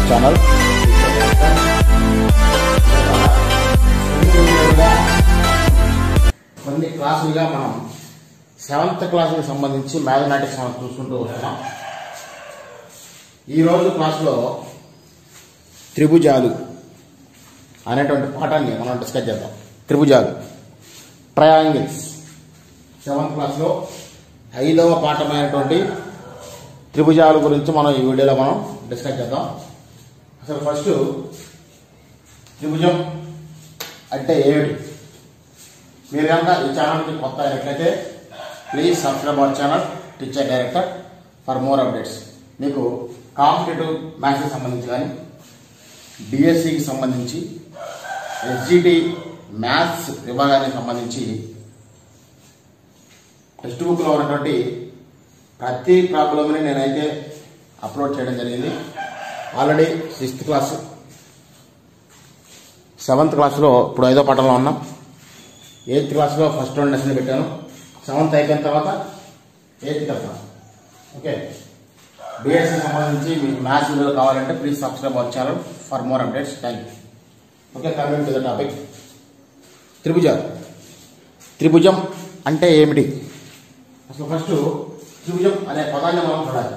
Channel కొన్ని క్లాసులుగా మనం సెవెంత్ క్లాసుకి సంబంధించి మ్యాథమెటిక్స్ మనం చూసుకుంటూ వస్తున్నాం ఈరోజు క్లాసులో త్రిభుజాలు అనేటువంటి పాఠాన్ని మనం డిస్కస్ చేద్దాం త్రిభుజాలు ట్రయాంగిల్స్ సెవెంత్ క్లాస్లో ఐదవ పాఠమైనటువంటి త్రిభుజాల గురించి మనం ఈ వీడియోలో మనం డిస్కస్ చేద్దాం అసలు ఫస్ట్ త్రిభుజం అంటే ఏమిటి మీరు కనుక ఈ ఛానల్కి కొత్త అయినట్లయితే please subscribe our channel teacher director for more updates మీకు కాంపిటేటివ్ మ్యాథ్స్కి సంబంధించి కానీ డిఎస్సికి సంబంధించి ఎస్జిటి మ్యాథ్స్ విభాగానికి సంబంధించి టెక్స్ట్ బుక్లో ఉన్నటువంటి ప్రతి ప్రాబ్లమ్ని నేనైతే అప్లోడ్ చేయడం జరిగింది ఆల్రెడీ సిక్స్త్ క్లాస్ సెవెంత్ క్లాస్లో ఇప్పుడు ఐదో పాఠంలో ఉన్నాం ఎయిత్ క్లాస్లో ఫస్ట్ రెండు లెసన్ పెట్టాను సెవెంత్ అయిపోయిన తర్వాత ఎయిత్కి వెళ్తాం ఓకే బిఎస్సి సంబంధించి మీకు మ్యాథ్స్ వీడియోలు కావాలంటే please subscribe our channel for more updates thank you okay coming to the topic త్రిభుజాలు త్రిభుజం అంటే ఏమిటి అసలు ఫస్ట్ త్రిభుజం అనే పదాన్ని మనం చూడాలి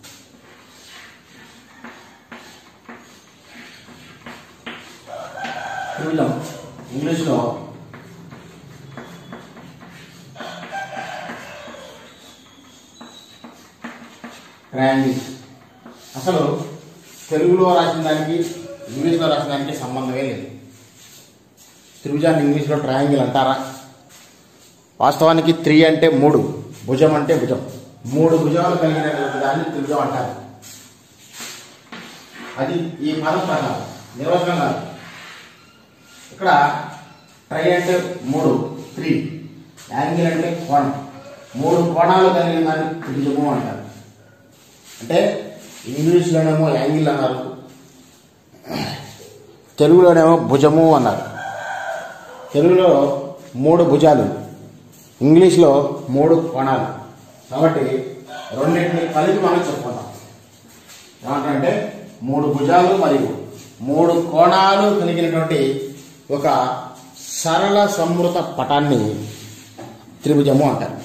త్రిభుజం ఇంగ్లీష్లో ట్రయాంగిల్ అసలు తెలుగులో రాసిన దానికి ఇంగ్లీష్లో రాసిన దానికి సంబంధమే లేదు త్రిభుజాన్ని ఇంగ్లీష్లో ట్రయాంగిల్ అంటారా వాస్తవానికి త్రీ అంటే మూడు భుజం అంటే భుజం మూడు భుజాలు కలిగినటువంటి దాన్ని త్రిభుజం అంటారు అది ఈ పదం ప్రకారం నిర్వచనం కాదు ఇక్కడ ట్రై అంటే మూడు త్రీ యాంగిల్ అంటే కోణం మూడు కోణాలు కలిగిన దాన్ని త్రిభుజము అంటారు అంటే ఇంగ్లీష్లోనేమో యాంగిల్ అన్నారు తెలుగులోనేమో భుజము అన్నారు తెలుగులో మూడు భుజాలు ఇంగ్లీష్లో మూడు కోణాలు కాబట్టి రెండింటిని కలిపి మనం చెప్పుకుంటాం ఏమంటారంటే మూడు భుజాలు మరియు మూడు కోణాలు కలిగినటువంటి ఒక సరళ సమృత పటాన్ని త్రిభుజము అంటారు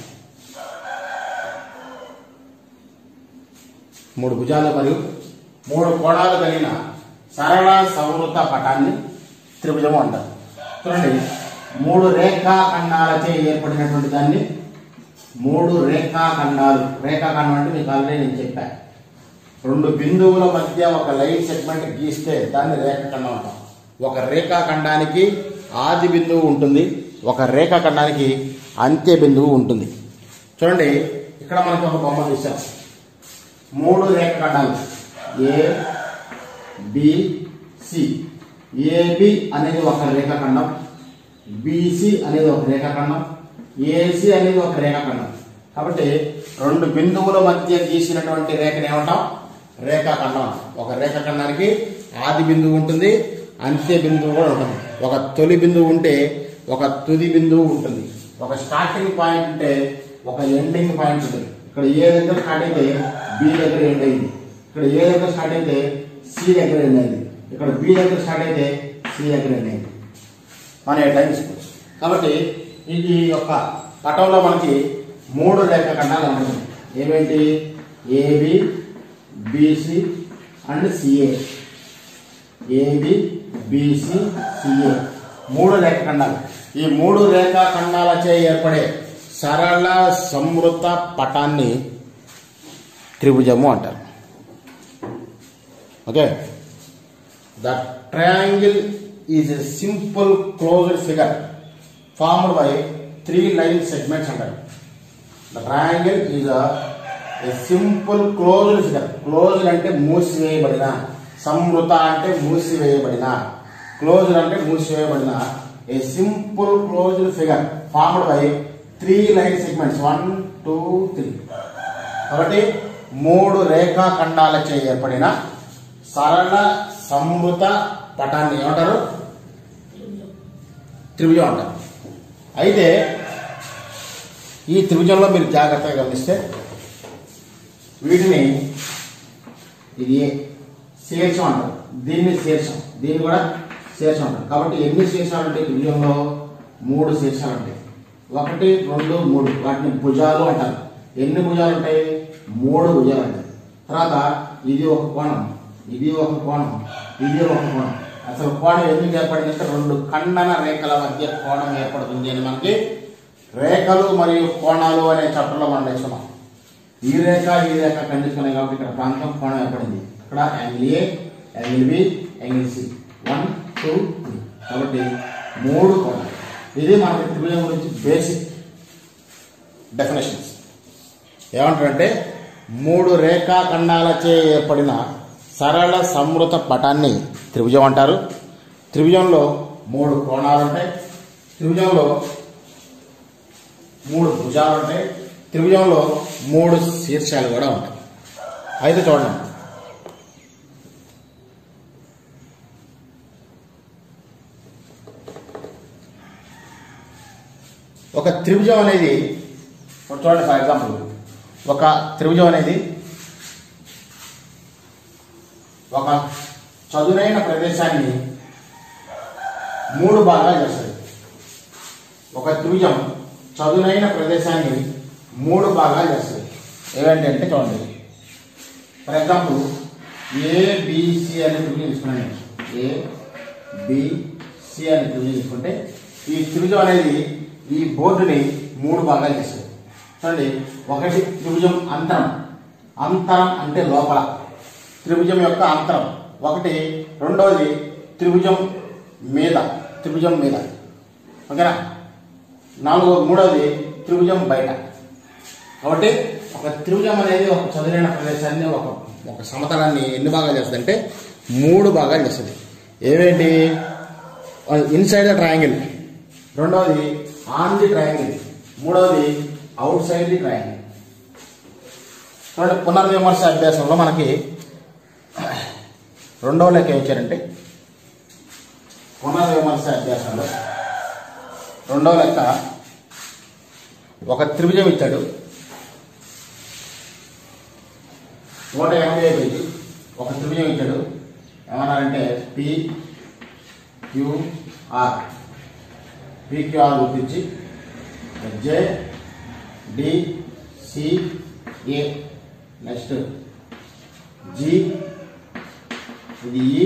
మూడు భుజాలు మరియు మూడు కోణాలు కలిగిన సరళ సంవృత పటాన్ని త్రిభుజము అంటారు చూడండి మూడు రేఖాఖండాలచే ఏర్పడినటువంటి దాన్ని మూడు రేఖాఖండాలు రేఖాఖండం అంటే మీకు ఆల్రెడీ నేను చెప్పాను రెండు బిందువుల మధ్య ఒక లైన్ సెగ్మెంట్ గీస్తే దాన్ని రేఖాఖండం అంటాం ఒక రేఖాఖండానికి ఆది బిందువు ఉంటుంది ఒక రేఖాఖండానికి అంత్య బిందువు ఉంటుంది చూడండి ఇక్కడ మనకి ఒక బొమ్మ తీసాం మూడు రేఖాఖండాలు ఏ బి సి ఏబి అనేది ఒక రేఖాఖండం బిసి అనేది ఒక రేఖాఖండం ఏసి అనేది ఒక రేఖాఖండం కాబట్టి రెండు బిందువుల మధ్య గీసినటువంటి రేఖను ఏమంటాం రేఖాఖండం అంటాం. ఒక రేఖాఖండానికి ఆది బిందువు ఉంటుంది అంత్య బిందువు కూడా ఉంటుంది ఒక తొలి బిందువు ఉంటే ఒక తుది బిందువు ఉంటుంది ఒక స్టార్టింగ్ పాయింట్ ఉంటే ఒక ఎండింగ్ పాయింట్ ఉంటుంది ఇక్కడ ఏ దగ్గర స్టార్ట్ అయితే బి దగ్గర ఎండ్ అయింది ఇక్కడ ఏ దగ్గర స్టార్ట్ అయితే సి దగ్గర ఎండ్ అయింది ఇక్కడ బి దగ్గర స్టార్ట్ అయితే సి దగ్గర ఎండ్ అయింది మనం ఎట్లా తీసుకోవచ్చు కాబట్టి ఈ యొక్క పటంలో మనకి మూడు రేఖాఖండాలు ఉంటుంది ఏమేంటి AB BC and CA AB BC CA మూడు రేఖాఖండాలు ఈ మూడు రేఖాఖండాలచే ఏర్పడే సరళ సమృత పటాన్ని త్రిభుజము అంటారు okay the triangle is a simple closed figure formed by three line segments అంటారు the triangle is a simple closed figure closed అంటే మూసివేయబడిన సమృత అంటే మూసివేయబడిన క్లోజ్డ్ అంటే మూసివేయబడిన a simple closed figure formed by three line segments one two three కాబట్టి మూడు రేఖాఖండాలచే ఏర్పడిన సరళ సమృత పటాన్ని ఏమంటారు త్రిభుజం అంటారు అయితే ఈ త్రిభుజంలో మీరు జాగ్రత్తగా గమనిస్తే వీటిని ఇది ఏ శీర్షం అంటారు దీన్ని శీర్షం దీన్ని కూడా శీర్షం అంటారు కాబట్టి ఎన్ని శీర్షాలు ఉంటాయి త్రిభుజంలో మూడు శీర్షాలు ఉంటాయి ఒకటి రెండు మూడు వాటిని భుజాలు అంటారు ఎన్ని భుజాలు ఉంటాయి మూడు భుజాలు ఉంటాయి తర్వాత ఇది ఒక కోణం ఇది ఒక కోణం ఇది ఒక కోణం అసలు కోణం ఎందుకు ఏర్పడిందంటే రెండు ఖండన రేఖల మధ్య కోణం ఏర్పడుతుంది అని మనకి రేఖలు మరియు కోణాలు అనే చట్టంలో మనం నేర్చుకున్నాం ఈ రేఖ ఈ రేఖ ఖండిస్తున్నాయి కాబట్టి ఇక్కడ ప్రాంతం కోణం ఏర్పడింది ఇక్కడ angle A angle B angle C one two three కాబట్టి మూడు కోణాలు ఇది మనకి త్రిభుజం గురించి బేసిక్ డెఫినేషన్స్ ఏమంటారంటే మూడు రేఖాఖండాలచే ఏర్పడిన సరళ సంవృత పటాన్ని త్రిభుజం అంటారు త్రిభుజంలో మూడు కోణాలు ఉంటాయి త్రిభుజంలో మూడు భుజాలు ఉంటాయి త్రిభుజంలో మూడు శీర్షాలు కూడా ఉంటాయి అయితే చూడండి ఒక త్రిభుజం అనేది ఇప్పుడు చూడండి ఫర్ ఎగ్జాంపుల్ ఒక త్రిభుజం అనేది ఒక చదునైన ప్రదేశాన్ని మూడు భాగాలు చేస్తుంది ఒక త్రిభుజం చదునైన ప్రదేశాన్ని మూడు భాగాలు చేస్తుంది ఏవంటి అంటే చూడండి ఫర్ ఎగ్జాంపుల్ ఏబిసి అనే త్రిభుజం తీసుకున్నాను నేను ఏ బిసి అనే త్రిభుజం తీసుకుంటే ఈ త్రిభుజం అనేది ఈ బోర్డుని మూడు భాగాలు చేస్తుంది చూడండి ఒకటి త్రిభుజం అంతరం అంతరం అంటే లోపల త్రిభుజం యొక్క అంతరం ఒకటి రెండవది త్రిభుజం మీద త్రిభుజం మీద ఓకేనా నాలుగో మూడవది త్రిభుజం బయట కాబట్టి ఒక త్రిభుజం అనేది ఒక చదునైన ప్రదేశాన్ని ఒక ఒక సమతలాన్ని ఎన్ని భాగాలు చేస్తుంది అంటే మూడు భాగాలు చేస్తుంది ఏవేంటి ఇన్సైడ్ ద ట్రయాంగిల్ రెండవది ఆన్ ది ట్రయాంగిల్ మూడవది అవుట్ సైడ్ ది ట్రయాంగిల్ చూడండి పునర్విమర్శ అభ్యాసంలో మనకి రెండవ లెక్క ఏం ఇచ్చారంటే పునర్విమర్శ అభ్యాసంలో రెండవ లెక్క ఒక త్రిభుజం ఇచ్చాడు నూట ఎనభై పేజీ ఒక త్రిభుజం ఇచ్చాడు ఏమన్నారంటే పి క్యూఆర్ పిక్యూఆర్ గుర్తించి J D C A next G ఇది ఈ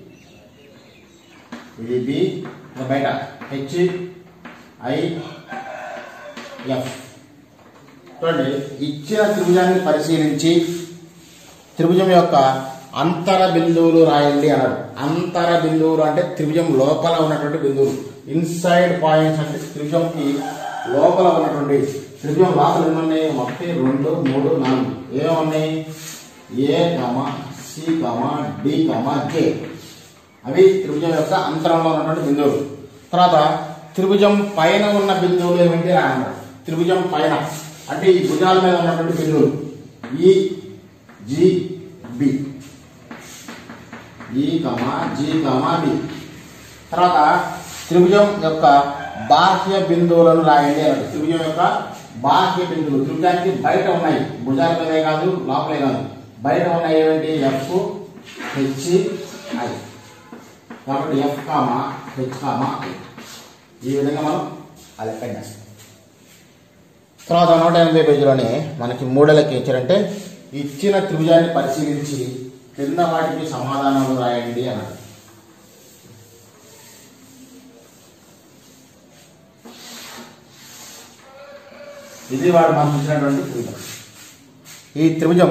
ఇది బి ఇది బయట హెచ్ ఐ ఎఫ్ చూడండి ఇచ్చిన త్రిభుజాన్ని పరిశీలించి త్రిభుజం యొక్క అంతర బిందువులు రాయండి అన్నాడు అంతర బిందువులు అంటే త్రిభుజం లోపల ఉన్నటువంటి బిందువులు ఇన్సైడ్ పాయింట్స్ అంటే త్రిభుజంకి లోపల ఉన్నటువంటి త్రిభుజం లోపల ఎన్ని ఉన్నాయి ఒకటి రెండు మూడు నాలుగు ఏమున్నాయి A comma C comma D comma K అవి త్రిభుజం యొక్క అంతరంలో ఉన్నటువంటి బిందువులు తర్వాత త్రిభుజం పైన ఉన్న బిందువులు ఏమిటి అని అన్నాడు త్రిభుజం పైన అంటే ఈ భుజాల మీద ఉన్నటువంటి బిందువులు ఈ జి బి ఈ కమా జి కమా బి తర్వాత త్రిభుజం యొక్క బాహ్య బిందువులను రాయండి అన్నాడు త్రిభుజం యొక్క బాహ్య బిందువులు త్రిభుజానికి బయట ఉన్నాయి భుజాల మీదే కాదు లోపలే కాదు బయట ఉన్నాయి ఏమిటి ఎఫ్ హెచ్ ఐ కాబట్టి F comma H comma I ఈ విధంగా మనం అది లెక్క చేస్తాం తర్వాత నూట ఎనభై పేజీలోనే మనకి మూడో లెక్క ఇచ్చారంటే ఇచ్చిన త్రిభుజాన్ని పరిశీలించి క్రింద వాటికి సమాధానాలు రాయండి అన్నాడు ఇది వాడు మనకు ఇచ్చినటువంటి త్రిభుజం ఈ త్రిభుజం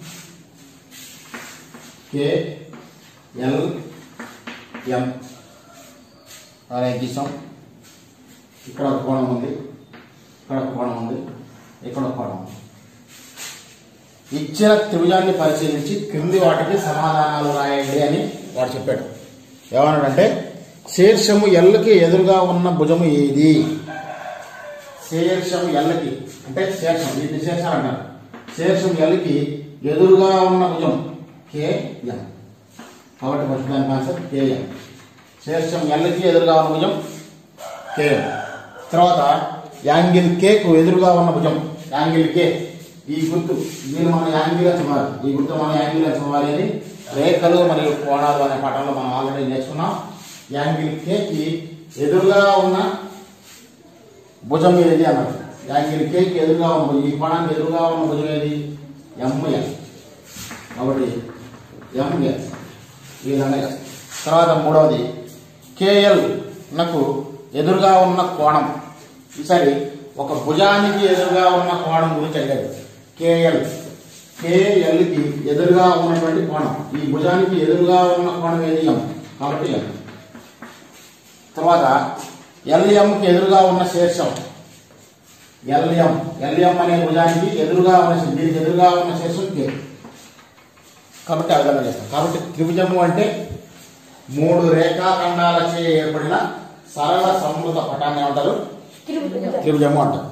కే ఎల్ ఎం అలా గీసాం ఇక్కడ ఒక కోణం ఉంది ఇక్కడ ఒక కోణం ఉంది ఇక్కడ ఒక కోణం ఉంది ఇచ్చిన త్రిభుజాన్ని పరిశీలించి క్రింది వాటికి సమాధానాలు రాయండి అని వాడు చెప్పాడు ఏమన్నాడంటే శీర్షము ఎల్లుకి ఎదురుగా ఉన్న భుజము ఏది శీర్షం ఎల్కి అంటే శీర్షం వీటిని శీర్షాలు అంటారు శీర్షం ఎల్కి ఎదురుగా ఉన్న భుజం కేఎం కాబట్టి ఫస్ట్ దాని కాన్సెప్ట్ కేఎం శీర్షం ఎల్కి ఎదురుగా ఉన్న భుజం కేఎం తర్వాత యాంగిల్ కేకు ఎదురుగా ఉన్న భుజం యాంగిల్ కే ఈ గుర్తు దీన్ని మనం యాంగిల్గా చదవాలి ఈ గుర్తు మనం యాంగిల్గా చదవాలి అని రేఖలు మరియు కోణాలు అనే పాఠంలో మనం ఆల్రెడీ నేర్చుకున్నాం యాంగిల్ కేకి ఎదురుగా ఉన్న భుజం ఏది అన్నది యాంగిల్ కేకి ఎదురుగా ఉన్న భుజం ఈ కోణానికి ఎదురుగా ఉన్న భుజం ఏది ఎంఎల్ కాబట్టి ఎంఎల్ ఈ విధంగా చేస్తాం. తర్వాత మూడవది కేఎల్ నాకు ఎదురుగా ఉన్న కోణం ఈసారి ఒక భుజానికి ఎదురుగా ఉన్న కోణం గురించి అడిగాడు కేఎల్ కేఎల్కి ఎదురుగా ఉన్నటువంటి కోణం ఈ భుజానికి ఎదురుగా ఉన్న కోణం ఏది ఎం కాబట్టి ఎం తర్వాత ఎల్ఎంకి ఎదురుగా ఉన్న శీర్షం ఎల్ఎం ఎల్ఎం అనే భుజానికి ఎదురుగా ఉన్న శీ- దీనికి ఎదురుగా ఉన్న శీర్షం కే కాబట్టి ఆ విధంగా చేస్తాం కాబట్టి త్రిభుజము అంటే మూడు రేఖాఖండాలచే ఏర్పడిన సరళ సమృద్ధ పటాన్ని ఏమంటారు త్రిభుజము అంటారు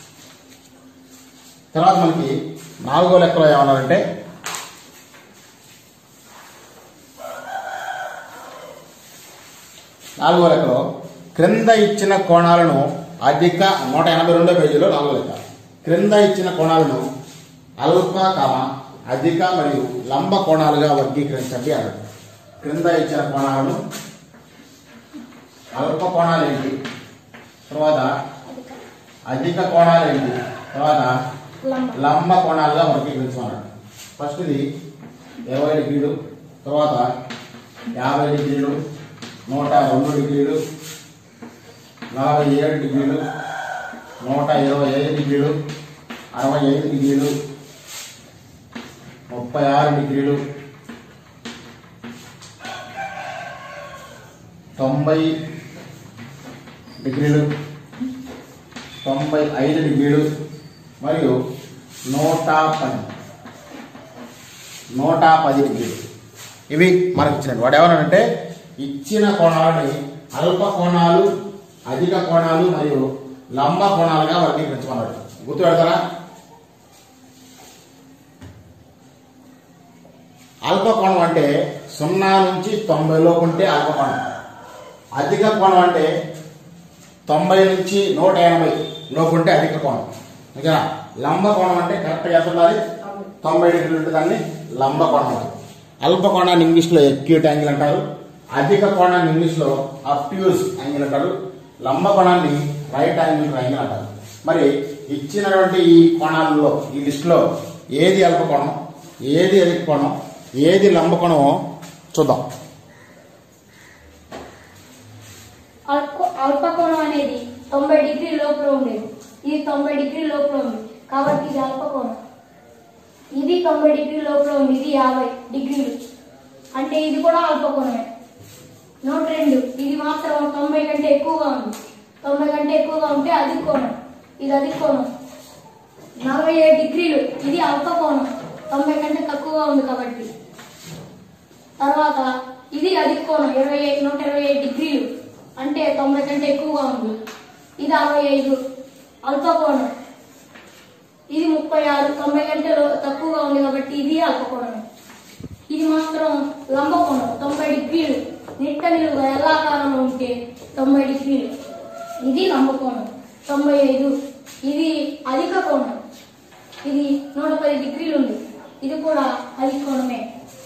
తర్వాత మనకి నాలుగో లెక్కలో ఏమన్నారంటే నాలుగో లెక్కలో క్రింద ఇచ్చిన కోణాలను అధిక నూట ఎనభై రెండో పేజీలో నాలుగో లెక్క క్రింద ఇచ్చిన కోణాలను అల్ప కామ అధిక మరియు లంబ కోణాలుగా వర్గీకరించండి అన్నారు క్రింద ఇచ్చిన కోణాలను అల్ప కోణాలు ఏంటి తర్వాత అధిక కోణాలు ఏంటి తర్వాత లంబ కోణాలుగా వర్గీకరించమన్నాడు ఫస్ట్ ఇది ఇరవై డిగ్రీలు తర్వాత యాభై డిగ్రీలు నూట రెండు డిగ్రీలు నలభై ఏడు డిగ్రీలు నూట ఇరవై ఐదు డిగ్రీలు అరవై ఐదు డిగ్రీలు ముప్పై ఆరు డిగ్రీలు తొంభై డిగ్రీలు తొంభై ఐదు డిగ్రీలు మరియు నూట పది నూట పది డిగ్రీలు ఇవి మనకి ఇచ్చినట్టు వాడు ఏమన్నాడంటే ఇచ్చిన కోణాలని అల్ప కోణాలు అధిక కోణాలు మరియు లంబ కోణాలుగా వర్గీకరించమన్నాడు గుర్తు పెడతారా అల్ప కోణం అంటే సున్నా నుంచి తొంభై లోపు ఉంటే అల్ప కోణం అధిక కోణం అంటే తొంభై నుంచి నూట ఎనభై లోపు ఉంటే అధిక కోణం ఓకేనా లంబ కోణం అంటే కరెక్ట్గా ఎంత ఉండాలి తొంభై డిగ్రీలు ఉంటే దాన్ని లంబ కోణం అంటారు అల్ప కోణాన్ని ఇంగ్లీష్లో ఎక్యూట్ యాంగిల్ అంటారు అధిక కోణాన్ని ఇంగ్లీష్లో అప్ట్యూస్ యాంగిల్ అంటారు లంబ కోణాన్ని రైట్ యాంగిల్ యాంగిల్ అంటారు మరి ఇచ్చినటువంటి ఈ కోణాలలో ఈ లిస్టులో ఏది అల్ప కోణం ఏది అధిక కోణం ఏది లంబ కోణమో చూద్దాం అల్ప- అల్పకోణం అనేది తొంభై డిగ్రీ లోపల ఉండేది ఇది తొంభై డిగ్రీ లోపల ఉంది కాబట్టి ఇది అల్పకోణం ఇది తొంభై డిగ్రీ లోపల ఉంది ఇది యాభై డిగ్రీలు అంటే ఇది కూడా అల్పకోణమే నూట రెండు ఇది మాత్రం తొంభై కంటే ఎక్కువగా ఉంది తొంభై కంటే ఎక్కువగా ఉంటే అధిక కోణం ఇది అధిక కోణం నలభై ఏడు డిగ్రీలు ఇది అల్పకోణం తొంభై కంటే తక్కువగా ఉంది కాబట్టి తర్వాత ఇది అధిక కోణం ఇరవై ఐదు నూట ఇరవై ఐదు డిగ్రీలు అంటే తొంభై కంటే ఎక్కువగా ఉంది ఇది అరవై ఐదు అల్పకోణం ఇది ముప్పై ఆరు తొంభై కంటే లో- తక్కువగా ఉంది కాబట్టి ఇది అల్పకోణమే ఇది మాత్రం లంబకోణం తొంభై డిగ్రీలు నిట్ట నిలువుగా ఎల్లాకారంలో ఉంటే తొంభై డిగ్రీలు ఇది లంబకోణం తొంభై ఐదు ఇది అధిక కోణం ఇది నూట పది డిగ్రీలు ఉంది ఇది కూడా అధిక కోణమే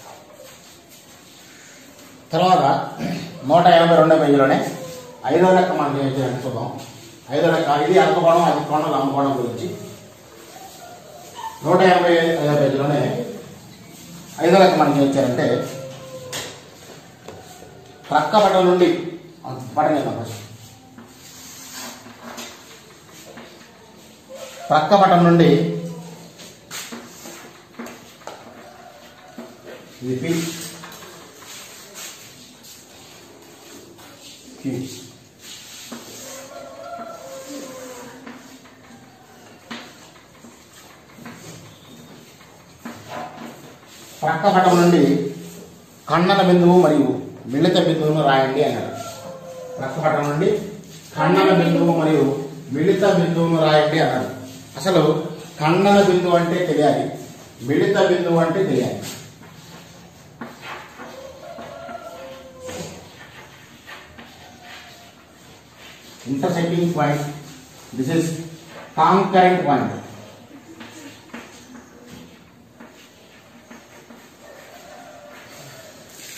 తర్వాత నూట ఎనభై రెండో పేజీలోనే ఐదో లెక్క మనకి ఏం చేయాలి చూద్దాం ఐదో లెక్క ఇది అల్పకోణం అధిక కోణం లంబకోణం గురించి నూట ఎనభై ఐదో పేజీలోనే ఐదో లెక్క మనకి ఏం చేయాలంటే ప్రక్క పటం నుండి పటం చేద్దాం ఫస్ట్ ప్రక్క పటం నుండి ఇది పి క్యూ ప్రక్క పటం నుండి ఖండన బిందువు మరియు మిళిత బిందువును రాయండి అన్నాడు ప్రక్క పటం నుండి ఖండన బిందువు మరియు మిళిత బిందువును రాయండి అన్నాడు అసలు ఖండన బిందువు అంటే తెలియాలి మిళిత బిందువు అంటే తెలియాలి intersecting point this is concurrent point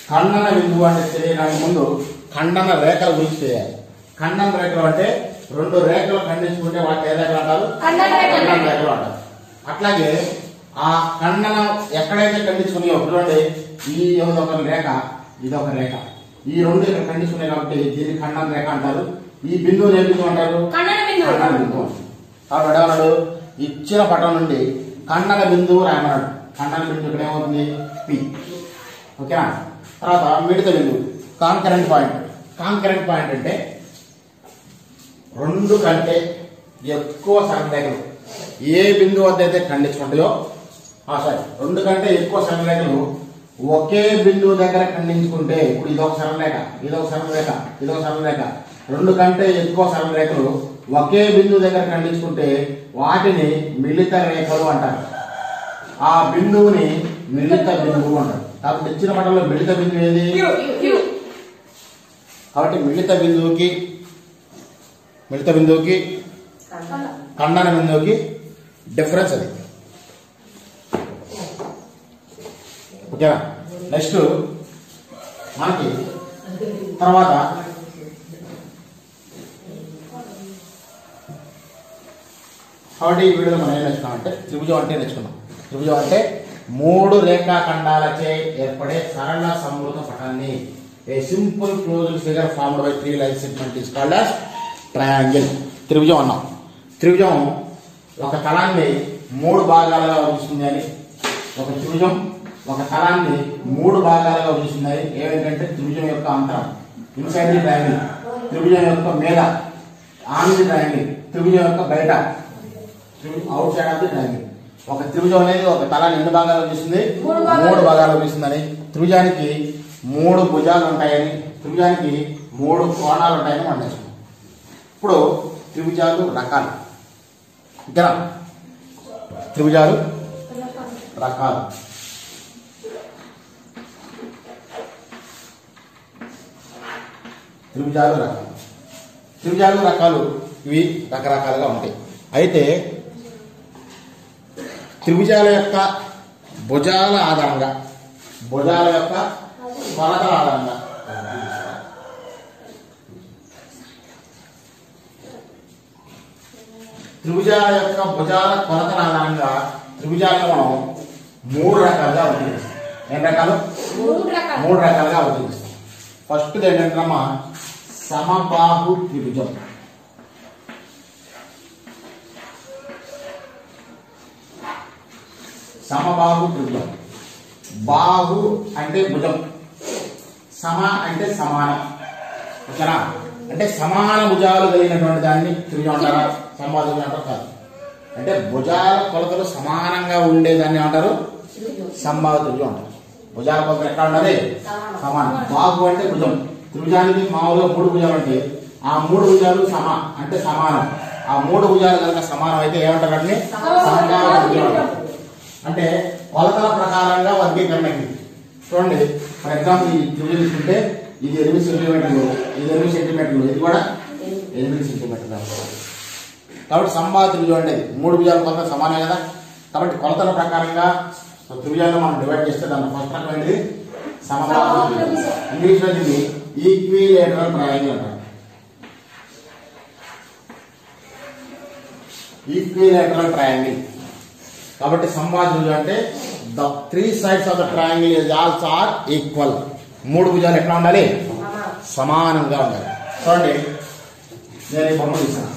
ఖండన బిందువు అంటే తెలియడానికి ముందు ఖండన రేఖల గురించి తెలియాలి ఖండన రేఖలు అంటే రెండు రేఖలు ఖండించుకుంటే వాటిని ఏ రేఖలు అంటారు ఖండన రేఖలు. ఖండన రేఖలు అంటారు అట్లాగే ఆ ఖండన ఎక్కడైతే ఖండించుకున్నాయో చూడండి ఈ ఇది ఒక రేఖ ఇది ఒక రేఖ ఈ రెండు ఇక్కడ ఖండించుకున్నాయి కాబట్టి దీన్ని ఖండన రేఖ అంటారు ఈ బిందువుని ఏ బిందువు అంటారు ఖండన బిందువు. ఖండన బిందువు అంటారు. కాబట్టి ఏమన్నాడు ఇచ్చిన పటం నుండి ఖండన బిందువు రాయమన్నాడు ఖండన బిందువు ఇక్కడ ఏమవుతుంది పి ఓకేనా తర్వాత మిడత బిందువు కాంకరెంట్ పాయింట్ కాంకరెంట్ పాయింట్ అంటే రెండు కంటే ఎక్కువ సరళరేఖలు ఏ బిందువు వద్ద అయితే ఖండించుకుంటాయో సారీ రెండు కంటే ఎక్కువ సరళరేఖలు ఒకే బిందువు దగ్గర ఖండించుకుంటే ఇప్పుడు ఇదొక సరళరేఖ ఇదొక సరళరేఖ ఇదొక సరళరేఖ రెండు కంటే ఎక్కువ సరళరేఖలు ఒకే బిందువు దగ్గర ఖండించుకుంటే వాటిని మిళిత రేఖలు అంటారు ఆ బిందువుని మిళిత బిందువు అంటారు కాబట్టి ఇచ్చిన పటంలో మిళిత బిందువు ఏది క్యూ, క్యూ. కాబట్టి మిళిత బిందువుకి మిళిత బిందువుకి ఖండన బిందువుకి డిఫరెన్స్ అది ఓకేనా నెక్స్ట్ మనకి తర్వాత కాబట్టి ఈ వీడియోలో మనం ఏం నేర్చుకున్నామంటే త్రిభుజం అంటే నేర్చుకున్నాం త్రిభుజం అంటే మూడు రేఖాఖండాలచే ఏర్పడే సరళ సమృద్ధ పటాన్ని a simple closed figure formed by three line segment is called as triangle త్రిభుజం అన్నాం త్రిభుజం ఒక తలాన్ని మూడు భాగాలుగా విభజిస్తుంది అని ఒక త్రిభుజం ఒక తలాన్ని మూడు భాగాలుగా విభజిస్తుంది అని ఏమిటంటే త్రిభుజం యొక్క అంతరం ఇన్సైడ్ ది ట్రయాంగిల్ త్రిభుజం యొక్క మీద ఆన్ ది ట్రయాంగిల్ త్రిభుజం యొక్క బయట outside of the triangle ఒక త్రిభుజం అనేది ఒక తలాన్ని ఎన్ని భాగాలు విభజిస్తుంది మూడు భాగాలు. మూడు భాగాలు విభజిస్తుందని త్రిభుజానికి మూడు భుజాలు ఉంటాయని త్రిభుజానికి మూడు కోణాలు ఉంటాయని మనం నేర్చుకున్నాం ఇప్పుడు త్రిభుజాలు రకాలు ఇక్కడ త్రిభుజాలు రకాలు త్రిభుజాలు రకాలు త్రిభుజాలు రకాలు ఇవి రకరకాలుగా ఉంటాయి అయితే త్రిభుజాల యొక్క భుజాల ఆధారంగా భుజాల యొక్క కొలతల ఆధారంగా త్రిభుజాల యొక్క భుజాల కొలతల ఆధారంగా త్రిభుజాలను మనం మూడు రకాలుగా వర్గీకరిస్తాం ఎన్ని రకాలు మూడు రకాలు మూడు రకాలుగా వర్గీకరిస్తాం ఫస్ట్ ఏంటంటే అమ్మా సమబాహు త్రిభుజం సమబాహు త్రిభుజం బాహు అంటే భుజం సమ అంటే సమానం ఓకేనా అంటే సమాన భుజాలు కలిగినటువంటి దాన్ని త్రిభుజం అంటారా సంవాదం అంటారు కాదు అంటే భుజాల కొలతలు సమానంగా ఉండేదాన్ని ఏమంటారు సంభావ త్రిభుజం అంటారు భుజాల కొలతలు ఎట్లా ఉన్నది సమానం బాహు అంటే భుజం త్రిభుజానికి మామూలుగా మూడు భుజాలు ఉంటాయి ఆ మూడు భుజాలు సమ అంటే సమానం ఆ మూడు భుజాలు కనుక సమానం అయితే ఏమంటారు వాటిని సంభావ త్రిభుజం అంటారు అంటే కొలతల ప్రకారంగా వర్గీకరణ ఇది చూడండి ఫర్ ఎగ్జాంపుల్ ఈ త్రిభుజం తీసుకుంటే ఇది ఎనిమిది సెంటీమీటర్లు ఇది ఎనిమిది సెంటీమీటర్లు ఇది కూడా ఎనిమిది సెంటీమీటర్లు కాబట్టి సంభావ త్రిభుజం అంటే ఇది. మూడు భుజాల కొలత సమానం కదా కాబట్టి కొలతల ప్రకారంగా త్రిభుజాలను మనం డివైడ్ చేస్తే దాని ఫస్ట్ రకం ఏంటిది సమబాహు త్రిభుజం ఇంగ్లీష్ లో దీన్ని ఈక్విలేటరల్ ట్రయాంగిల్ అంటారు ఈక్విలేటరల్ ట్రయాంగిల్ కాబట్టి సంవాదం అంటే the three sides of the triangle is also are equal మూడు భుజాలు ఎట్లా ఉండాలి సమానంగా ఉండాలి చూడండి నేను ఈ బొమ్మ తీసాను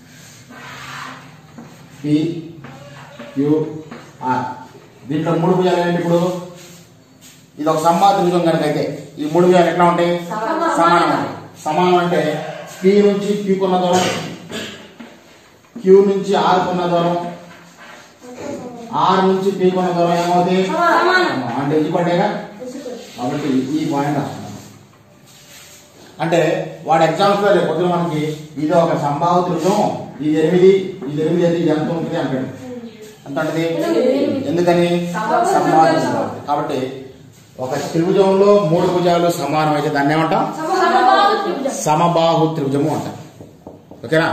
పి క్యూ ఆర్ దీంట్లో మూడు భుజాలు ఏంటి ఇప్పుడు ఇది ఒక సంవాద త్రిభుజం కనుక అయితే ఈ మూడు భుజాలు ఎట్లా ఉంటాయి సమానం. సమానం ఉంటాయి. సమానం అంటే పి నుంచి క్యూకున్న దూరం క్యూ నుంచి ఆర్ కున్న దూరం ఆర్ నుంచి పీ కొన్న దూరం ఏమవుతుంది సమానం. అంటే ఇది పడ్డేగా కాబట్టి ఈ పాయింట్ రాస్తున్నాం అంటే వాడు ఎగ్జామ్స్ లో రేపు పొద్దున మనకి ఇది ఒక సంభావ త్రిభుజం ఇది ఎనిమిది ఇది ఎనిమిది అయితే ఇది ఎంత ఉంటుంది అంటాడు ఎంత ఉంటుంది ఎందుకని సంభావ త్రిభుజం కాబట్టి ఒక త్రిభుజంలో మూడు భుజాలు సమానం అయితే దాన్ని ఏమంటాం సమబాహు త్రిభుజం సమబాహు త్రిభుజము అంటాం ఓకేనా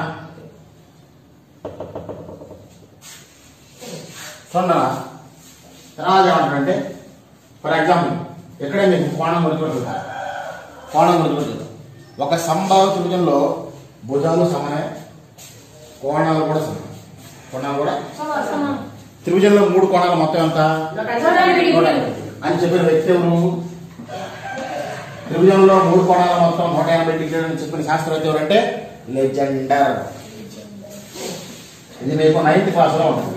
చూడండి తర్వాత ఏమంటారంటే ఫర్ ఎగ్జాంపుల్ ఇక్కడే మీకు కోణం గుర్తుపెట్టుకుంటా కోణం గుర్తుపెట్టుకుంటా ఒక సంభావ త్రిభుజంలో భుజాలు సమానమే కోణాలు కూడా సమానం కోణాలు కూడా సమానం త్రిభుజంలో మూడు కోణాలు మొత్తం ఎంత నూట ఎనభై నూట డిగ్రీలు. ఎనభై. అని చెప్పిన వ్యక్తి ఎవరు త్రిభుజంలో మూడు కోణాల మొత్తం నూట ఎనభై డిగ్రీలు అని చెప్పిన శాస్త్రవేత్త ఎవరంటే లెజెండర్ ఇది మీకు నైన్త్ క్లాస్ లో ఉంటుంది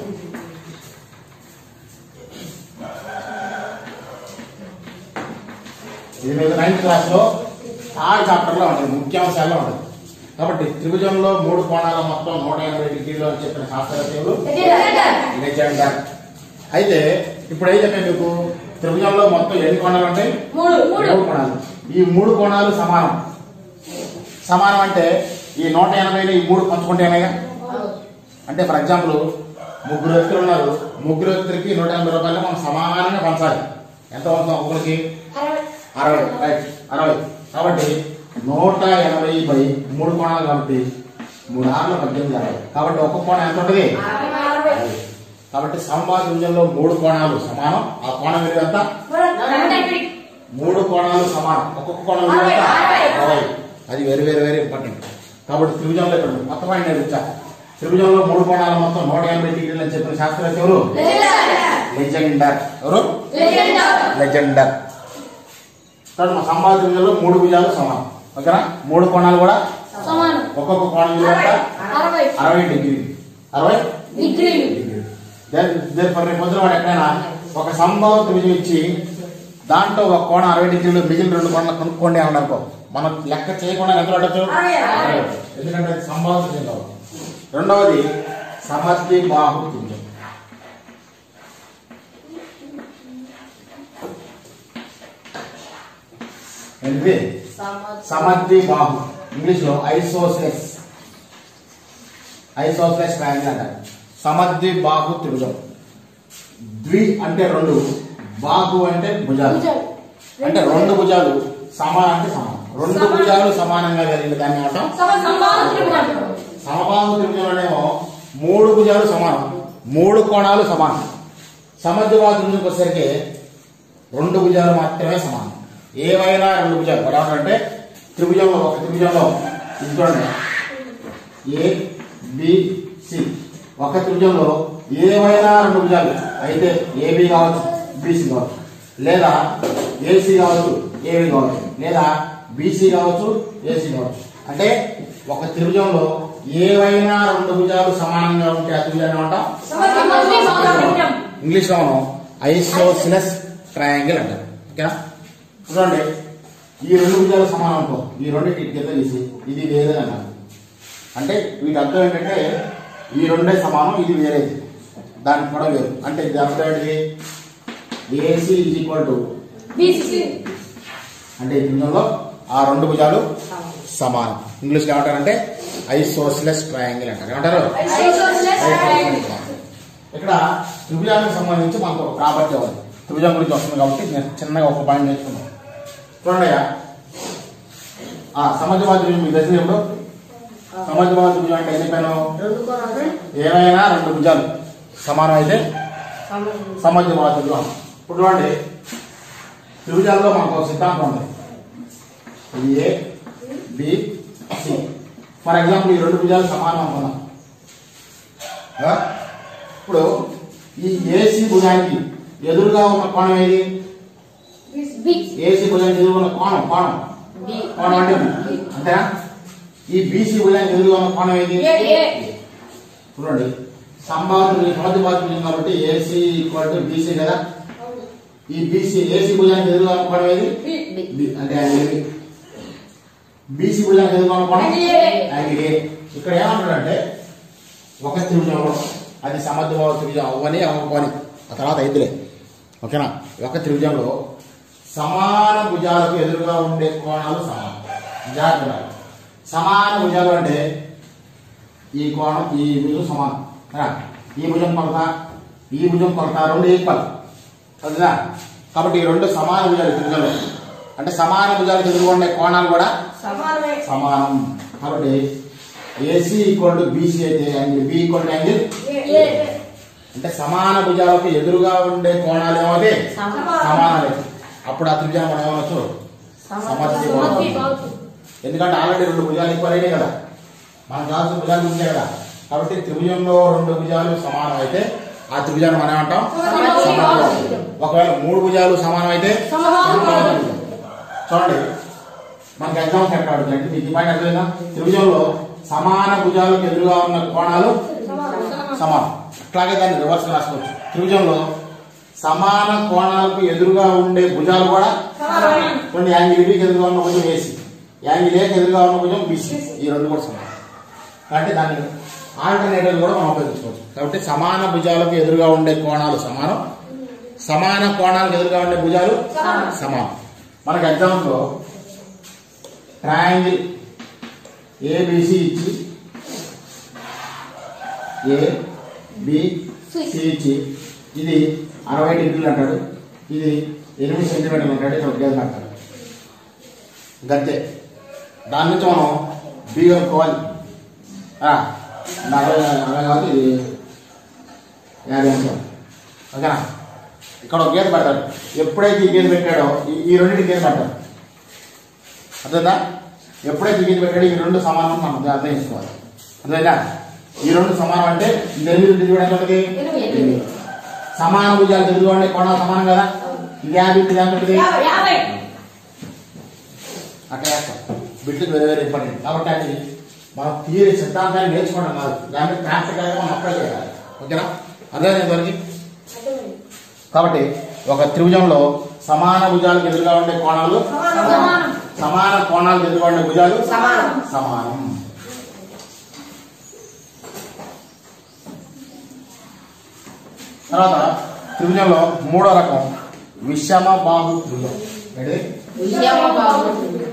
ఇది మీకు నైన్త్ క్లాస్ లో ఆరు చాప్టర్ లో ఉంటుంది ముఖ్యాంశాల్లో ఉంటుంది కాబట్టి త్రిభుజంలో మూడు కోణాల మొత్తం నూట ఎనభై డిగ్రీలు అని చెప్పిన శాస్త్రవేత్త ఎవరు లెజెండర్ అయితే ఇప్పుడు ఏం చెప్పాను మీకు త్రిభుజంలో మొత్తం ఎన్ని కోణాలు ఉంటాయి మూడు మూడు మూడు కోణాలు ఈ మూడు కోణాలు సమానం సమానం అంటే ఈ నూట ఎనభైలో ఈ మూడు పంచుకుంటేనేగా అంటే ఫర్ ఎగ్జాంపుల్ ముగ్గురు వ్యక్తులు ఉన్నారు ముగ్గురు వ్యక్తులకి నూట ఎనభై రూపాయలు మనం సమానంగా పంచాలి ఎంత పంచుతాం ఒక్కరికి అరవై అరవై రైట్ అరవై కాబట్టి నూట ఎనభై బై మూడు కోణాలు కాబట్టి మూడు ఆరులో పద్దెనిమిది అరవై కాబట్టి ఒక్క కోణం ఎంత ఉంటుంది అరవై కాబట్టి సంభాషణలో మూడు కోణాలు సమానం ఆ కోణం విలువ ఎంత నూట ఎనభై మూడు కోణాలు సమానం ఒక్కొక్క కోణం విలువ ఎంత అరవై, అరవై. అరవై అది వెరీ వెరీ వెరీ ఇంపార్టెంట్ కాబట్టి త్రిభుజంలో ఇక్కడ ఉంది. కొత్త పాయింట్ నేర్పించా త్రిభుజంలో మూడు కోణాలు మొత్తం నూట ఎనభై డిగ్రీలు అని చెప్పిన శాస్త్రవేత్త ఎవరు లెజెండర్ ఎవరు లెజెండర్ తర్వాత మా సంభాషణ త్రిభుజంలో మూడు భుజాలు సమానం ఓకేనా మూడు కోణాలు కూడా సమానం ఒక్కొక్క కోణం విలువ ఎంత అరవై అరవై డిగ్రీ అరవై డిగ్రీలు ఫర్ రేపు పొద్దున వాడు ఎక్కడైనా ఒక సంభావ త్రిభుజం ఇచ్చి దాంట్లో ఒక కోణం అరవై డిగ్రీలు మిగిలిన రెండు కోణాలు కనుక్కోండి అని అనుకో మనం లెక్క చేయకుండా ఎంత పడచ్చు అరవై, అరవై. ఎందుకంటే అది సంభావ త్రిభుజం కాబట్టి రెండవది సమద్వి బాహు త్రిభుజం ఏంటిది సమద్వి బాహు ఇంగ్లీష్ లో ఐసోసెస్ ఐసోసెస్ ట్రయాంగిల్ అంటారు సమద్వి బాహు త్రిభుజం ద్వి అంటే రెండు బాహు అంటే భుజాలు భుజాలు. అంటే రెండు భుజాలు సమానం అంటే సమానం రెండు సమానం. భుజాలు సమానంగా కలిగిన దాన్ని ఏమంటాం సమానం త్రిభుజం. సమబాహు త్రిభుజంలోనేమో మూడు భుజాలు సమానం మూడు కోణాలు సమానం సమద్విబాహు త్రిభుజంకి వచ్చేసరికి రెండు భుజాలు మాత్రమే సమానం ఏవైనా రెండు భుజాలు ఎలా అంటే త్రిభుజంలో ఒక త్రిభుజంలో ఇది చూడండి ఏ బి సి ఒక త్రిభుజంలో ఏవైనా రెండు భుజాలు అయితే ఏబి కావచ్చు బీసీ కావచ్చు లేదా ఏసీ కావచ్చు ఏబి కావచ్చు లేదా బీసీ కావచ్చు ఏసీ కావచ్చు అంటే ఒక త్రిభుజంలో ఏవైనా రెండు భుజాలు సమానంగా ఉంటే ఆ త్రిభుజాన్ని ఏమంటాం సమద్విబాహు త్రిభుజం. ఇంగ్లీష్ లో మనం ఐసోసిలస్ ట్రయాంగిల్ అంటారు ఓకేనా చూడండి ఈ రెండు భుజాలు సమానం అనుకో ఈ రెండు కింద తీసి ఇది వేరే అన్నారు అంటే వీటి అర్థం ఏంటంటే ఈ రెండే సమానం ఇది వేరేది దానికి కూడా వేరు అంటే ఇది అర్థం ఏంటి AC is equal to BC అంటే ఈ భుజంలో ఆ రెండు భుజాలు సమానం ఇంగ్లీష్ లో ఏమంటారంటే ఐసోసిలస్ ట్రయాంగిల్ అంటారు ఏమంటారు ఐసోసిలస్ ట్రయాంగిల్. ఇక్కడ త్రిభుజానికి సంబంధించి మనకు ఒక ప్రాపర్టీ ఉంది త్రిభుజం గురించి వస్తుంది కాబట్టి నేను చిన్నగా ఒక పాయింట్ నేర్చుకున్నాను చూడండి అయ్యా. ఆ సమాజవాద త్రిభుజం మీకు తెలిసింది ఎప్పుడు సమాజవాద త్రిభుజం అంటే ఏం చెప్పాను ఏమైనా రెండు భుజాలు సమానం అయితే సమాజవాద త్రిభుజం ఇప్పుడు చూడండి త్రిభుజాల్లో మనకు ఒక సిద్ధాంతం ఉంది ఇది A B C for example ఈ రెండు భుజాలు సమానం అనుకున్నాం ఆ? ఇప్పుడు ఈ ఏసీ భుజానికి ఎదురుగా ఉన్న కోణం ఏది బి ఏసీ భుజానికి ఎదురుగా ఉన్న కోణం కోణం కోణం అంటే బి. అంతేనా ఈ బీసీ భుజానికి ఎదురుగా ఉన్న కోణం ఏది ఏ ఏ చూడండి సంభావన సమధిపాతం కాబట్టి ఏసీ ఈక్వల్ టు బీసీ కదా ఈ బీసీ ఏసీ భుజానికి ఎదురుగా ఉన్న కోణం ఏది బి బి అంటే యాంగిల్ బి బీసీ భుజానికి ఎదురుగా ఉన్న కోణం యాంగిల్ ఏ. యాంగిల్ ఏ ఇక్కడ ఏమంటాడంటే ఒక త్రిభుజంలో అది సమద్భావ త్రిభుజం అవ్వని అవ్వని ఆ తర్వాత ఐదులే ఓకేనా ఒక త్రిభుజంలో సమాన భుజాలకు ఎదురుగా ఉండే కోణాలు సమానం జాగ్రత్త ఉండాలి. సమాన భుజాలు అంటే ఈ కోణం ఈ భుజం సమానం కదా? ఈ భుజం కొలత ఈ భుజం కొలత రెండు ఈక్వల్ కదా కాబట్టి ఈ రెండు సమాన భుజాలు త్రిభుజంలో అంటే సమాన భుజాలకు ఎదురుగా ఉండే కోణాలు కూడా సమానమే సమానం కాబట్టి ఏసీ ఈక్వల్ టు బీసీ అయితే angle B equal to angle A అంటే సమాన భుజాలకు ఎదురుగా ఉండే కోణాలు ఏమవుతాయి సమానం. సమానాలే అప్పుడు ఆ త్రిభుజాన్ని మనం ఏమనొచ్చు సమద్వి సమద్వి బాహు బాహు. ఎందుకంటే ఆల్రెడీ రెండు భుజాలు ఈక్వల్ అయినాయి కదా మనకు కావాల్సిన భుజాలు ఉంటే కదా కాబట్టి త్రిభుజంలో రెండు భుజాలు సమానం అయితే ఆ త్రిభుజాన్ని మనం ఏమంటాం సమద్వి సమద్వి బాహు. బాహు. ఒకవేళ మూడు భుజాలు సమానం అయితే సమబాహు సమబాహు త్రిభుజం. త్రిభుజం. చూడండి మనకి ఎగ్జామ్ కరెక్ట్ అడుగుతుంది మీకు ఈ పాయింట్ అర్థమైందా త్రిభుజంలో సమాన భుజాలకు ఎదురుగా ఉన్న కోణాలు సమానం అట్లాగే దాన్ని రివర్స్ రాసుకోవచ్చు త్రిభుజంలో సమాన కోణాలకు ఎదురుగా ఉండే భుజాలు కూడా సమానం. కొన్ని యాంగిల్ బికి ఎదురుగా ఉన్న భుజం ఏసి యాంగిల్ ఏకి ఎదురుగా ఉన్న భుజం బీసీ ఈ రెండు కూడా సమానం కాబట్టి దాన్ని ఆల్టర్నేటివ్ కూడా మనం ఉపయోగించుకోవచ్చు కాబట్టి సమాన భుజాలకు ఎదురుగా ఉండే కోణాలు సమానం సమాన కోణాలకు ఎదురుగా ఉండే భుజాలు సమానం. సమానం మనకి ఎగ్జామ్లో ట్రయాంగిల్ ఏబిసి ఇచ్చి ఏ బి సి ఇచ్చి ఇది అరవై డిగ్రీలు అంటాడు ఇది ఎనిమిది సెంటీమీటర్లు అంటాడు ఇక్కడ గేదె అంటాడు గంతే దాని నుంచి మనం బి కనుక్కోవాలి ఆ, నలభై అరవై కాదు ఇది యాభై అంశాలు ఓకేనా ఇక్కడ ఒక గీత పెడతాడు ఎప్పుడైతే ఈ గీత పెట్టాడో ఈ- ఈ రెండింటి గీత పెడతాడు అర్థమైందా ఎప్పుడైతే ఈ గీత పెట్టాడో ఈ రెండు సమానం మనం అర్థం చేసుకోవాలి అర్థమైందా ఈ రెండు సమానం అంటే ఇది ఎనిమిది ఉంటుంది చూడండి ఎంత ఉంటుంది ఎనిమిది. సమాన భుజాలు తిరుగుండే కోణాలు సమానం కదా ఇది యాభై ఇది ఎంత ఉంటుంది యాభై. యాభై. అట్లా చేస్తాం బిట్లు వేరే వేరే ఇంపార్టెంట్ కాబట్టి అది మనం థియరీ సిద్ధాంతాన్ని నేర్చుకోవడం కాదు దాన్ని ప్రాక్టికల్ గా మనం అప్లై చేయాలి ఓకేనా అదే వరకు కాబట్టి ఒక త్రిభుజంలో సమాన భుజాలకు ఎదురుగా ఉండే కోణాలు సమానం. సమాన కోణాలకు ఎదురుగా ఉండే భుజాలు సమానం. సమానం తర్వాత త్రిభుజంలో మూడో రకం విషమ బాహు త్రిభుజం ఏంటి విషమ బాహు.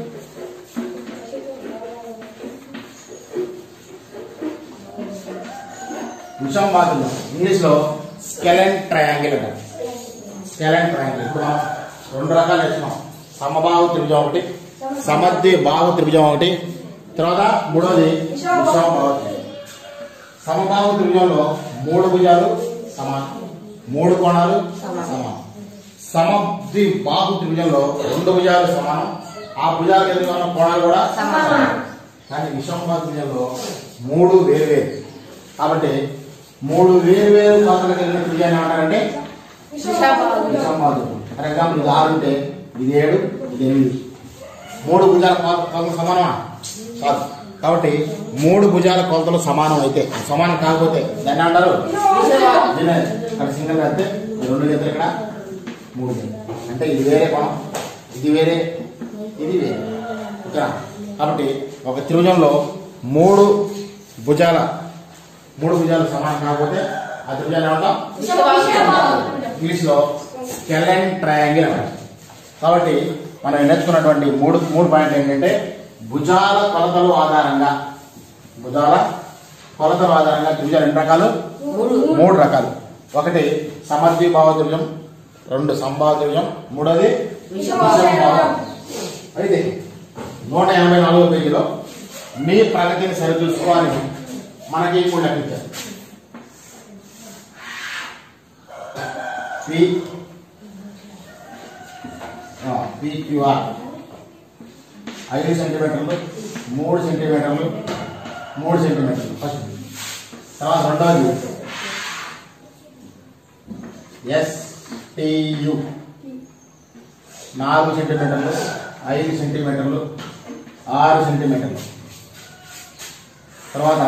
విషమ బాహు త్రిభుజం ఇంగ్లీష్ లో స్కెలెన్ ట్రయాంగిల్ అంటారు స్కెలెన్ ట్రయాంగిల్ ఇప్పుడు మనం రెండు రకాలు వేస్తున్నాం సమబాహు త్రిభుజం ఒకటి సమద్వి బాహు త్రిభుజం ఒకటి తర్వాత మూడోది విషమ బాహు త్రిభుజం సమబాహు త్రిభుజంలో మూడు భుజాలు సమానం మూడు కోణాలు సమానం సమద్వి బాహు త్రిభుజంలో రెండు భుజాలు సమానం ఆ భుజాలకు ఎదురుగా ఉన్న కోణాలు కూడా సమానం. కానీ విషమ బాహు త్రిభుజంలో మూడు వేరు వేరు కాబట్టి మూడు వేరు వేరు కోణాలకు కలిగిన త్రిభుజాన్ని ఏమంటారంటే విషమ బాహు. విషమ బాహు త్రిభుజం ఫర్ ఎగ్జాంపుల్ ఇది ఆరు ఉంటే ఇది ఏడు ఇది ఎనిమిది మూడు భుజాల కొల- కొలతలు సమానమా కాదు కాబట్టి మూడు భుజాల కొలతలు సమానం అయితే సమానం కాకపోతే దాన్ని అంటారు దీన్నే ఇక్కడ సింగిల్ అయితే రెండు గీతలు ఇక్కడ మూడు గీతలు అంటే ఇది వేరే కోణం ఇది వేరే ఇది వేరే ఓకేనా కాబట్టి ఒక త్రిభుజంలో మూడు భుజాల మూడు భుజాలు సమానం కాకపోతే ఆ త్రిభుజాన్ని ఏమంటాం విషమ బాహు. ఇంగ్లీష్ లో స్కెలెన్ ట్రయాంగిల్ అంటారు కాబట్టి మనం నేర్చుకున్నటువంటి మూడు మూడు పాయింట్లు ఏంటంటే భుజాల కొలతలు ఆధారంగా భుజాల కొలతల ఆధారంగా త్రిభుజాలు ఎన్ని రకాలు మూడు రకాలు ఒకటి సమద్విభావ త్రిభుజం రెండు సంభావ త్రిభుజం మూడోది విషమభావ విషమభావ. అయితే నూట ఎనభై నాలుగో పేజీలో మీ ప్రగతిని సరిచూసుకోవాలి మనకి మూడు లెక్కించారు పి పిక్యూఆర్ ఐదు సెంటీమీటర్లు మూడు సెంటీమీటర్లు మూడు సెంటీమీటర్లు ఫస్ట్ తర్వాత రెండవది ఎస్టియు నాలుగు సెంటీమీటర్లు ఐదు సెంటీమీటర్లు ఆరు సెంటీమీటర్లు తర్వాత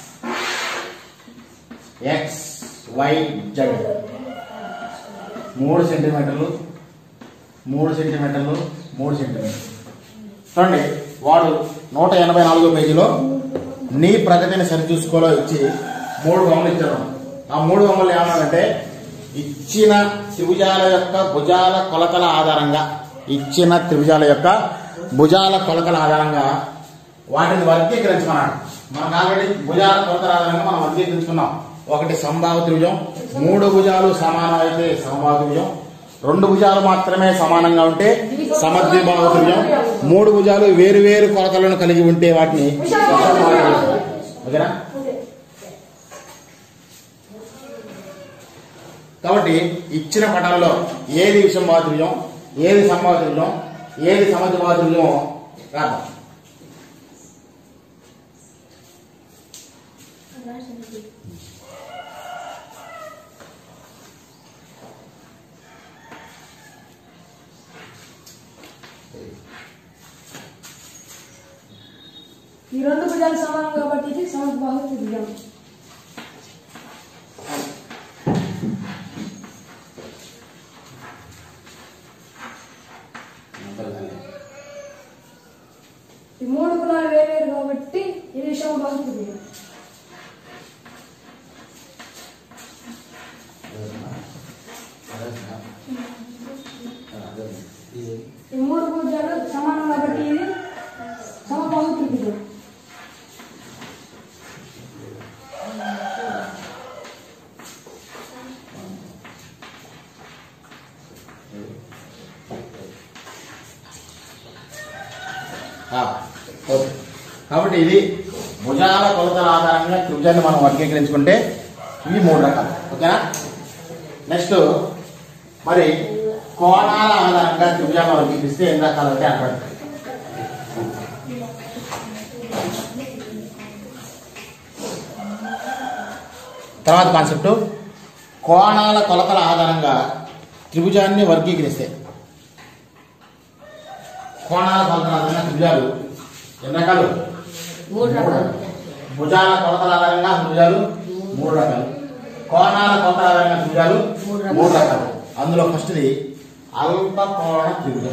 ఎక్స్ వై జెడ్ మూడు సెంటీమీటర్లు మూడు సెంటీమీటర్లు మూడు సెంటీమీటర్లు చూడండి వాడు నూట ఎనభై నాలుగో పేజీలో నీ ప్రగతిని సరిచూసుకోలో ఇచ్చి మూడు బొమ్మలు ఇచ్చాడు ఆ మూడు బొమ్మలు ఏమన్నాడంటే ఇచ్చిన త్రిభుజాల యొక్క భుజాల కొలతల ఆధారంగా ఇచ్చిన త్రిభుజాల యొక్క భుజాల కొలతల ఆధారంగా వాటిని వర్గీకరించమన్నాడు మనకు ఆల్రెడీ భుజాల కొలతల ఆధారంగా మనం వర్గీకరించుకున్నాం ఒకటి సంభావ త్రిభుజం మూడు భుజాలు సమానం అయితే సమభావ త్రిభుజం రెండు భుజాలు మాత్రమే సమానంగా ఉంటే సమద్విభావ త్రిభుజం మూడు భుజాలు వేరు వేరు కొలతలను కలిగి ఉంటే వాటిని విషమభావ త్రిభుజం. ఓకేనా కాబట్టి ఇచ్చిన పటంలో ఏది విషంభావ త్రిభుజం ఏది సంభావ్య త్రిభుజం ఏది సమద్విభావ త్రిభుజం రాద్దాం ఈ రెండు భుజాలు సమానం కాబట్టి ఇది సమద్బాహు త్రిభుజం ఈ మూడు గుణాలు వేరు కాబట్టి ఇది సమబాహు త్రిభుజం ఈ మూడు భుజాలు సమానం కాబట్టి ఇది సమబాహు త్రిభుజం ఆ, ఓకే కాబట్టి ఇది భుజాల కొలతల ఆధారంగా త్రిభుజాన్ని మనం వర్గీకరించుకుంటే ఇవి మూడు రకాలు ఓకేనా నెక్స్ట్ మరి కోణాల ఆధారంగా త్రిభుజాలను వర్గీకరిస్తే ఎన్ని రకాలు అంటే అక్కడ తర్వాత కాన్సెప్ట్ కోణాల కొలతల ఆధారంగా త్రిభుజాన్ని వర్గీకరిస్తే కోణాల కొలతల ఆధారంగా త్రిభుజాలు ఎన్ని రకాలు మూడు రకాలు భుజాల కొలతల ఆధారంగా త్రిభుజాలు మూడు రకాలు కోణాల కొలతల ఆధారంగా త్రిభుజాలు మూడు రకాలు. మూడు రకాలు అందులో ఫస్ట్ది అల్ప కోణ త్రిభుజం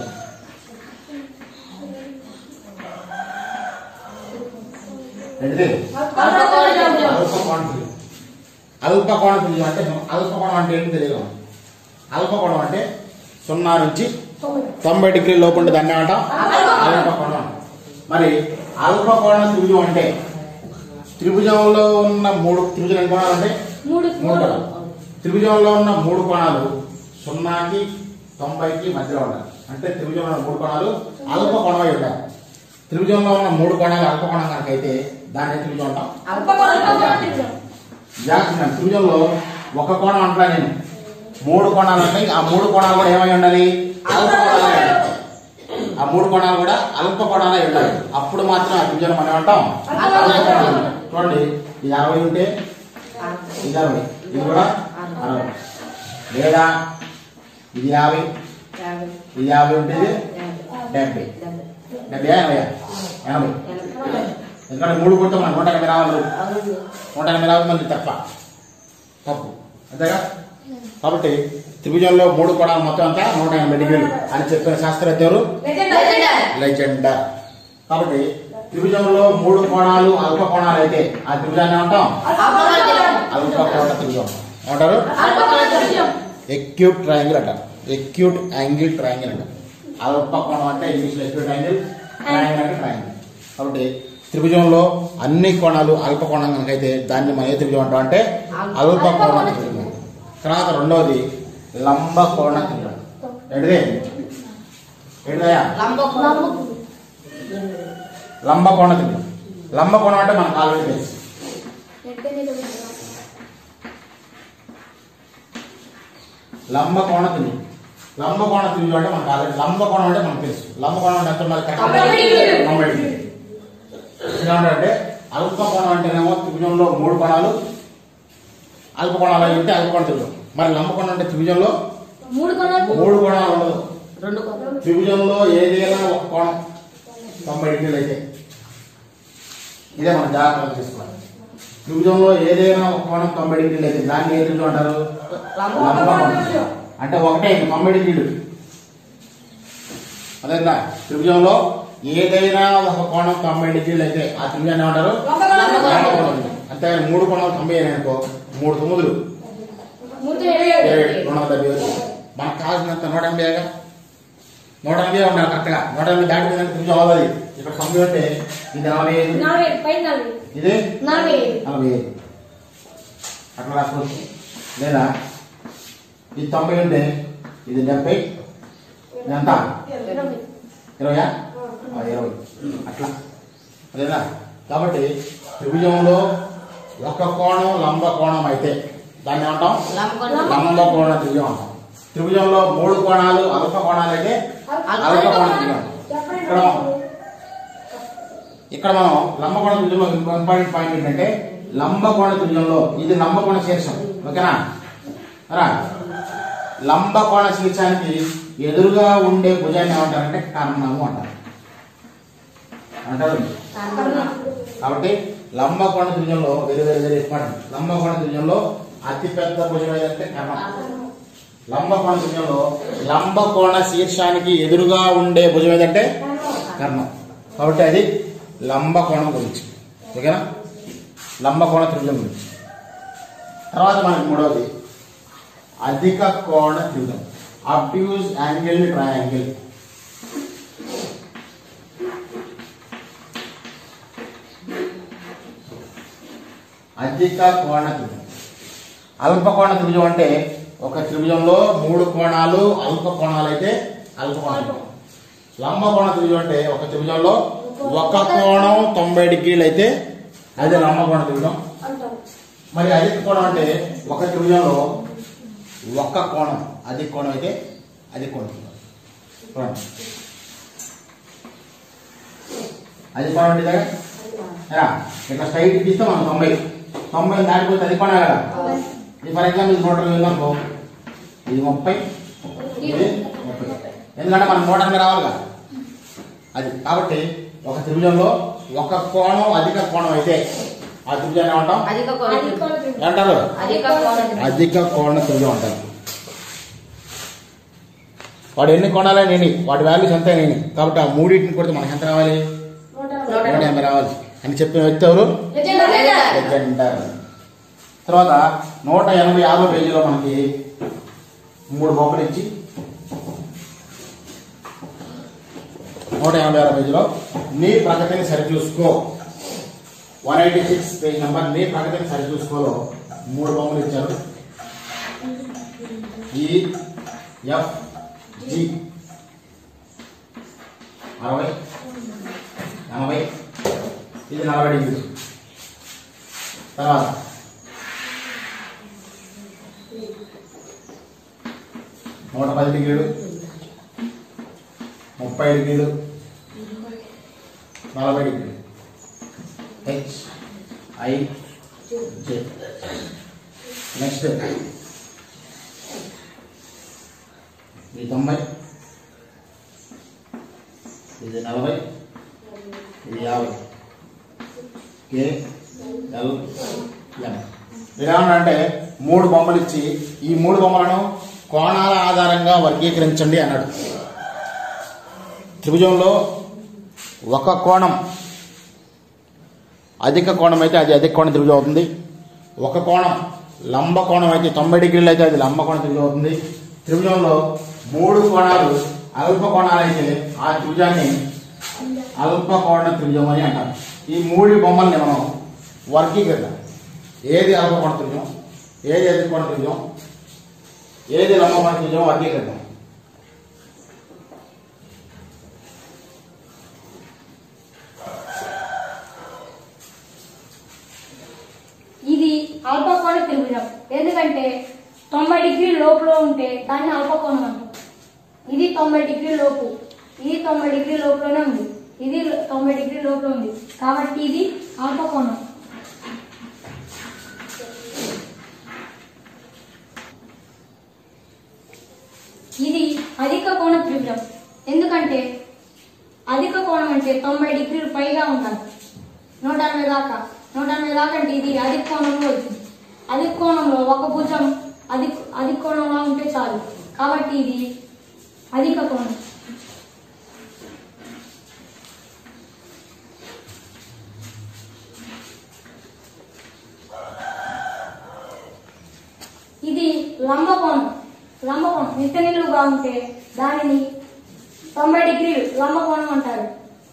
ఏంటిది అల్ప కోణ త్రిభుజం అల్ప కోణ త్రిభుజం అంటే అల్ప కోణం అంటే ఏంటి తెలియదు అల్ప కోణం అంటే సున్నా నుంచి తొంభై డిగ్రీ లోపు ఉంటే దాన్ని ఏమంటాం అల్ప కోణం మరి అల్ప కోణ త్రిభుజం అంటే త్రిభుజంలో ఉన్న మూడు త్రిభుజం ఎన్ని కోణాలు అంటే మూడు మూడు కోణాలు త్రిభుజంలో ఉన్న మూడు కోణాలు సున్నాకి తొంభైకి మధ్యలో ఉండాలి అంటే త్రిభుజంలో ఉన్న మూడు కోణాలు అల్ప కోణమై ఉండాలి త్రిభుజంలో ఉన్న మూడు కోణాలు అల్ప కోణం కనుక అయితే దాన్ని ఏ త్రిభుజం అంటాం జాగ్రత్త త్రిభుజంలో ఒక కోణం అంటా నేను మూడు కోణాలు ఉంటాయి ఆ మూడు కోణాలు కూడా ఏమై ఉండాలి అల్ప కోణాలే ఉండాలి. ఆ మూడు కోణాలు కూడా అల్ప కోణాలే ఉండాలి అప్పుడు మాత్రం ఆ త్రిభుజం మనం ఏమంటాం అల్ప కోణాలు. చూడండి ఇది అరవై ఉంటే ఇది అరవై ఇది కూడా అరవై లేదా ఇది యాభై ఇది యాభై ఉంటే ఇది డెబ్బై డెబ్బై ఎనభై ఎనభై ఎందుకంటే మూడు కొడితే మనం నూట ఎనభై రావాలి నూట ఎనభై రావాలి మళ్ళీ తప్ప తప్పు అంతేగా కాబట్టి త్రిభుజంలో మూడు కోణాలు మొత్తం అంతా నూట ఎనభై డిగ్రీలు అని చెప్పిన శాస్త్రవేత్త ఎవరు లెజెండర్ కాబట్టి త్రిభుజంలో మూడు కోణాలు అల్ప కోణాలు అయితే ఆ త్రిభుజాన్ని ఏమంటాం అల్ప కోణ త్రిభుజం ఏమంటారు ఎక్యూట్ ట్రయాంగిల్ అంటారు ఎక్యూట్ యాంగిల్ ట్రయాంగిల్ అంటారు అల్ప కోణం అంటే ఇంగ్లీష్లో ఎక్యూట్ యాంగిల్ ట్రయాంగిల్ అంటే ట్రయాంగిల్ కాబట్టి త్రిభుజంలో అన్ని కోణాలు అల్ప కోణం కనుక అయితే దాన్ని మనం ఏ త్రిభుజం అంటాం అంటే అల్ప కోణ త్రిభుజం తర్వాత రెండవది లంబ కోణ త్రిభుజం ఏంటిది ఏంటిదయ్యా లంబ కోణ త్రిభుజం లంబ కోణం అంటే మనకు ఆల్రెడీ తెలుసు లంబ కోణ త్రిభుజం లంబ కోణ త్రిభుజం అంటే మనకు ఆల్రెడీ లంబ కోణం అంటే మనకు తెలుసు లంబ కోణం అంటే ఎంత ఉన్నది తొంభై డిగ్రీలు. తొంభై డిగ్రీలు. ఏమంటారంటే అల్ప కోణం అంటేనేమో త్రిభుజంలో మూడు కోణాలు అల్ప కోణాలు అయి ఉంటే అల్ప కోణ త్రిభుజం మరి లంబ కోణం అంటే త్రిభుజంలో మూడు కొనాలు మూడు కోణాలు ఉండదు రెండు కోణాలు త్రిభుజంలో ఏదైనా ఒక కోణం తొంభై డిగ్రీలు అయితే ఇదే మనం జాగ్రత్తగా తీసుకోవాలి త్రిభుజంలో ఏదైనా ఒక కోణం తొంభై డిగ్రీలు అయితే దాన్ని ఏ త్రిభుజం అంటారు లంబ లంబ కోణం. అంటే ఒకటే ఇంక తొంభై డిగ్రీలు అదేనా త్రిభుజంలో ఏదైనా ఒక కోణం తొంభై డిగ్రీలు అయితే ఆ త్రిభుజాన్ని ఏమంటారు లంబ కోణం. అంతే మూడు కోణాలు తొంభై అయినాయి అనుకో మూడు తొమ్మిదిలు మూడు ఇరవై రెండు వందల డెబ్బై ఐదు. మనకు కావాల్సినంత నూట ఎనభైగా నూట ఎనభై ఉండాలి కరెక్ట్గా నూట ఎనభై దాటిపోయిందంటే త్రిభుజం అవ్వాలి ఇక్కడ తొంభై ఉంటే ఇది నలభై ఐదు నలభై పైన నలభై ఇది నలభై ఐదు నలభై ఐదు అట్లా రాసుకోవచ్చు లేదా ఇది తొంభై ఉంటే ఇది డెబ్బై ఇది ఎంత ఇరవై ఇరవయా ఆ, ఇరవై అట్లా అదేనా కాబట్టి త్రిభుజంలో ఒక కోణం లంబ కోణం అయితే దాన్ని ఏమంటాం లంబ కోణం. లంబ కోణ త్రిభుజం అంటాం త్రిభుజంలో మూడు కోణాలు అల్ప కోణాలు అయితే అల్ప కోణ త్రిభుజం ఇక్కడ ఇక్కడ మనం లంబకోణ త్రిభుజంలో ఇంపార్టెంట్ పాయింట్ ఏంటంటే లంబకోణ త్రిభుజంలో ఇది లంబకోణ శీర్షం ఓకేనా రా లంబకోణ శీర్షానికి ఎదురుగా ఉండే భుజాన్ని ఏమంటారంటే కర్ణము అంటారు అంటారు కాబట్టి లంబకోణ త్రిభుజంలో వెరీ వెరీ వెరీ ఇంపార్టెంట్ లంబకోణ త్రిభుజంలో అతి పెద్ద భుజం ఏదంటే కర్ణం లంబకోణ త్రిభుజంలో లంబకోణ శీర్షానికి ఎదురుగా ఉండే భుజం ఏదంటే కర్ణం కాబట్టి అది లంబకోణం గురించి ఓకేనా లంబకోణ త్రిభుజం గురించి తర్వాత మనకి మూడవది అధిక కోణ త్రిభుజం అబ్యూజ్ యాంగిల్ ట్రయాంగిల్ అధిక కోణ త్రిభుజం అల్ప కోణ త్రిభుజం అంటే ఒక త్రిభుజంలో మూడు కోణాలు అల్ప కోణాలు అయితే అల్ప కోణం లంబ కోణ త్రిభుజం అంటే ఒక త్రిభుజంలో ఒక కోణం తొంభై డిగ్రీలు అయితే అదే లంబ కోణ త్రిభుజం మరి అధిక కోణం అంటే ఒక త్రిభుజంలో ఒక కోణం అధిక కోణం అయితే అధిక కోణం చూడండి అది కోణం అంటే ఇదే కదా? ఇట్లా స్ట్రైట్ తీస్తే మనం తొంభై తొంభై దాటిపోతే అది కోణం కదా ఇది ఫర్ ఎగ్జాంపుల్ నూట ఇరవై ఉంది అనుకో ఇది ముప్పై ఇది ముప్పై ఎందుకంటే మనం నూట ఎనభై రావాలి కదా అది కాబట్టి ఒక త్రిభుజంలో ఒక కోణం అధిక కోణం అయితే ఆ త్రిభుజాన్ని ఏమంటాం అధిక కోణ త్రిభుజం. ఏమంటారు అధిక కోణ త్రిభుజం. అధిక కోణ త్రిభుజం అంటారు వాడు ఎన్ని కోణాలే నేను వాటి వాల్యూస్ ఎంత నేను కాబట్టి ఆ మూడింటిని కొడితే మనకి ఎంత రావాలి నూట నూట ఎనభై రావాలి అని చెప్పిన వ్యక్తి ఎవరు లెజెండర్ తర్వాత నూట ఎనభై ఆరో పేజీలో మనకి మూడు బొమ్మలు ఇచ్చి నూట ఎనభై ఆరో పేజీలో నీ ప్రగతిని సరిచూసుకో one eighty six page number నీ ప్రగతిని సరిచూసుకోలో మూడు బొమ్మలు ఇచ్చారు ఈ ఎఫ్ జి అరవై ఎనభై ఇది నలభై డిగ్రీలు తర్వాత నూట పది డిగ్రీలు ముప్పై డిగ్రీలు నలభై డిగ్రీలు హెచ్ ఐ జే నెక్స్ట్ ఇది తొంభై ఇది నలభై ఇది యాభై కే ఎల్ ఎం అంటే మూడు బొమ్మలు ఇచ్చి ఈ మూడు బొమ్మలను కోణాల ఆధారంగా వర్గీకరించండి అన్నాడు త్రిభుజంలో ఒక కోణం అధిక కోణం అయితే అది అధిక కోణ త్రిభుజం అవుతుంది ఒక కోణం లంబ కోణం అయితే తొంభై డిగ్రీలు అయితే అది లంబ కోణ త్రిభుజం అవుతుంది త్రిభుజంలో మూడు కోణాలు అల్ప కోణాలు అయితే ఆ త్రిభుజాన్ని అల్ప కోణ త్రిభుజం అని అంటారు ఈ మూడు బొమ్మల్ని మనం వర్గీకరిద్దాం ఏది అల్ప కోణ త్రిభుజం ఏది అధిక కోణ త్రిభుజం ఏది లంబ కోణ త్రిభుజం వర్గీకరిద్దాం ఇది అల్పకోణ త్రిభుజం ఎందుకంటే తొంభై డిగ్రీ లోపల ఉంటే దాన్ని అల్పకోణం అంటాం ఇది తొంభై డిగ్రీ లోపు ఇది తొంభై డిగ్రీ లోపలనే ఉంది ఇది తొంభై డిగ్రీ లోపల ఉంది కాబట్టి ఇది అల్పకోణం ఇది అధిక కోణ త్రిభుజం ఎందుకంటే అధిక కోణం అంటే తొంభై డిగ్రీలు పైగా ఉండాలి నూట ఎనభై దాకా నూట ఎనభై దాకా అంటే ఇది అధిక కోణంలో వచ్చింది అధిక కోణంలో ఒక భుజం అధిక అధిక కోణంలో ఉంటే చాలు కాబట్టి ఇది అధిక కోణం ఇది లంబకోణం లంబకోణం నిత్య నిలువుగా ఉంటే దానిని తొంభై డిగ్రీలు లంబకోణం అంటారు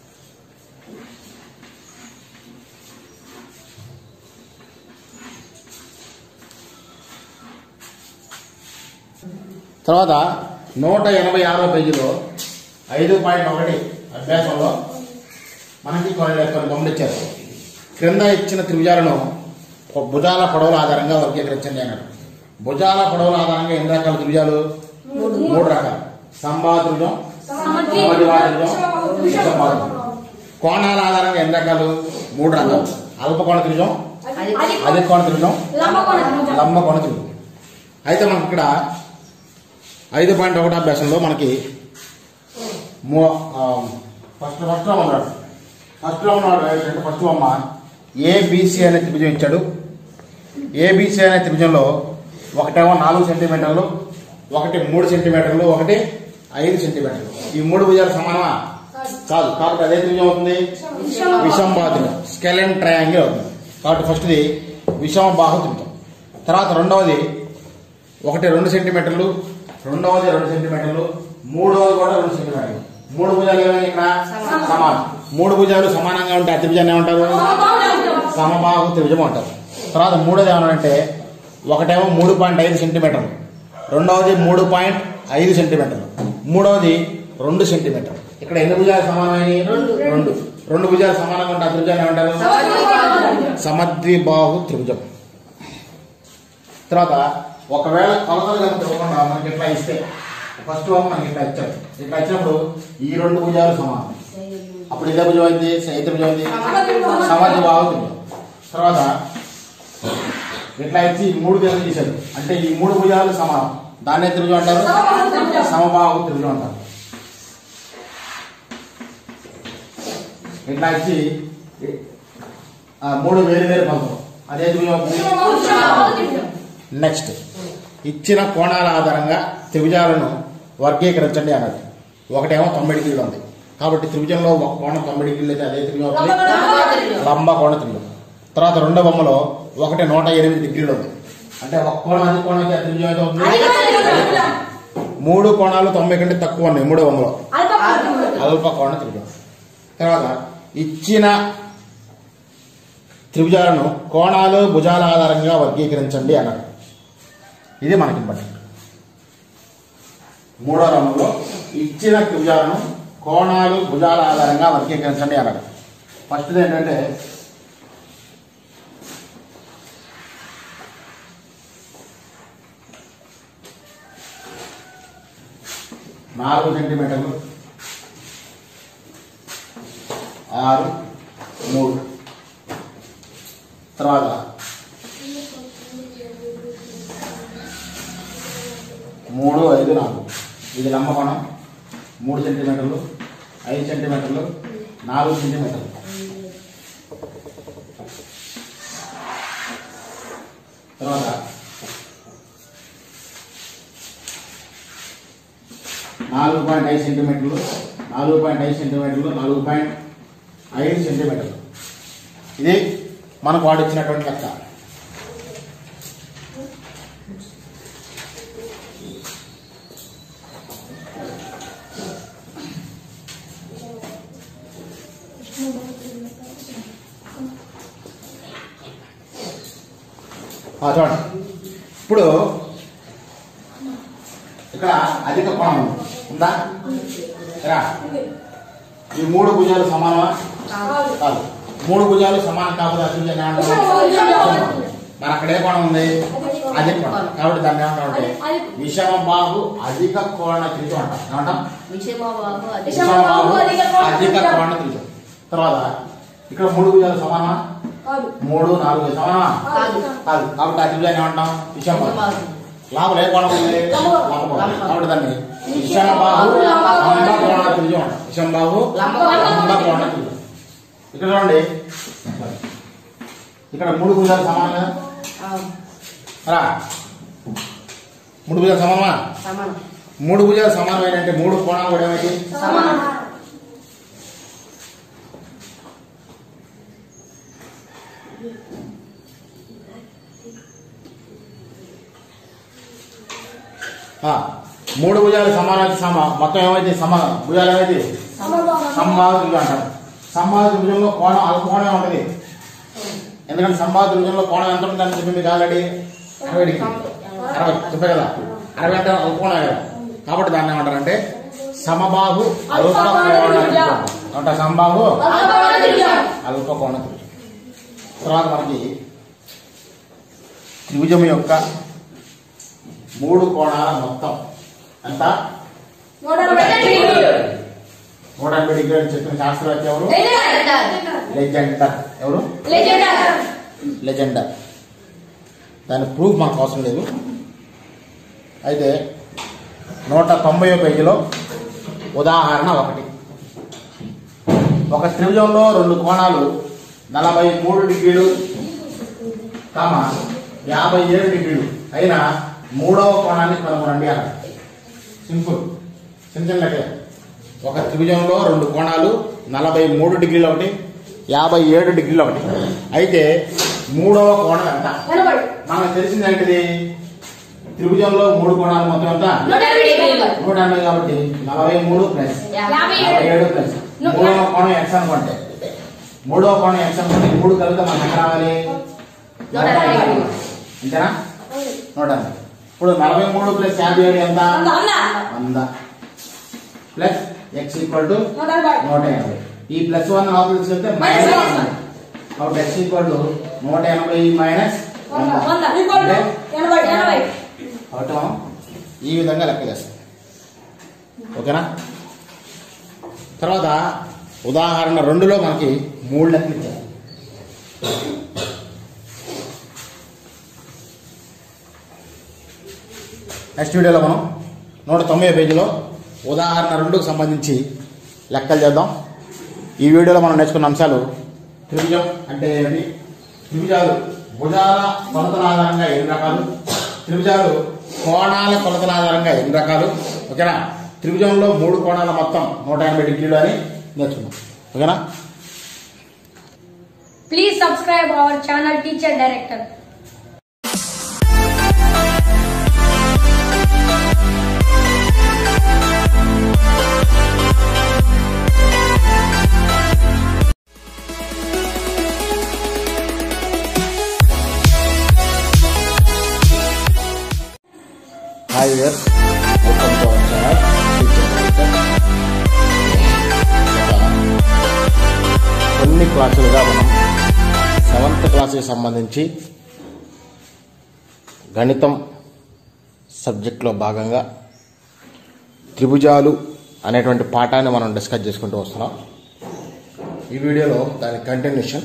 తర్వాత నూట ఎనభై ఆరో పేజీలో ఐదు పాయింట్ ఒకటి అభ్యాసంలో మనకి కొన్ని కొన్ని బొమ్మలు ఇచ్చారు క్రింద ఇచ్చిన త్రిభుజాలను భుజాల పొడవుల ఆధారంగా వర్గీకరించండి అన్నాడు భుజాల పొడవుల ఆధారంగా ఎన్ని రకాల త్రిభుజాలు మూడు రకాలు సంభావ త్రిభుజం సమద్విబాహు త్రిభుజం విషమబాహు త్రిభుజం కోణాల ఆధారంగా ఎన్ని రకాలు మూడు రకాలు అల్పకోణ త్రిభుజం అధిక కోణ త్రిభుజం లంబ కోణ త్రిభుజం అయితే మనకి ఇక్కడ ఐదు పాయింట్ ఒకటి అభ్యాసంలో మనకి మూ- ఆ, ఫస్ట్ ఫస్ట్ లో ఉన్నాడు ఫస్ట్ లో ఉన్నాడు ఏంటంటే ఫస్ట్ అమ్మ ఏబిసి అనే త్రిభుజం ఇచ్చాడు ఏబిసి అనే త్రిభుజంలో ఒకటేమో నాలుగు సెంటీమీటర్లు ఒకటి మూడు సెంటీమీటర్లు ఒకటి ఐదు సెంటీమీటర్లు ఈ మూడు భుజాలు సమానమా కాదు కాబట్టి అదే త్రిభుజం అవుతుంది విషంబాహు స్కెలెన్ ట్రయాంగిల్ అవుతుంది కాబట్టి ఫస్ట్ది విషమబాహు త్రిభుజం తర్వాత రెండవది ఒకటి రెండు సెంటీమీటర్లు రెండవది రెండు సెంటీమీటర్లు మూడవది కూడా రెండు సెంటీమీటర్లు మూడు భుజాలు ఏమైనా ఇక్కడ సమానం మూడు భుజాలు సమానంగా ఉంటే ఆ త్రిభుజాన్ని ఏమంటారు సమబాహు త్రిభుజం అంటారు తర్వాత మూడోది ఏమనంటే ఒకటేమో మూడు పాయింట్ ఐదు సెంటీమీటర్లు రెండవది మూడు పాయింట్ ఐదు సెంటీమీటర్లు మూడవది రెండు సెంటీమీటర్లు ఇక్కడ ఎన్ని భుజాలు సమానమైనవి రెండు రెండు భుజాలు సమానంగా ఉంటే ఆ త్రిభుజాన్ని ఏమంటారు సమద్విబాహు త్రిభుజం తర్వాత ఒకవేళ కొలతలు కనుక ఇవ్వకుండా మనకి ఇట్లా ఇస్తే ఫస్ట్ వన్ మనకి ఇట్లా ఇచ్చారు ఇట్లా ఇచ్చినప్పుడు ఈ రెండు భుజాలు సమానం అప్పుడు ఇదే భుజం అయింది ఇదే భుజం అయింది సమద్విబాహు త్రిభుజం తర్వాత ఇట్లా ఇచ్చి ఈ మూడు కింద తీశారు అంటే ఈ మూడు భుజాలు సమానం దాన్నే త్రిభుజం అంటారు సమబాహు త్రిభుజం అంటారు ఇట్లా ఇచ్చి ఆ, మూడు వేరు వేరు కొలతలు అదే త్రిభుజం అవుతుంది నెక్స్ట్ ఇచ్చిన కోణాల ఆధారంగా త్రిభుజాలను వర్గీకరించండి అన్నది ఒకటేమో తొంభై డిగ్రీలు ఉంది కాబట్టి త్రిభుజంలో ఒక కోణం తొంభై డిగ్రీలు అయితే అదే త్రిభుజం అవుతుంది లంబ కోణ త్రిభుజం తర్వాత రెండో బొమ్మలో ఒకటి నూట ఎనిమిది డిగ్రీలు ఉంది అంటే ఒక కోణం అది కోణం అయితే ఆ త్రిభుజం అయితే అవుతుంది మూడు కోణాలు తొంభై కంటే తక్కువ ఉన్నాయి మూడో బొమ్మలో అల్ప కోణ త్రిభుజం తర్వాత ఇచ్చిన త్రిభుజాలను కోణాలు భుజాల ఆధారంగా వర్గీకరించండి అన్నాడు ఇది మనకి ఇంపార్టెంట్ మూడో రంగంలో ఇచ్చిన త్రిభుజాలను కోణాలు భుజాల ఆధారంగా వర్గీకరించండి అన్నాడు ఫస్ట్ ఏంటంటే నాలుగు సెంటీమీటర్లు ఆరు మూడు తర్వాత మూడు ఐదు నాలుగు ఇది లంబకోణం మూడు సెంటీమీటర్లు ఐదు సెంటీమీటర్లు నాలుగు సెంటీమీటర్లు తర్వాత నాలుగు పాయింట్ ఐదు సెంటీమీటర్లు నాలుగు పాయింట్ ఐదు సెంటీమీటర్లు నాలుగు పాయింట్ ఐదు సెంటీమీటర్లు ఇది మనకు వాడు ఇచ్చినటువంటి లెక్క ఆ, చూడండి ఇప్పుడు ఇక్కడ అధిక కోణం ఉంది. ఉందా రా ఈ మూడు భుజాలు సమానమా కాదు మూడు భుజాలు సమానం కాకపోతే అసలు ఏమంటారు మరి అక్కడ ఏ కోణం ఉంది అధిక కోణం కాబట్టి దాన్ని ఏమంటామంటే విషమ బాహు అధిక కోణ త్రిజం అంటాం ఏమంటాం విషమబాబు అది విషమ బాహు అధిక కోణ త్రిజం తర్వాత ఇక్కడ మూడు భుజాలు సమానమా మూడు నాలుగు సమానమా కాదు. కాదు కాబట్టి ఆ త్రిభుజాన్ని ఏమంటాం విషమ బాహు విషమబాబు లోపల ఏ కోణం ఉంది లంబ కోణం కాబట్టి దాన్ని విషమ బాహు లంబ కోణ త్రిజం అంటాం విషమ బాహు లంబ కోణ లంబ కోణ త్రిజం ఇక్కడ చూడండి ఇక్కడ మూడు భుజాలు సమానంగా రా మూడు భుజాలు సమానమా సమానం మూడు భుజాలు సమానమైన అంటే మూడు కోణాలు కూడా ఏమైతే సమానం ఆ, మూడు భుజాలు సమానం సమ మొత్తం ఏమైతే సమ భుజాలు ఏమైతే సంభావ త్రిభుజం అంటారు సంభావ త్రిభుజంలో కోణం అల్ప కోణమే ఉంటుంది ఎందుకంటే సంభావ త్రిభుజంలో కోణం ఎంత ఉంటుందని చెప్పి మీకు ఆల్రెడీ అరవై డిగ్రీ అరవై చెప్పే కదా అరవై అంటే అల్ప కోణమే కదా కాబట్టి దాన్ని ఏమంటారంటే సమబాహు అల్ప కోణ త్రిభుజం అంటే సంబాహు అల్ప కోణ త్రిభుజం తర్వాత మనకి త్రిభుజం యొక్క మూడు కోణాల మొత్తం ఎంత నూట ఎనభై డిగ్రీలు నూట ఎనభై డిగ్రీ అని చెప్పిన శాస్త్రవేత్త ఎవరు లెజెండర్ లెజెండర్ ఎవరు లెజెండర్ లెజెండర్ దాని ప్రూఫ్ మనకు అవసరం లేదు అయితే నూట తొంభై పేజీలో ఉదాహరణ ఒకటి ఒక త్రిభుజంలో రెండు కోణాలు నలభై మూడు డిగ్రీలు కామ యాభై ఏడు డిగ్రీలు అయినా మూడవ కోణాన్ని కనుగొనండి అన్నారు సింపుల్ చిన్న చిన్న లెక్కలే. ఒక త్రిభుజంలో రెండు కోణాలు నలభై మూడు డిగ్రీలు ఒకటి యాభై ఏడు డిగ్రీలు ఒకటి అయితే మూడవ కోణం ఎంత ఎనభై మనకు తెలిసింది ఏంటిది త్రిభుజంలో మూడు కోణాలు మొత్తం ఎంత నూట ఎనభై డిగ్రీలు నూట ఎనభై కాబట్టి నలభై మూడు ప్లస్ యాభై యాభై ఏడు ఏడు ప్లస్ మూడవ కోణం ఎక్స్ అనుకుంటే మూడవ కోణం ఎక్స్ అనుకుంటే ఈ మూడు కలిపితే మనకు ఎంత రావాలి నూట ఎనభై డిగ్రీలు. అంతేనా నూట ఎనభై ఇప్పుడు నలభై మూడు ప్లస్ యాభై ఏడు ఎంత వంద వంద వంద ప్లస్ ఎక్స్ ఈక్వల్ టు నూట ఎనభై నూట ఎనభై ఈ ప్లస్ వన్ అవతల తీసుకెళ్తే మైనస్ మైనస్ వన్. వన్ కాబట్టి ఎక్స్ ఈక్వల్ టు నూట ఎనభై మైనస్ వంద వంద వంద ఈక్వల్ టు ఎనభై ఎనభై అవటం ఈ విధంగా లెక్క చేస్తాం ఓకేనా తర్వాత ఉదాహరణ రెండులో మనకి మూడు లెక్కలు ఇచ్చారు నెక్స్ట్ వీడియోలో మనం నూట తొంభై పేజీలో ఉదాహరణ రెండుకు సంబంధించి లెక్కలు చేద్దాం ఈ వీడియోలో మనం నేర్చుకున్న అంశాలు త్రిభుజం అంటే ఏమిటి త్రిభుజాలు భుజాల కొలతల ఆధారంగా ఎన్ని రకాలు త్రిభుజాలు కోణాల కొలతల ఆధారంగా ఎన్ని రకాలు ఓకేనా త్రిభుజంలో మూడు కోణాల మొత్తం నూట ఎనభై డిగ్రీలు అని నేర్చుకున్నాం ఓకేనా Please subscribe our channel Teacher Director. Hi we're welcome to our channel కొన్ని క్లాసులుగా మనం సెవెంత్ క్లాస్కి సంబంధించి గణితం సబ్జెక్ట్లో భాగంగా త్రిభుజాలు అనేటువంటి పాఠాన్ని మనం డిస్కస్ చేసుకుంటూ వస్తున్నాం ఈ వీడియోలో దాని కంటిన్యూషన్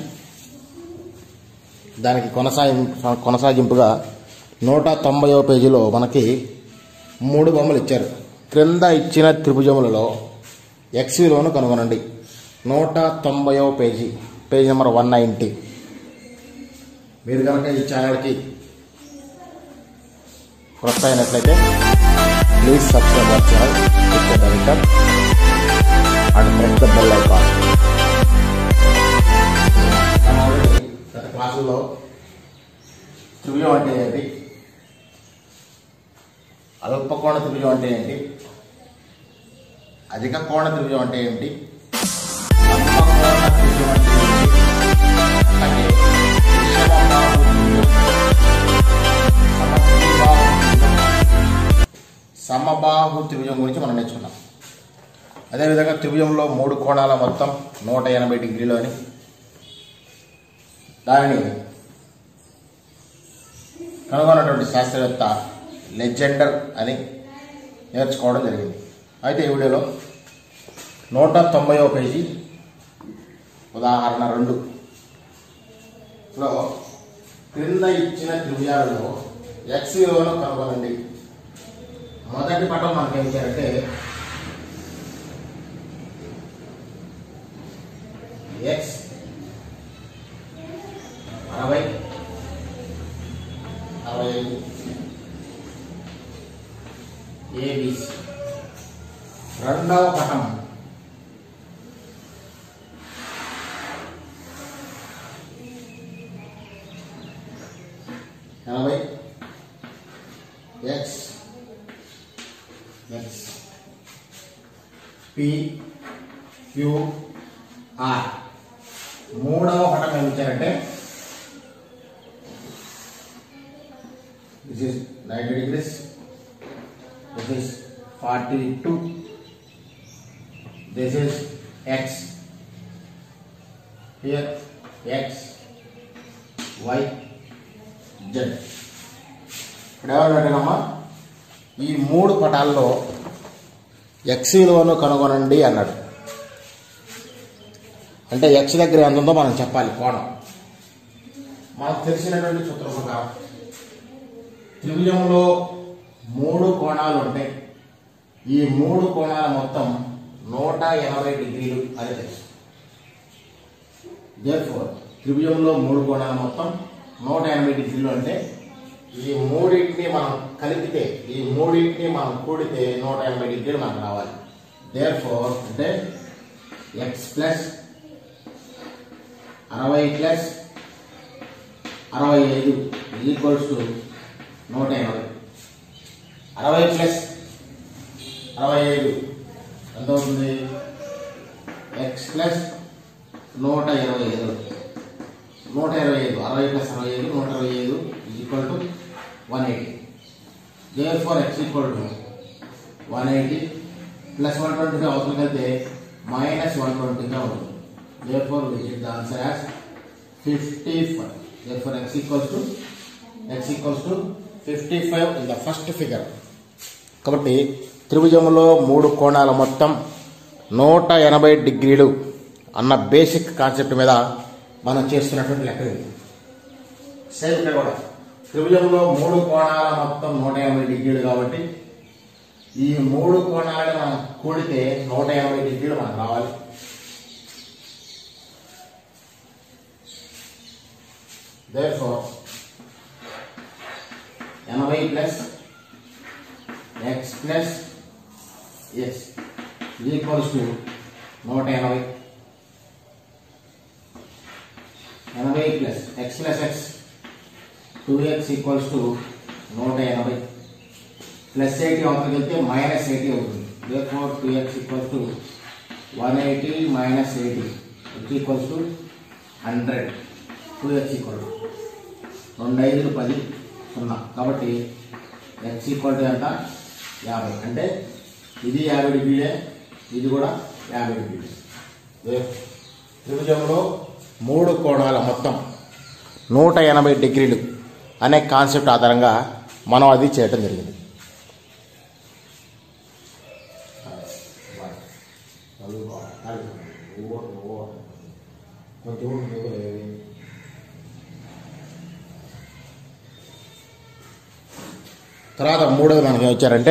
దానికి కొనసాగి కొనసాగింపుగా నూట తొంభైవ పేజీలో మనకి మూడు బొమ్మలు ఇచ్చారు క్రింద ఇచ్చిన త్రిభుజములలో ఎక్స్ విలువను కనుగొనండి నూట తొంభైవ పేజీ పేజీ నెంబర్ వన్ నైంటీ మీరు కనుక ఈ ఛానల్కి కొత్త అయినట్లయితే please subscribe our channel director and press the bell icon మనం ఆల్రెడీ గత క్లాసుల్లో త్రిభుజం అంటే ఏంటి అల్పకోణ త్రిభుజం అంటే ఏంటి అధిక కోణ త్రిభుజం అంటే ఏంటి లంబకోణ త్రిభుజం అంటే ఏంటి అలాగే విషమబాహు త్రిభుజం, సమద్విబాహు త్రిభుజం, సమబాహు త్రిభుజం గురించి మనం నేర్చుకున్నాం అదేవిధంగా త్రిభుజంలో మూడు కోణాల మొత్తం నూట ఎనభై డిగ్రీలు అని దానిని కనుగొన్నటువంటి శాస్త్రవేత్త లెజెండర్ అని నేర్చుకోవడం జరిగింది అయితే ఈ వీడియోలో నూట తొంభైవ పేజీ ఉదాహరణ రెండు లో క్రింద ఇచ్చిన త్రిభుజాలలో ఎక్స్ విలువను కనుగొనండి మొదటి పటం మనకి ఏం ఇచ్చారంటే ఎక్స్ అరవై అరవై ఐదు ఏబిసి రెండవ పటం ఎనభై X X P Q R మూడవ పటం ఏమి ఇచ్చారంటే this is 90 degrees this is 42 this is x here x y z ఇప్పుడు ఏమన్నాడమ్మా ఈ మూడు పటాల్లో ఎక్స్ విలువను కనుగొనండి అన్నాడు అంటే ఎక్స్ దగ్గర ఎంత ఉందో మనం చెప్పాలి కోణం మనకు తెలిసినటువంటి సూత్రం ప్రకారం త్రిభుజంలో మూడు కోణాలు ఉంటాయి ఈ మూడు కోణాల మొత్తం నూట ఎనభై డిగ్రీలు అని తెలుసు దేర్ఫోర్ త్రిభుజంలో మూడు కోణాల మొత్తం నూట ఎనభై డిగ్రీలు అంటే ఈ మూడింటిని మనం కలిపితే ఈ మూడింటిని మనం కూడితే నూట ఎనభై డిగ్రీలు మనకు రావాలి దేర్ ఫోర్ అంటే ఎక్స్ ప్లస్ అరవై ప్లస్ అరవై ఐదు ఈక్వల్స్ టు నూట ఎనభై అరవై ప్లస్ అరవై ఐదు ఎంత అవుతుంది ఎక్స్ ప్లస్ నూట ఇరవై ఐదు నూట ఇరవై ఐదు అరవై ప్లస్ అరవై ఐదు నూట ఇరవై ఐదు equal to one eighty therefore X equal to one eighty plus one ట్వంటీగా అవసరం వెళ్తే మైనస్ వన్ ట్వంటీగా ఉంటుంది therefore we get the answer as fifty five therefore X equals to X equals to fifty five in the first figure కాబట్టి త్రిభుజంలో మూడు కోణాల మొత్తం నూట ఎనభై డిగ్రీలు అన్న బేసిక్ కాన్సెప్ట్ మీద మనం చేస్తున్నటువంటి లెక్క ఇది సేమ్ ఇక్కడ కూడా త్రిభుజంలో మూడు కోణాల మొత్తం నూట ఎనభై డిగ్రీలు కాబట్టి ఈ మూడు కోణాలను మనం కూడితే నూట ఎనభై డిగ్రీలు మనకు రావాలి therefore ఎనభై plus X plus X equals to నూట ఎనభై ఎనభై plus X plus X two X equals to నూట ఎనభై ప్లస్ ఎయిటీ అవతలకి వెళ్తే మైనస్ ఎయిటీ అవుతుంది therefore two X equals to one eighty minus eighty which equals to hundred two X equal to రెండు ఐదులు పది సున్నా కాబట్టి ఎక్స్ ఈక్వల్ టు ఎంత యాభై అంటే ఇది యాభై డిగ్రీలే ఇది కూడా యాభై డిగ్రీలే ఏ? త్రిభుజంలో మూడు కోణాల మొత్తం నూట ఎనభై డిగ్రీలు అనే కాన్సెప్ట్ ఆధారంగా మనం అది చేయటం జరిగింది కొంచెం తర్వాత మూడోది మనకి ఏం ఇచ్చారంటే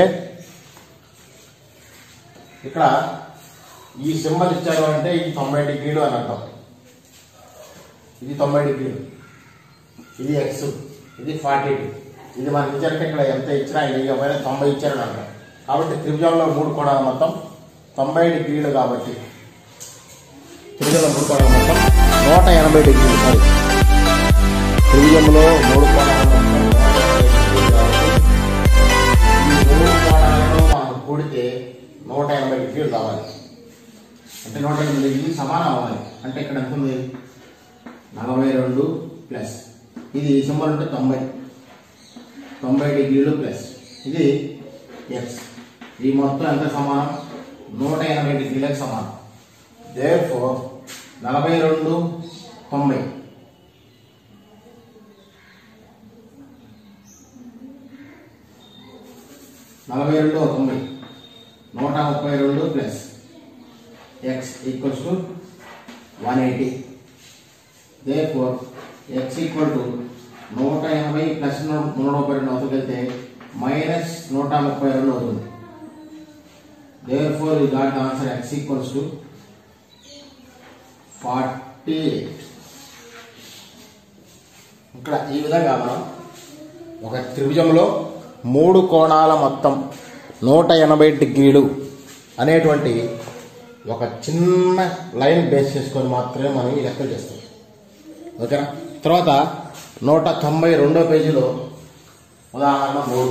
ఇక్కడ ఈ సింబల్ ఇచ్చారు అంటే ఇది తొంభై డిగ్రీలు అని అర్థం ఇది తొంభై డిగ్రీలు ఇది ఎక్స్ ఇది ఫార్టీ టూ ఇది మనకి ఇచ్చారంటే ఇక్కడ ఎంత ఇచ్చినా ఇది ఇవ్వకపోయినా తొంభై ఇచ్చారని అర్థం కాబట్టి త్రిభుజంలో మూడు కోణాలు మొత్తం తొంభై డిగ్రీలు కాబట్టి త్రిభుజంలో మూడు కోణాలు మొత్తం నూట ఎనభై డిగ్రీలు సారీ త్రిభుజంలో మూడు కోణాలు మొత్తం నూట ఎనభై డిగ్రీలు కాబట్టి ఈ మూడు కోణాలను మనం కూడితే నూట ఎనభై డిగ్రీలు రావాలి అంటే నూట ఎనభై డిగ్రీలు సమానం అవ్వాలి అంటే ఇక్కడ ఎంత ఉంది నలభై రెండు ప్లస్ ఇది సింబల్ ఉంటే తొంభై తొంభై డిగ్రీలు ప్లస్ ఇది ఎక్స్ ఈ మొత్తం ఎంత సమానం నూట ఎనభై డిగ్రీలకు సమానం దేర్ ఫోర్ నలభై రెండు తొంభై నలభై రెండు తొంభై నూట ముప్పై రెండు plus X equals to one eighty therefore X equal to నూట ఎనభై ప్లస్ నూ- నూట ముప్పై రెండు అవుతుంది మైనస్ నూట ముప్పై రెండు అవుతుంది therefore we got answer X equals to forty ఇక్కడ ఈ విధంగా మనం ఒక త్రిభుజంలో మూడు కోణాల మొత్తం నూట ఎనభై డిగ్రీలు అనేటువంటి ఒక చిన్న లైన్ బేస్ చేసుకొని మాత్రమే మనం ఈ లెక్కలు చేస్తాం ఓకేనా తర్వాత నూట తొంభై రెండో పేజీలో ఉదాహరణ మూడు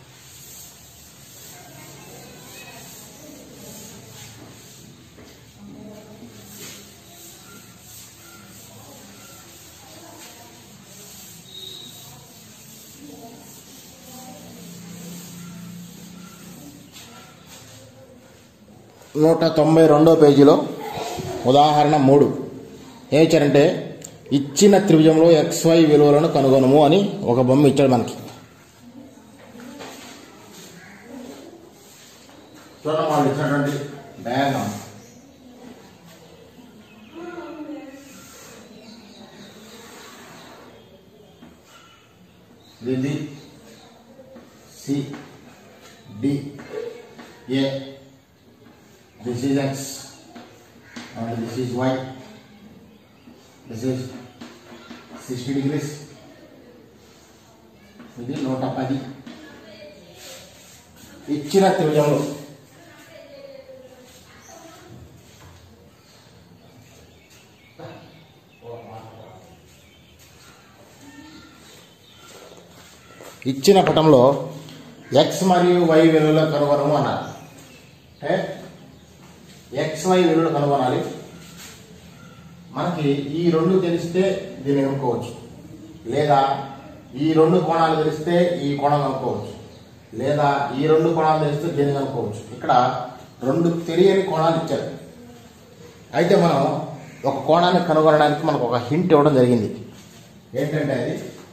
నూట తొంభై రెండో పేజీలో ఉదాహరణ మూడు ఏం ఇచ్చారంటే ఇచ్చిన త్రిభుజంలో ఎక్స్వై విలువలను కనుగొనము అని ఒక బొమ్మ ఇచ్చాడు మనకి చూడండి వాళ్ళు ఇచ్చినటువంటి డయాగ్రామ్ ఇది C D A this is X and this is Y this is sixty degrees ఇది నూట పది ఇచ్చిన త్రిభుజంలో ఇచ్చిన పటంలో ఎక్స్ మరియు వై విలువల కనుగొనము అన్నారు అంటే ఎక్స్ వై విలువలు కనుగొనాలి మనకి ఈ రెండు తెలిస్తే దీన్ని కనుక్కోవచ్చు లేదా ఈ రెండు కోణాలు తెలిస్తే ఈ కోణం కనుక్కోవచ్చు లేదా ఈ రెండు కోణాలు తెలిస్తే దీన్ని కనుక్కోవచ్చు ఇక్కడ రెండు తెలియని కోణాలు ఇచ్చారు అయితే మనం ఒక కోణాన్ని కనుగొనడానికి మనకు ఒక హింట్ ఇవ్వడం జరిగింది ఏంటంటే అది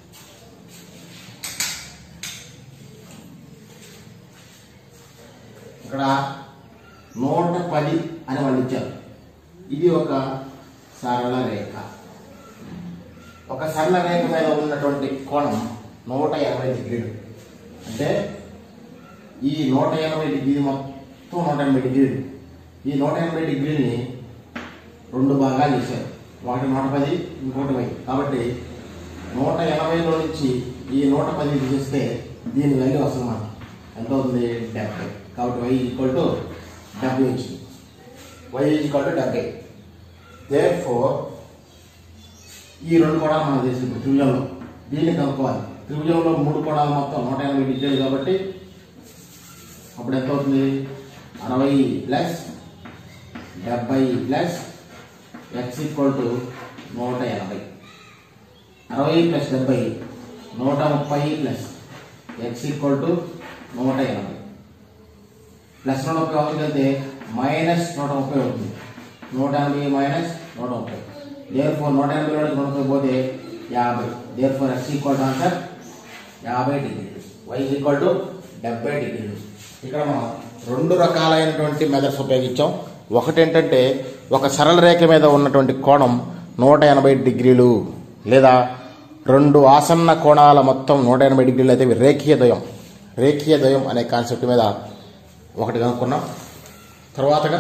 ఇక్కడ నూట పది అని వాళ్ళు ఇచ్చారు ఇది ఒక సరళ రేఖ ఒక సరళ రేఖ మీద ఉన్నటువంటి కోణం నూట ఎనభై డిగ్రీలు అంటే ఈ నూట ఎనభై డిగ్రీ మొత్తం నూట ఎనభై డిగ్రీలు ఈ నూట ఎనభై డిగ్రీని రెండు భాగాలు చేశారు ఒకటి నూట పది ఇంకోటి వై కాబట్టి నూట ఎనభైలో నుంచి ఈ నూట పది తీసేస్తే దీని వాల్యూ వస్తుంది మనకి ఎంత అవుతుంది డెబ్బై కాబట్టి వై ఈక్వల్ టు డెబ్బై వచ్చింది వై ఈక్వల్ టు డెబ్బై దేర్ ఫోర్ ఈ రెండు కోణాలు మనం తీసుకుంటాం త్రిభుజంలో దీన్ని కనుక్కోవాలి త్రిభుజంలో మూడు కోణాలు మొత్తం నూట ఎనభై డిగ్రీలు కాబట్టి అప్పుడు ఎంత అవుతుంది అరవై ప్లస్ డెబ్బై ప్లస్ ఎక్స్ ఈక్వల్ టు నూట ఎనభై అరవై ప్లస్ డెబ్బై నూట ముప్పై ప్లస్ ఎక్స్ ఈక్వల్ టు నూట ఎనభై ప్లస్ నూట ముప్పై అవసరం వెళ్తే మైనస్ నూట ముప్పై అవుతుంది నూట ఎనభై మైనస్ నూట ముప్పై దేర్ ఫోర్ నూట ఎనభై నూట ముప్పై పోతే యాభై therefore X equal to answer యాభై డిగ్రీలు వై ఈక్వల్ టు డెబ్బై డిగ్రీలు ఇక్కడ మనం రెండు రకాలైనటువంటి మెథడ్స్ ఉపయోగించాం ఒకటి ఏంటంటే ఒక సరళ రేఖ మీద ఉన్నటువంటి కోణం నూట ఎనభై డిగ్రీలు లేదా రెండు ఆసన్న కోణాల మొత్తం నూట ఎనభై డిగ్రీలు అయితే ఇవి రేఖీయ ద్వయం రేఖీయ ద్వయం అనే కాన్సెప్ట్ మీద ఒకటి కనుక్కున్నాం తర్వాతగా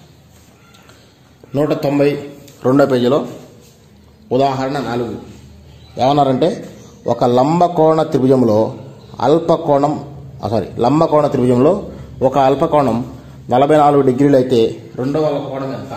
నూట తొంభై రెండో పేజీలో ఉదాహరణ నాలుగు ఏమన్నారంటే ఒక లంబకోణ త్రిభుజంలో అల్పకోణం సారీ లంబకోణ త్రిభుజంలో ఒక అల్పకోణం నలభై నాలుగు డిగ్రీలు అయితే రెండవ కోణం ఎంత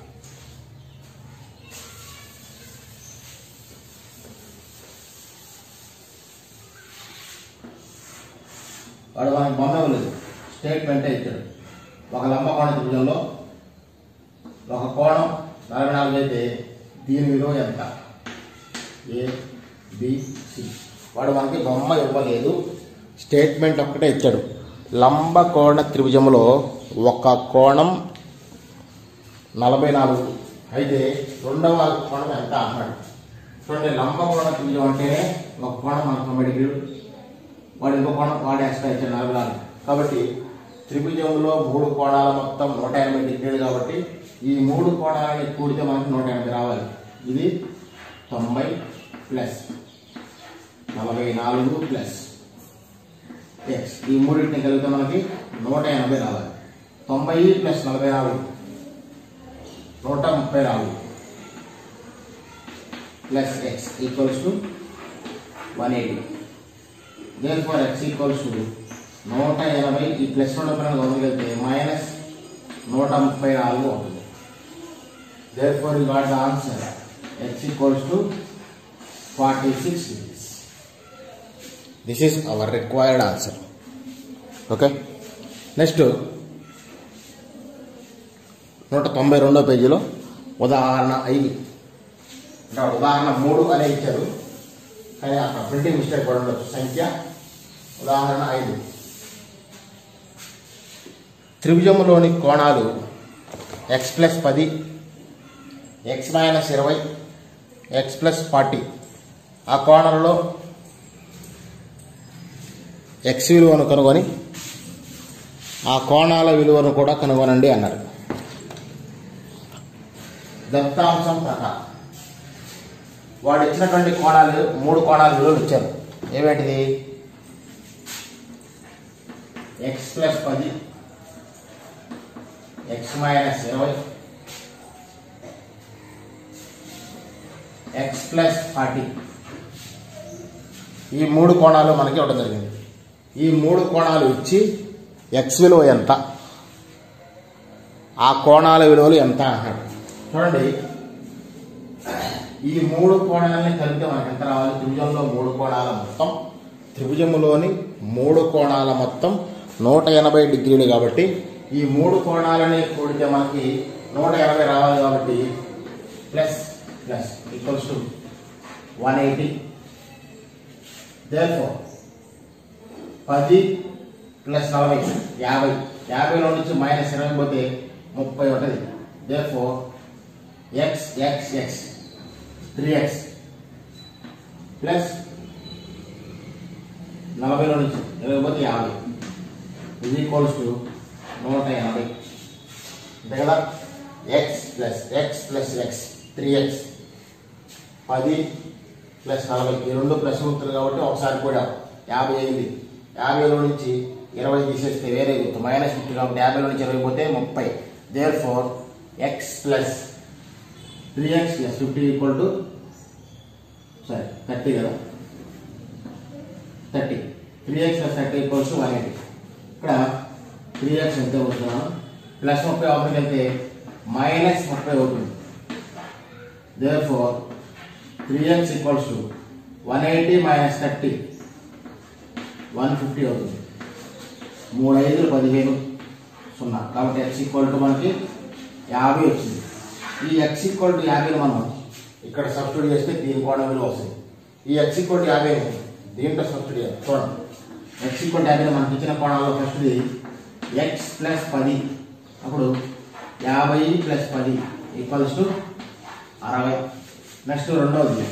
వాడు మనకి బొమ్మ ఇవ్వలేదు స్టేట్మెంటే ఇచ్చాడు ఒక లంబకోణ త్రిభుజంలో ఒక కోణం నలభై నాలుగు అయితే దీని విలువ ఎంత ఏ బి సి వాడు మనకి బొమ్మ ఇవ్వలేదు స్టేట్మెంట్ ఒక్కటే ఇచ్చాడు లంబకోణ త్రిభుజంలో ఒక కోణం నలభై నాలుగు అయితే రెండవ కోణం ఎంత అన్నాడు చూడండి లంబకోణ త్రిభుజం అంటేనే ఒక కోణం మనకు తొంభై డిగ్రీలు వాడు ఇంకో కోణం వాడు ఎక్స్ట్రా ఇచ్చాడు నలభై నాలుగు కాబట్టి త్రిభుజంలో మూడు కోణాల మొత్తం నూట ఎనభై డిగ్రీలు కాబట్టి ఈ మూడు కోణాలని కూడితే మనకి నూట ఎనభై రావాలి ఇది తొంభై ప్లస్ నలభై నాలుగు ప్లస్ ఎక్స్ ఈ మూడింటిని కలిగితే మనకి నూట ఎనభై రావాలి తొంభై ప్లస్ నలభై నాలుగు నూట ముప్పై నాలుగు plus X equals to one eighty therefore X equals to నూట ఎనభై ఈ ప్లస్ నూట ముప్పై నాలుగు వదిలితే మైనస్ నూట ముప్పై నాలుగు అవుతుంది therefore you got the answer X equals to forty six degrees this is our required answer okay next నూట తొంభై రెండో పేజీలో ఉదాహరణ ఐదు అంటే ఉదాహరణ మూడు అనే ఇచ్చారు కానీ అక్కడ ప్రింటింగ్ మిస్టేక్ కూడా ఉండొచ్చు సంఖ్య ఉదాహరణ ఐదు త్రిభుజంలోని కోణాలు ఎక్స్ ప్లస్ పది ఎక్స్ మైనస్ ఇరవై ఎక్స్ ప్లస్ ఫార్టీ ఆ కోణంలో ఎక్స్ విలువను కనుగొని ఆ కోణాల విలువను కూడా కనుగొనండి అన్నారు దత్తాంశం ప్రకారం వాడు ఇచ్చినటువంటి కోణాలు మూడు కోణాల విలువలు ఇచ్చారు ఏవేంటిది ఎక్స్ ప్లస్ పది ఎక్స్ మైనస్ ఇరవై ఎక్స్ ప్లస్ ఫార్టీ ఈ మూడు కోణాలు మనకి ఇవ్వడం జరిగింది ఈ మూడు కోణాలు ఇచ్చి ఎక్స్ విలువ ఎంత ఆ కోణాల విలువలు ఎంత అన్నాడు చూడండి ఈ మూడు కోణాలని కలిపితే మనకి ఎంత రావాలి త్రిభుజంలో మూడు కోణాల మొత్తం త్రిభుజములోని మూడు కోణాల మొత్తం నూట ఎనభై డిగ్రీలు కాబట్టి ఈ మూడు కోణాలని కూడితే మనకి నూట ఎనభై రావాలి కాబట్టి plus plus equals to one eighty therefore పది ప్లస్ నలభై యాభై యాభైలో నుంచి మైనస్ ఇరవై పోతే ముప్పై ఉంటుంది therefore x x x three x plus నలభైలో నుంచి ఇరవై పోతే యాభై ఇది ఈక్వల్స్ టు నూట ఎనభై అంతే కదా x plus X plus x three x పది ప్లస్ నలభై ఈ రెండు ప్లస్ గుర్తులు కాబట్టి ఒకసారి కూడా యాభై అయింది యాభైలో నుంచి ఇరవై తీసేస్తే వేరే గుర్తు మైనస్ ఫిఫ్టీ కాబట్టి యాభైలో నుంచి ఇరవై పోతే ముప్పై therefore x plus three x plus fifty equal to సరే థర్టీ కదా thirty three x plus thirty equals to one eighty ఇక్కడ త్రీ ఎక్స్ ఎంత అవుతున్నాను ప్లస్ ముప్పై అవుతుంది అయితే మైనస్ ముప్పై అవుతుంది therefore three x equals to one eighty minus thirty one fifty అవుతుంది మూడు ఐదులు పదిహేను సున్నా కాబట్టి ఎక్స్ ఈక్వల్ టు మనకి యాభై వచ్చింది ఈ ఎక్స్ ఈక్వల్ టు యాభైని మనం ఇక్కడ సబ్స్టిట్యూట్ చేస్తే దీని కోణం విలువ వస్తుంది ఈ ఎక్స్ ఈక్వల్ టు యాభై దీంట్లో సబ్స్టిట్యూట్ చేయాలి చూడండి ఎక్స్ ఈక్వల్ టు యాభై మనకి ఇచ్చిన కోణాల్లో ఫస్ట్ది ఎక్స్ ప్లస్ పది అప్పుడు యాభై ప్లస్ పది ఈక్వల్స్ టు అరవై నెక్స్ట్ రెండవది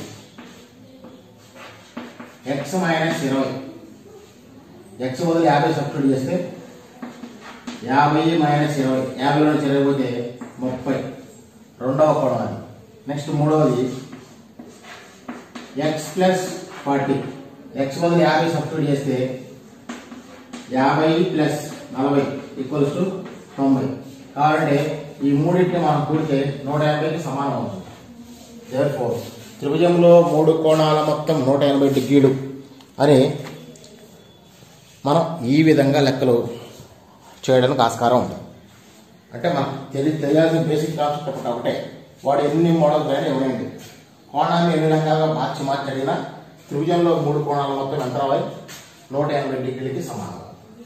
ఎక్స్ మైనస్ ఇరవై ఎక్స్ వదిలి యాభై సబ్స్టిట్యూట్ చేస్తే యాభై మైనస్ ఇరవై యాభైలో నుంచి ఇరవై పోతే ముప్పై రెండవ కోణం అది నెక్స్ట్ మూడవది ఎక్స్ ప్లస్ ఫార్టీ ఎక్స్ వదిలి యాభై సబ్స్టిట్యూట్ చేస్తే యాభై ప్లస్ నలభై ఈక్వల్స్ టు తొంభై కాబట్టి ఈ మూడింటిని మనం కూడితే నూట యాభైకి సమానం అవుతుంది దేర్ఫోర్ త్రిభుజంలో మూడు కోణాల మొత్తం నూట ఎనభై డిగ్రీలు అని మనం ఈ విధంగా లెక్కలు చేయడానికి ఆస్కారం ఉంది అంటే మనకు తెలి తెలియాల్సిన బేసిక్ కాన్సెప్ట్ ఒకటి ఒకటే వాడు ఎన్ని మోడల్స్ అయినా ఇవ్వండి కోణాన్ని ఎన్ని రకాలుగా మార్చి మార్చి అడిగినా త్రిభుజంలో మూడు కోణాల మొత్తం ఎంత రావాలి నూట ఎనభై డిగ్రీలకి సమానం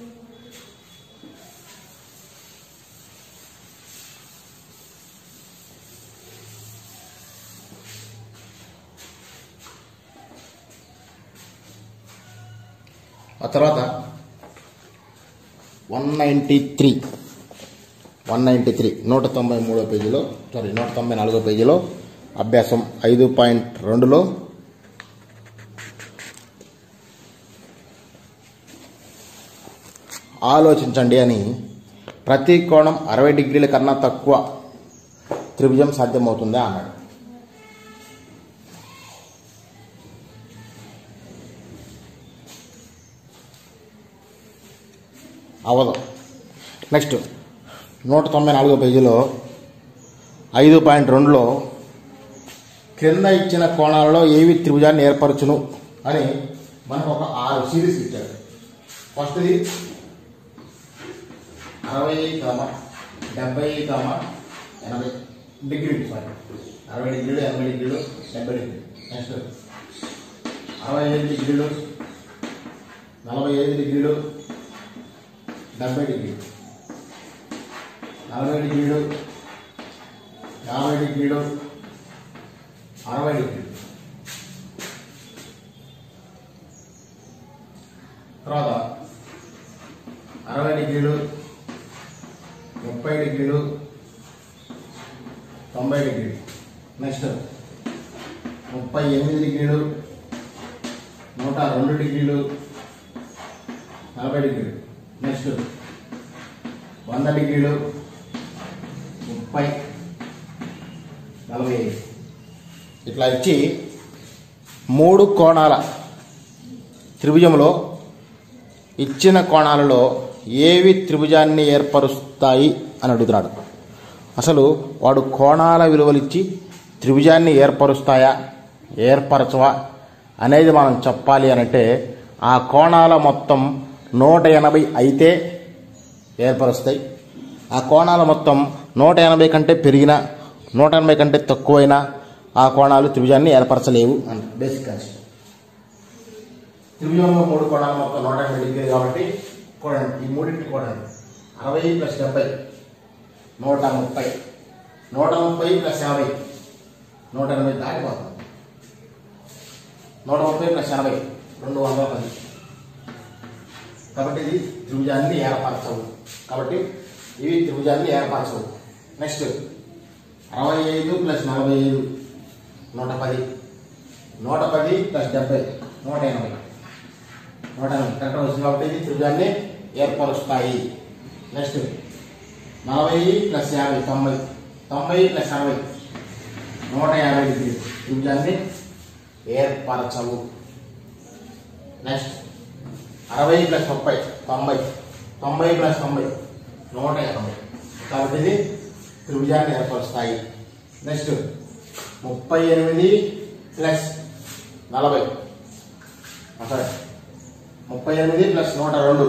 ఆ తర్వాత one ninety three one ninety three నూట తొంభై మూడో పేజీలో సారీ నూట తొంభై నాలుగో పేజీలో అభ్యాసం ఐదు పాయింట్ రెండులో ఆలోచించండి అని ప్రతి కోణం అరవై డిగ్రీల కన్నా తక్కువ త్రిభుజం సాధ్యమవుతుందా అన్నాడు అవదు నెక్స్ట్ నూట తొంభై నాలుగో పేజీలో ఐదు పాయింట్ రెండులో క్రింద ఇచ్చిన కోణాలలో ఏవి త్రిభుజాన్ని ఏర్పరచును అని మనకు ఒక ఆరు సిరీస్ ఇచ్చాడు ఫస్ట్ది అరవై కామ డెబ్బై కామ ఎనభై డిగ్రీలు సారీ అరవై డిగ్రీలు ఎనభై డిగ్రీలు డెబ్బై డిగ్రీలు నెక్స్ట్ అరవై ఐదు డిగ్రీలు నలభై ఐదు డిగ్రీలు డెబ్బై డిగ్రీలు నలభై డిగ్రీలు యాభై డిగ్రీలు అరవై డిగ్రీలు తర్వాత అరవై డిగ్రీలు ముప్పై డిగ్రీలు తొంభై డిగ్రీలు నెక్స్ట్ ముప్పై ఎనిమిది డిగ్రీలు నూట రెండు డిగ్రీలు నలభై డిగ్రీలు నెక్స్ట్ వంద డిగ్రీలు ముప్పై నలభై ఐదు ఇట్లా ఇచ్చి మూడు కోణాల త్రిభుజంలో ఇచ్చిన కోణాలలో ఏవి త్రిభుజాన్ని ఏర్పరుస్తాయి అని అడుగుతున్నాడు అసలు వాడు కోణాల విలువలు ఇచ్చి త్రిభుజాన్ని ఏర్పరుస్తాయా ఏర్పరచవా అనేది మనం చెప్పాలి అనంటే ఆ కోణాల మొత్తం నూట ఎనభై అయితే ఏర్పరుస్తాయి ఆ కోణాల మొత్తం నూట ఎనభై కంటే పెరిగిన నూట ఎనభై కంటే తక్కువైనా ఆ కోణాలు త్రిభుజాన్ని ఏర్పరచలేవు అని బేసిక్ కాన్సెప్ట్ త్రిభుజంలో మూడు కోణాలు మొత్తం నూట ఎనభై డిగ్రీలు కాబట్టి చూడండి ఈ మూడింటి కోణాలు అరవై ప్లస్ డెబ్బై నూట ముప్పై నూట ముప్పై ప్లస్ యాభై నూట ఎనభై దాటిపోతుంది నూట ముప్పై ప్లస్ ఎనభై రెండు వందల పది కాబట్టి ఇది త్రిభుజాన్ని ఏర్పరచవు కాబట్టి ఇవి త్రిభుజాన్ని ఏర్పరచవు నెక్స్ట్ అరవై ఐదు ప్లస్ నలభై ఐదు నూట పది నూట పది ప్లస్ డెబ్బై నూట ఎనభై నూట ఎనభై కరెక్ట్ వచ్చింది కాబట్టి ఇది త్రిభుజాన్ని ఏర్పరుస్తాయి నెక్స్ట్ నలభై ప్లస్ యాభై తొంభై తొంభై ప్లస్ అరవై నూట యాభై డిగ్రీ త్రిభుజాన్ని ఏర్పరచవు నెక్స్ట్ అరవై ప్లస్ ముప్పై తొంభై తొంభై ప్లస్ తొంభై నూట ఎనభై కాబట్టి ఇది త్రిభుజాన్ని ఏర్పరుస్తాయి నెక్స్ట్ ముప్పై ఎనిమిది ప్లస్ నలభై సరే ముప్పై ఎనిమిది ప్లస్ నూట రెండు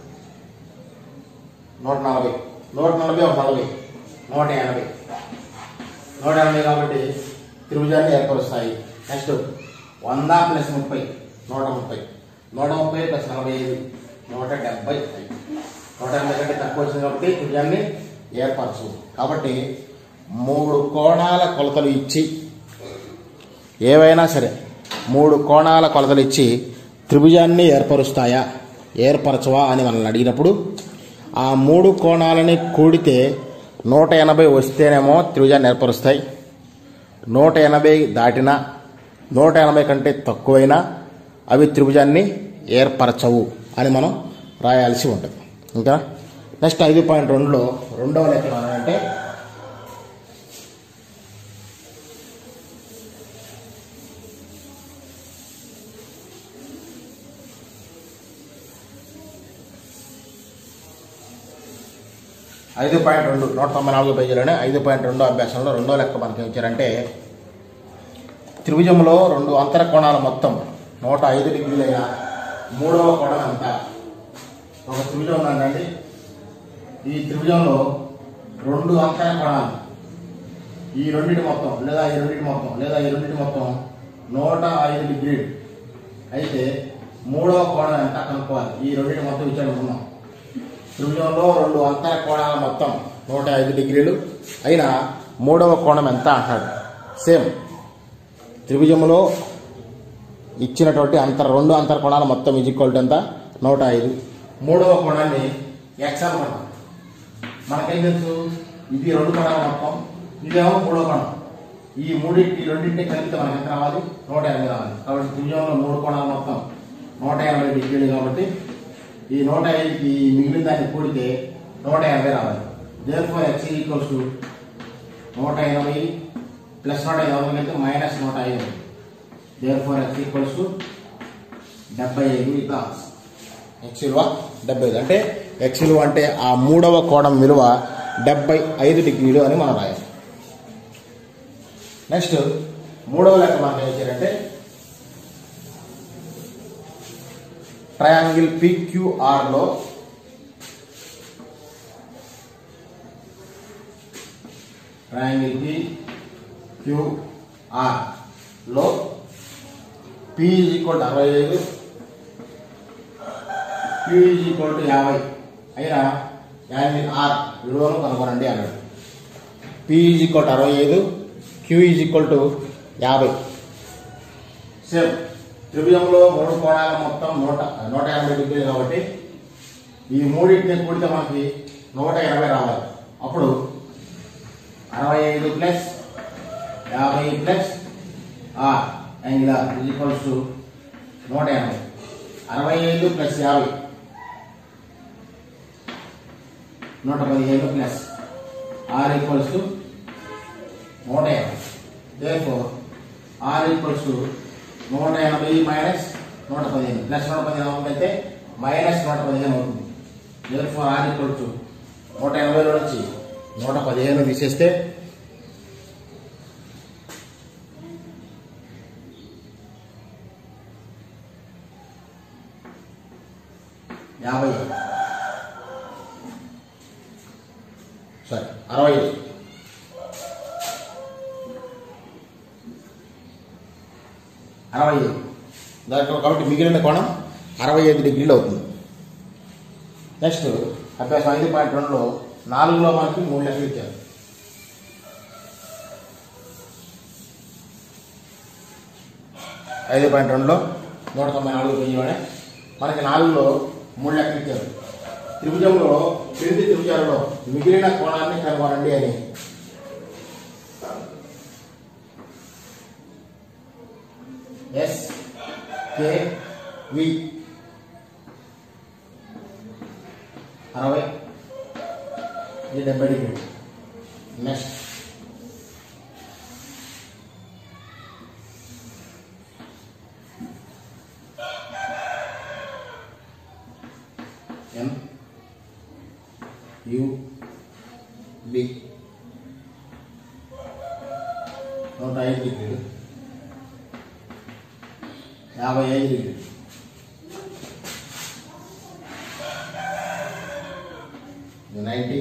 నూట నలభై నూట నలభై ఒక నలభై నూట ఎనభై నూట ఎనభై కాబట్టి త్రిభుజాన్ని ఏర్పరుస్తాయి నెక్స్ట్ వంద ప్లస్ ముప్పై నూట ముప్పై నూట ముప్పై ప్లస్ నలభై ఐదు నూట డెబ్బై ఐదు నూట ఎనభై కంటే తక్కువ వచ్చింది కాబట్టి త్రిభుజాన్ని ఏర్పరచు కాబట్టి మూడు కోణాల కొలతలు ఇచ్చి ఏవైనా సరే మూడు కోణాల కొలతలు ఇచ్చి త్రిభుజాన్ని ఏర్పరుస్తాయా ఏర్పరచవా అని మనల్ని అడిగినప్పుడు ఆ మూడు కోణాలని కూడితే నూట ఎనభై వస్తేనేమో త్రిభుజాన్ని ఏర్పరుస్తాయి నూట ఎనభై దాటినా నూట ఎనభై కంటే తక్కువైనా అవి త్రిభుజాన్ని ఏర్పరచవు అని మనం రాయాల్సి ఉంటుంది ఇంకా నెక్స్ట్ ఐదు పాయింట్ రెండులో రెండవ లెక్క అంటే ఐదు పాయింట్ రెండు నూట తొంభై నాలుగు పేజీలోనే ఐదు పాయింట్ రెండో అభ్యాసంలో రెండో లెక్క మనకి ఏం ఇచ్చారంటే త్రిభుజంలో రెండు అంతర కోణాల మొత్తం నూట ఐదు డిగ్రీలైన మూడవ కోణం ఎంత ఒక త్రిభుజం ఉందండి ఈ త్రిభుజంలో రెండు అంతర కోణాలు ఈ రెండింటి మొత్తం లేదా ఈ రెండింటి మొత్తం లేదా ఈ రెండింటి మొత్తం నూట ఐదు డిగ్రీలు అయితే మూడవ కోణం ఎంత కనుక్కోవాలి ఈ రెండింటి మొత్తం ఇచ్చాడు అనుకున్నాం త్రిభుజంలో రెండు అంతర కోణాల మొత్తం నూట ఐదు డిగ్రీలు అయినా మూడవ కోణం ఎంత అంటాడు సేమ్ త్రిభుజంలో ఇచ్చినటువంటి అంతర రెండు అంతర కోణాల మొత్తం ఈజ్ ఈక్వల్ టు ఎంత నూట ఐదు మూడవ కోణాన్ని ఎక్స్ అనుకున్నాం మనకేం తెలుసు ఇది రెండు కోణాల మొత్తం ఇదేమో మూడవ కోణం ఈ మూడింటి ఈ రెండింటిని కలిపితే మనకి ఎంత రావాలి నూట ఎనభై రావాలి కాబట్టి త్రిభుజంలో మూడు కోణాల మొత్తం నూట ఎనభై డిగ్రీలు కాబట్టి ఈ నూట ఐదుకి మిగిలిన దాన్ని కూడితే నూట ఎనభై రావాలి therefore X equals to నూట ఎనభై ప్లస్ నూట ఐదు అయితే మైనస్ నూట ఐదు therefore X equals to డెబ్బై ఐదు ఇట్లా ఎక్స్ విలువ డెబ్బై ఐదు అంటే ఎక్స్ విలువ అంటే ఆ మూడవ కోణం విలువ డెబ్బై ఐదు డిగ్రీలు అని మనం రాయాలి నెక్స్ట్ మూడవ లెక్క మనకి ఏం చేయాలంటే ట్రయాంగిల్ పిక్యూఆర్ లో ట్రయాంగిల్ పి క్యూఆర్ లో పి ఈజ్ ఈక్వల్ టు అరవై ఐదు క్యూ ఈజ్ ఈక్వల్ టు యాభై అయినా యాంగిల్ ఆర్ విలువను కనుగొనండి అన్నాడు పి ఈజ్ ఈక్వల్ టు అరవై ఐదు క్యూ ఈజ్ ఈక్వల్ టు యాభై సేమ్ త్రిభుజంలో మూడు కోణాల మొత్తం నూట నూట ఎనభై డిగ్రీలు కాబట్టి ఈ మూడింటిని కూడితే మనకి నూట ఎనభై రావాలి అప్పుడు అరవై ఐదు ప్లస్ యాభై plus R angle R equals to నూట ఎనభై అరవై ఐదు ప్లస్ యాభై నూట పదిహేను ప్లస్ ఆర్ ఈక్వల్స్ టు నూట యాభై దేర్ఫోర్ ఆర్ ఈక్వల్స్ టు నూట ఎనభై మైనస్ నూట పదిహేను ప్లస్ నూట పదిహేను అయితే మైనస్ నూట పదిహేను అవుతుంది దేర్ఫోర్ ఆర్ ఈక్వల్ టు నూట ఎనభైలో నుంచి నూట పదిహేను తీసేస్తే యాభై సరే అరవై ఐదు అరవై ఐదు దాంట్లో కాబట్టి మిగిలిన కోణం అరవై ఐదు డిగ్రీలు అవుతుంది నెక్స్ట్ అభ్యాసం ఐదు పాయింట్ రెండులో నాలుగులో మనకి మూడు లెక్కలు ఇచ్చారు ఐదు పాయింట్ రెండులో నూట తొంభై నాలుగు వెయ్యి మనకి నాలుగులో మూడు లెక్కలు ఇచ్చారు త్రిభుజంలో క్రింది త్రిభుజాలలో మిగిలిన కోణాన్ని కనుగొనండి అని ఎస్ కే వి అరవై ఇది డెబ్బై degree next M U B నూట ఐదు డిగ్రీలు యాభై ఐదు డిగ్రీలు నైంటీ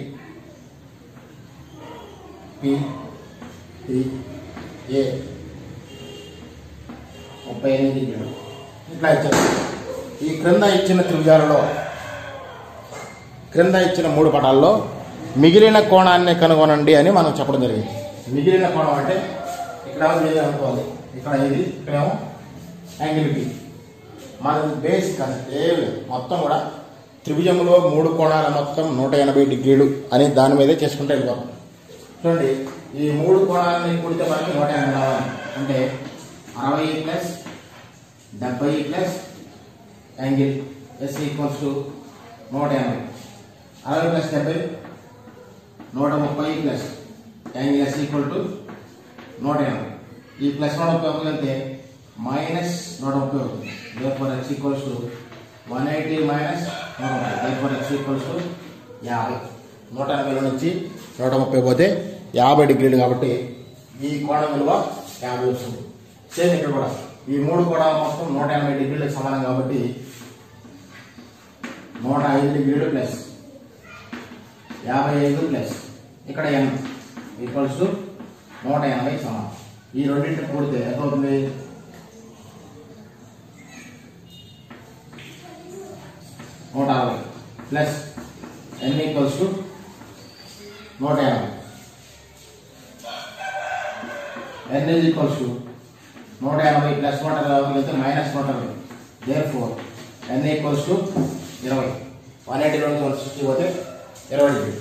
పి త్రీ ఏ ముప్పై ఎనిమిది డిగ్రీలు ఇట్లా ఇచ్చారు ఈ క్రింద ఇచ్చిన త్రిభుజాలలో క్రింద ఇచ్చిన మూడు పటాల్లో మిగిలిన కోణాన్ని కనుగొనండి అని మనం చెప్పడం జరిగింది మిగిలిన కోణం అంటే ఇక్కడ ఇది అనుకోవాలి ఇక్కడ ఇది ఇక్కడేమో యాంగిల్ బి మన బేస్ కాదు ఏం లేదు మొత్తం కూడా త్రిభుజంలో మూడు కోణాల మొత్తం నూట ఎనభై డిగ్రీలు అని దాని మీదే చేసుకుంటే వెళ్ళిపోతాం చూడండి ఈ మూడు కోణాలని కూడితే మనకి నూట ఎనభై రావాలి అంటే అరవై ప్లస్ డెబ్బై plus angle S equals to నూట ఎనభై అరవై ప్లస్ డెబ్బై నూట ముప్పై plus angle S equal to నూట ఎనభై ఈ ప్లస్ నూట ముప్పై ఒకటి వెళ్తే మైనస్ నూట ముప్పై అవుతుంది there x equals to one eighty minus నూట ముప్పై దేర్ ఎక్స్ ఈక్వల్స్ టు యాభై నూట ఎనభైలో నుంచి నూట ముప్పై పోతే యాభై డిగ్రీలు కాబట్టి ఈ కోణం విలువ యాభై వస్తుంది సేమ్ ఇక్కడ కూడా ఈ మూడు కోణాలు మొత్తం నూట ఎనభై డిగ్రీలకు సమానం కాబట్టి నూట ఐదు డిగ్రీలు ప్లస్ యాభై ఐదు ప్లస్ ఇక్కడ ఎన్ ఈక్వల్స్ టు నూట ఎనభై సమానం ఈ రెండింటిని కూడితే ఎంత అవుతుంది నూట అరవై ప్లస్ ఎన్ ఈక్వల్స్ టు నూట ఎనభై ఎన్ ఈజ్ ఈక్వల్స్ టు నూట ఎనభై ప్లస్ నూట ఇరవై అయితే మైనస్ నూట ఇరవై therefore N equals to ఇరవై వన్ ఎయిటీలో నుంచి వన్ సిక్స్టీ పోతే ఇరవై డిగ్రీ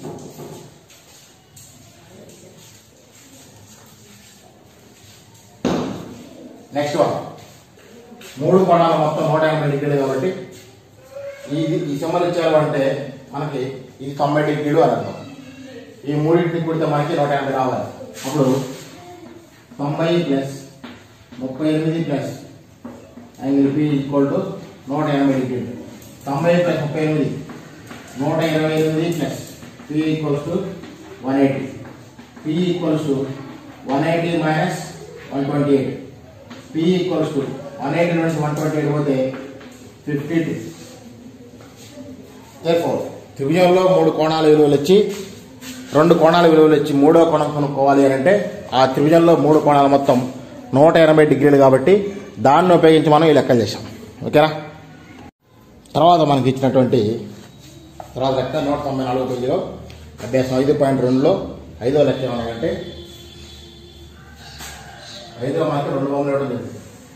నెక్స్ట్ వన్ మూడు కోణాలు మొత్తం నూట ఎనభై డిగ్రీలు కాబట్టి ఇది ఈ సింబల్ ఇచ్చారు అంటే మనకి ఇది తొంభై డిగ్రీలు అని అర్థం ఈ మూడింటిని కూడితే మనకి నూట ఎనభై రావాలి అప్పుడు తొంభై ప్లస్ ముప్పై ఎనిమిది plus angle P equal to నూట ఎనభై డిగ్రీలు తొంభై ప్లస్ ముప్పై ఎనిమిది నూట ఇరవై ఎనిమిది plus P equals to one eighty P equals to one eighty minus one twenty eight P equals to one eighty నుంచి వన్ ట్వంటీ ఎయిట్ పోతే ఫిఫ్టీ టూ therefore త్రిభుజంలో మూడు కోణాల విలువలు ఇచ్చి రెండు కోణాల విలువలు ఇచ్చి మూడో కోణం కనుక్కోవాలి అని అంటే ఆ త్రిభుజంలో మూడు కోణాలు మొత్తం నూట ఎనభై డిగ్రీలు కాబట్టి దాన్ని ఉపయోగించి మనం ఈ లెక్కలు చేసాం ఓకేనా తర్వాత మనకి ఇచ్చినటువంటి తర్వాత లెక్క నూట తొంభై నాలుగు పేజీలో అభ్యాసం ఐదు పాయింట్ రెండులో ఐదో లెక్క ఏమన్నాయంటే ఐదులో మనకి రెండు బొమ్మలు ఇవ్వడం జరిగింది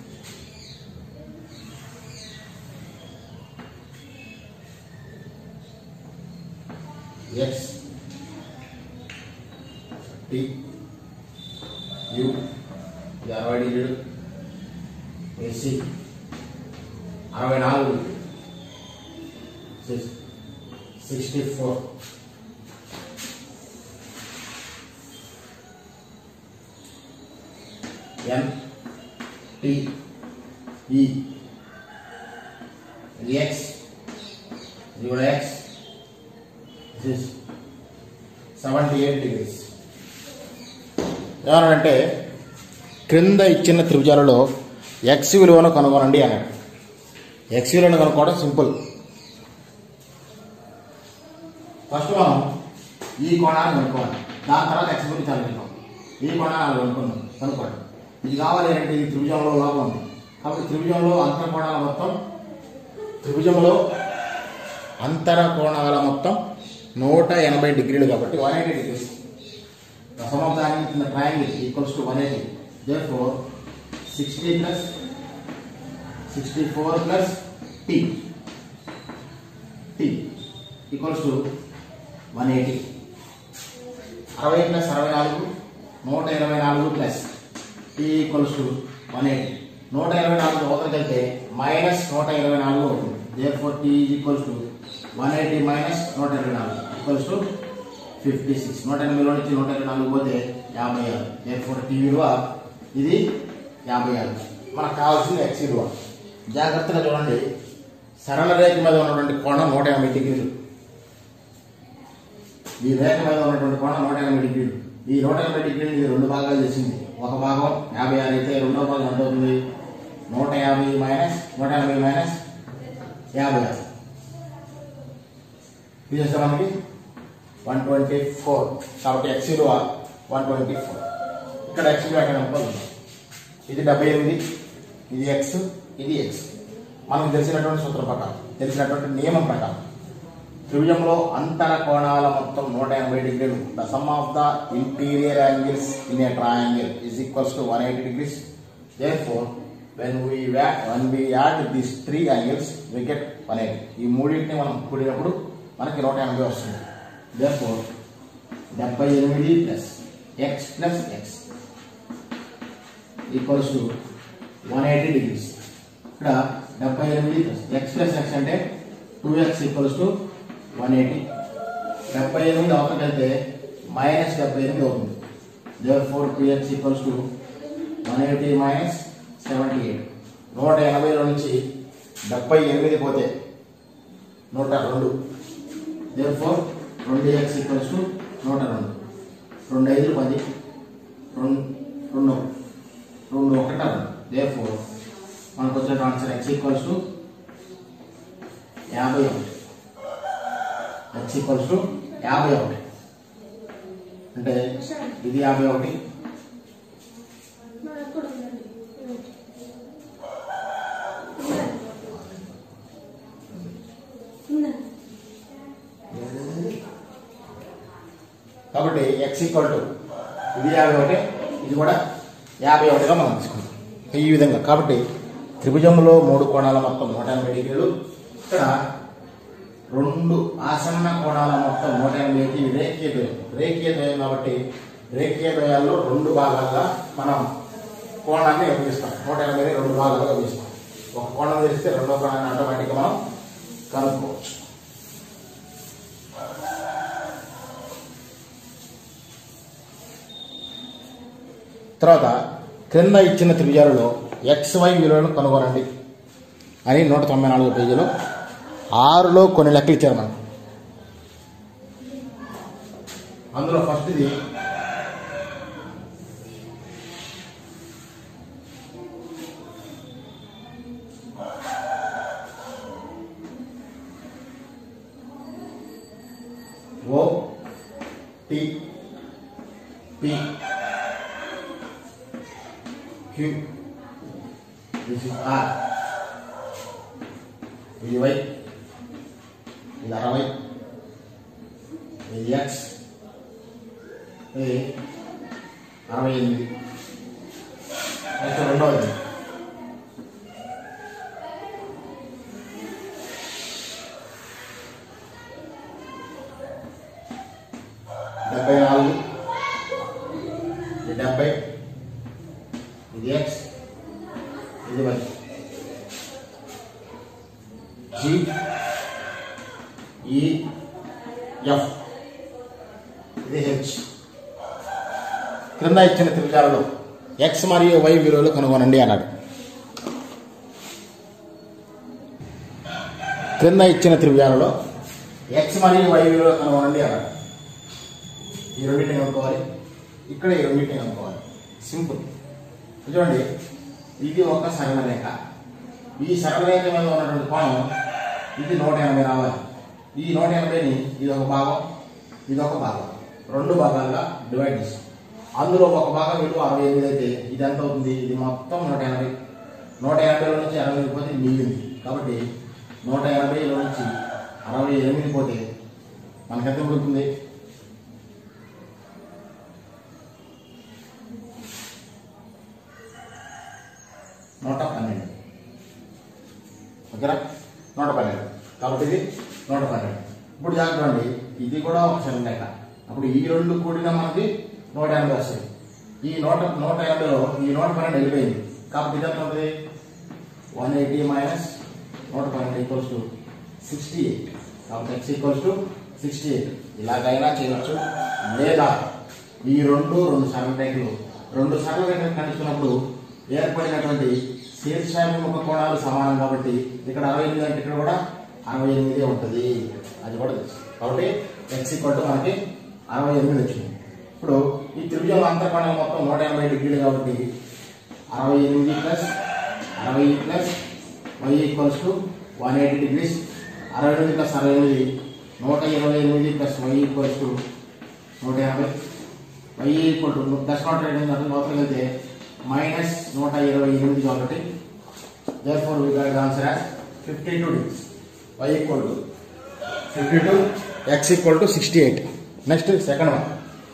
ఎక్స్ టి యు ఇది అరవై డిగ్రీలు ఏసీ అరవై నాలుగు సిక్స్టీ ఫోర్ ఎన్ టి ఈ ఇది ఎక్స్ ఇది కూడా x this seventy eight degrees ఏమన్నాడంటే క్రింద ఇచ్చిన త్రిభుజాలలో ఎక్స్ విలువను కనుగొనండి అన్నాడు ఎక్స్ విలువను కనుక్కోవడం సింపుల్ ఫస్ట్ మనం ఈ కోణాన్ని కనుక్కోవాలి దాని తర్వాత ఎక్స్ గురించి అనుకుంటాం ఈ కోణాలు కనుక్కున్నాం కనుక్కోండి ఇది కావాలి అంటే ఈ త్రిభుజంలో లోపం ఉంది కాబట్టి త్రిభుజంలో అంతర కోణాల మొత్తం త్రిభుజంలో అంతర కోణాల మొత్తం నూట ఎనభై డిగ్రీలు కాబట్టి one eighty degrees The sum of the angles in the triangle equals to 180. Therefore, 60 plus 64 plus t t equals to 180. అరవై ప్లస్ అరవై నాలుగు నూట ఇరవై నాలుగు plus T equals to one eighty నూట ఇరవై నాలుగు అవతలకి వెళ్తే మైనస్ నూట ఇరవై నాలుగు అవుతుంది therefore T equals to one eighty minus నూట ఇరవై నాలుగు ఈక్వల్స్ టు ఫిఫ్టీ సిక్స్ నూట ఎనభైలో నుంచి నూట ఇరవై నాలుగు పోతే యాభై ఆరు దేర్ ఫోర్ టీ విలువ ఇది యాభై ఆరు మనకు కావాల్సింది ఎక్స్ విలువ జాగ్రత్తగా చూడండి సరళ రేఖ మీద ఉన్నటువంటి కోణం నూట ఎనభై డిగ్రీలు ఈ రేఖ మీద ఉన్నటువంటి కోణం నూట ఎనభై డిగ్రీలు ఈ నూట ఎనభై డిగ్రీలు ఇది రెండు భాగాలు చేసింది ఒక భాగం యాభై ఆరు అయితే రెండో భాగం ఎంత అవుతుంది నూట యాభై మైనస్ నూట ఎనభై మైనస్ యాభై ఆరు ఇది చేస్తే మనకి వన్ ట్వంటీ ఫోర్ కాబట్టి ఎక్స్ విలువ వన్ ట్వంటీ ఫోర్ ఇక్కడ ఎక్స్ విలువ ఎక్కడ ఉంటుంది ఇది డెబ్బై ఎనిమిది ఇది ఎక్స్ ఇది ఎక్స్ మనకు తెలిసినటువంటి సూత్రం ప్రకారం తెలిసినటువంటి నియమం ప్రకారం త్రిభుజంలో అంతర కోణాల మొత్తం నూట ఎనభై డిగ్రీలు the sum of the interior angles in a triangle is equals to one eighty degrees therefore when we one we add this three angles we get one eighty ఈ మూడింటిని మనం కూడినప్పుడు మనకి నూట ఎనభై వస్తుంది దేర్ ఫోర్ డెబ్బై ఎనిమిది plus X plus X equals to one eighty degrees ఇక్కడ డెబ్బై ఎనిమిది ప్లస్ ఎక్స్ ప్లస్ ఎక్స్ అంటే two X equals to one eighty డెబ్బై ఎనిమిది అవతలకి వెళ్తే మైనస్ డెబ్బై ఎనిమిది అవుతుంది therefore two X equals to one eighty minus seventy eight నూట ఎనభైలో నుంచి డెబ్బై ఎనిమిది పోతే నూట రెండు దేర్ ఫోర్ రెండు ఎక్స్ ఈక్వల్స్ టు నూట రెండు రెండు ఐదు పది రెండు రెండు రెండు ఒకట రెండు దేర్ ఫోర్ మనకు వచ్చిన ఆన్సర్ ఎక్స్ ఈక్వల్స్ టు యాభై ఒకటి ఎక్స్ ఈక్వల్స్ టు యాభై ఒకటి అంటే ఇది యాభై ఒకటి కాబట్టి ఎక్స్ ఈక్వల్ టు ఇది యాభై ఒకటి ఇది కూడా యాభై ఒకటిగా మనం తీసుకుంటాం ఈ విధంగా కాబట్టి త్రిభుజంలో మూడు కోణాల మొత్తం నూట ఎనభై డిగ్రీలు ఇక్కడ రెండు ఆసన్న కోణాల మొత్తం నూట ఎనభై అయితే ఇవి రేఖీయ ద్వయం రేఖీయ ద్వయం కాబట్టి రేఖీయ ద్వయాల్లో రెండు భాగాలుగా మనం కోణాన్ని విభజిస్తాం నూట ఎనభై రెండు భాగాలుగా విభజిస్తాం ఒక కోణం తెలిస్తే రెండో కోణాన్ని ఆటోమేటిక్గా మనం కనుక్కోవచ్చు తర్వాత క్రింద ఇచ్చిన త్రిభుజాలలో ఎక్స్ వై విలువలను కనుగొనండి అని నూట తొంభై నాలుగు పేజీలో ఆరులో కొన్ని లెక్కలు ఇచ్చారు మనకు అందులో ఫస్ట్ ఇది O T P Q this is R ఇది వై ఇది అరవై ఇది ఎక్స్ ఇది అరవై ఎనిమిది అయితే రెండవది డెబ్బై నాలుగు ఇది డెబ్బై ఇది ఎక్స్ ఇది వై జి ఈ ఎఫ్ ఇది హెచ్ క్రింద ఇచ్చిన త్రిభుజాలలో ఎక్స్ మరియు వై విలువలు కనుగొనండి అన్నాడు క్రింద ఇచ్చిన త్రిభుజాలలో ఎక్స్ మరియు వై విలువలు కనుగొనండి అన్నాడు ఈ రెండింటిని కనుక్కోవాలి ఇక్కడ ఈ రెండింటిని కనుక్కోవాలి సింపుల్ చూడండి ఇది ఒక సరళ రేఖ ఈ సరళ రేఖ మీద ఉన్నటువంటి కోణం ఇది నూట ఎనభై రావాలి ఈ నూట ఎనభైని ఇది ఒక భాగం ఇది ఒక భాగం రెండు భాగాలుగా డివైడ్ చేసాం అందులో ఒక భాగం విలువ అరవై ఎనిమిది అయితే ఇది ఎంత అవుతుంది ఇది మొత్తం నూట ఎనభై నూట ఎనభైలో నుంచి అరవై ఎనిమిది పోతే మిగిలింది కాబట్టి నూట ఎనభైలో నుంచి అరవై ఎనిమిది పోతే మనకి ఎంత మిగులుతుంది నూట పన్నెండు ఓకేనా నూట పన్నెండు కాబట్టి ఇది నూట పన్నెండు ఇప్పుడు జాగ్రత్త అండి ఇది కూడా ఒక సరళ రేఖ అప్పుడు ఈ రెండు కూడిన మనకి నూట ఎనభై వస్తుంది ఈ నూట నూట ఎనభైలో ఈ నూట పన్నెండు వెళ్ళిపోయింది కాబట్టి ఇది ఎంత ఉంటుంది వన్ ఎయిటీ మైనస్ నూట పన్నెండు ఈక్వల్స్ టు సిక్స్టీ ఎయిట్ కాబట్టి x equals to sixty eight ఇలాగైనా చేయవచ్చు లేదా ఈ రెండు రెండు సరళ రేఖలు రెండు సరళ రేఖలు కలుసుకున్నప్పుడు ఏర్పడినటువంటి శీర్షాభిముఖ కోణాలు సమానం కాబట్టి ఇక్కడ అరవై ఎనిమిది అంటే ఇక్కడ కూడా అరవై ఎనిమిది ఉంటుంది అది కూడా తెలుసు కాబట్టి ఎక్స్ ఈక్వల్ టు మనకి అరవై ఎనిమిది వచ్చింది ఇప్పుడు ఈ త్రిభుజం అంతర్కోణం మొత్తం నూట ఎనభై డిగ్రీలు కాబట్టి అరవై ఎనిమిది ప్లస్ అరవై plus Y equals to one eighty degrees అరవై ఎనిమిది ప్లస్ అరవై ఎనిమిది నూట ఇరవై ఎనిమిది ప్లస్ వై ఈక్వల్స్ టు నూట యాభై వై ఈక్వల్ టు ప్లస్ నూట ఎనిమిది అంటే లోపలికి వెళ్తే మైనస్ నూట ఇరవై ఎనిమిది కాబట్టి therefore we got answer as fifty two degrees Y equal to fifty two X equal to sixty eight next second one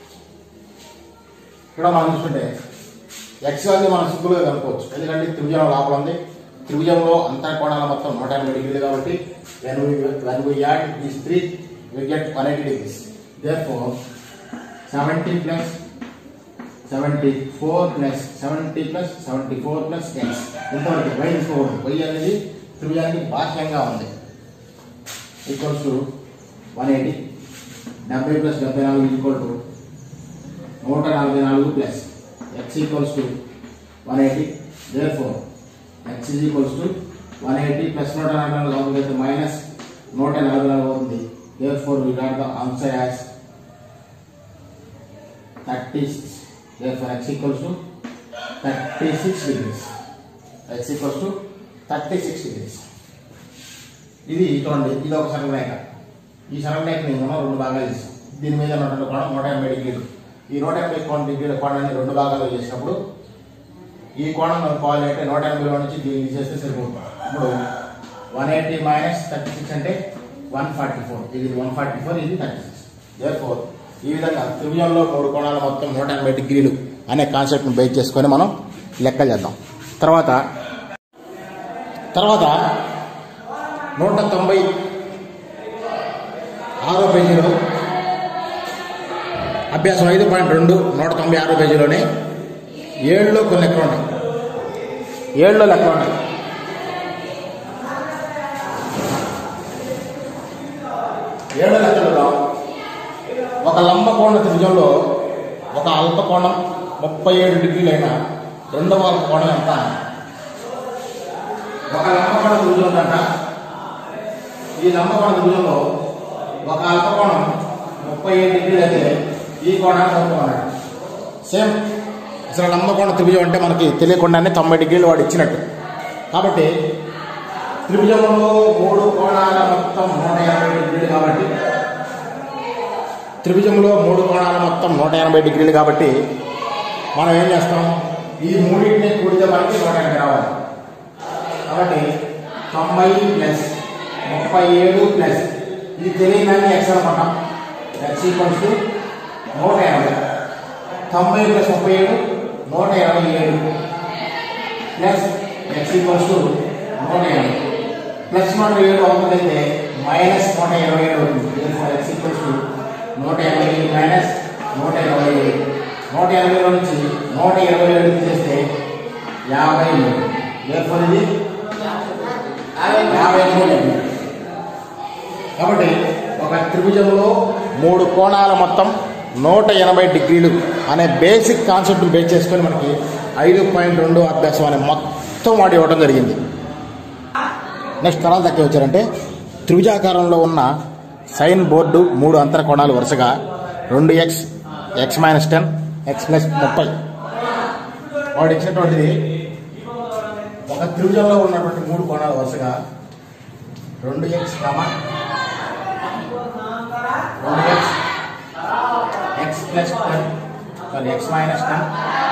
ఇక్కడ మనం చూసుకుంటే ఎక్స్ అనేది మనం సింపుల్గా కనుక్కోవచ్చు ఎందుకంటే త్రిభుజం లోపల ఉంది త్రిభుజంలో అంతర్ కోణాల మొత్తం నూట ఎనభై డిగ్రీలు కాబట్టి when when we add these three we get one eighty degrees therefore seventy plus seventy four plus seventy plus seventy four plus x ఇంతవరకు వై తీసుకోకూడదు వై అనేది త్రిభుజానికి బాహ్యంగా ఉంది ఈక్వల్స్ టు వన్ ఎయిటీ డెబ్బై ప్లస్ డెబ్బై నాలుగు equal to నూట నలభై నాలుగు plus X equals to one eighty therefore x is equals to one eighty plus నూట నలభై నాలుగు అవుతుంది అయితే మైనస్ నూట నలభై నాలుగు అవుతుంది therefore we got the answer as thirty six therefore X equals to thirty six degrees x equals to thirty six degrees ఇది చూడండి ఇది ఒక సరళ రేఖ ఈ సరళ రేఖని మనం రెండు భాగాలు చేసాం దీని మీద ఉన్నటువంటి కోణం నూట ఎనభై డిగ్రీలు ఈ నూట ఎనభై కోణం డిగ్రీల కోణాన్ని రెండు భాగాలు చేసినప్పుడు ఈ కోణం కనుక్కోవాలి అంటే నూట ఎనభైలో నుంచి దీన్ని తీసేస్తే సరిపోతుంది ఇప్పుడు one eighty minus thirty six అంటే వన్ ఫార్టీ ఫోర్ ఇది వన్ ఫార్టీ ఫోర్ ఇది థర్టీ సిక్స్ దేర్ ఫోర్ ఈ విధంగా త్రిభుజంలో మూడు కోణాల మొత్తం నూట ఎనభై డిగ్రీలు అనే కాన్సెప్ట్ని బేస్ చేసుకొని మనం లెక్కలు చేద్దాం తర్వాత తర్వాత నూట తొంభై ఆరో పేజీలో అభ్యాసం ఐదు పాయింట్ రెండు నూట తొంభై ఆరో పేజీలోనే ఏడులో కొన్ని లెక్కలు ఉన్నాయి ఏడులో లెక్కలు ఉన్నాయి ఏడో లెక్కలలో ఒక లంబకోణ త్రిభుజంలో ఒక అల్పకోణం ముప్పై ఏడు డిగ్రీలైన రెండవ అల్పకోణం ఎంత ఒక లంబకోణ త్రిభుజం ఉందంట ఈ లంబకోణ త్రిభుజంలో ఒక అల్పకోణం ముప్పై ఏడు డిగ్రీలు అయితే ఈ కోణాన్ని కనుక్కున్నాడు సేమ్ అసలు లంబకోణ త్రిభుజం అంటే మనకి తెలియకుండానే తొంభై డిగ్రీలు వాడు ఇచ్చినట్టు కాబట్టి త్రిభుజంలో మూడు కోణాల మొత్తం నూట ఎనభై డిగ్రీలు కాబట్టి త్రిభుజంలో మూడు కోణాల మొత్తం నూట ఎనభై డిగ్రీలు కాబట్టి మనం ఏం చేస్తాం ఈ మూడింటిని కూడితే మనకి నూట ఎనభై రావాలి కాబట్టి తొంభై ప్లస్ ముప్పై ఏడు ప్లస్ ఇది తెలియదని ఎక్స్ అనమాట ఎక్స్ ఈక్వల్స్ టు నూట ఎనభై తొంభై ప్లస్ ముప్పై ఏడు నూట ఇరవై ఏడు ప్లస్ ఎక్స్ ఈక్వల్స్ టు నూట ఎనభై ప్లస్ నూట ఏడు అవుతుందైతే మైనస్ నూట ఇరవై ఏడు అవుతుంది ఎక్స్ ఈక్వల్స్ టు నూట ఎనభై ఏడు మైనస్ నూట ఇరవై ఏడు నూట ఎనభైలో నుంచి నూట ఇరవై ఏడు తీసేస్తే యాభై మూడు therefore ఇది యాభై మూడు డిగ్రీ. కాబట్టి ఒక త్రిభుజంలో మూడు కోణాల మొత్తం నూట ఎనభై డిగ్రీలు అనే బేసిక్ కాన్సెప్ట్ బేస్ చేసుకొని మనకి ఐదు పాయింట్ రెండు అభ్యాసం అనే మొత్తం వాడు ఇవ్వడం జరిగింది నెక్స్ట్ తర్వాత దక్కి వచ్చారంటే త్రిభుజాకారంలో ఉన్న సైన్ బోర్డు మూడు అంతర కోణాలు వరుసగా రెండు x x minus ten x plus ముప్పై వాడు ఇచ్చినటువంటిది ఒక త్రిభుజంలో ఉన్నటువంటి మూడు కోణాలు వరుసగా రెండు ఎక్స్ కామా రెండు x x plus ten sorry x minus ten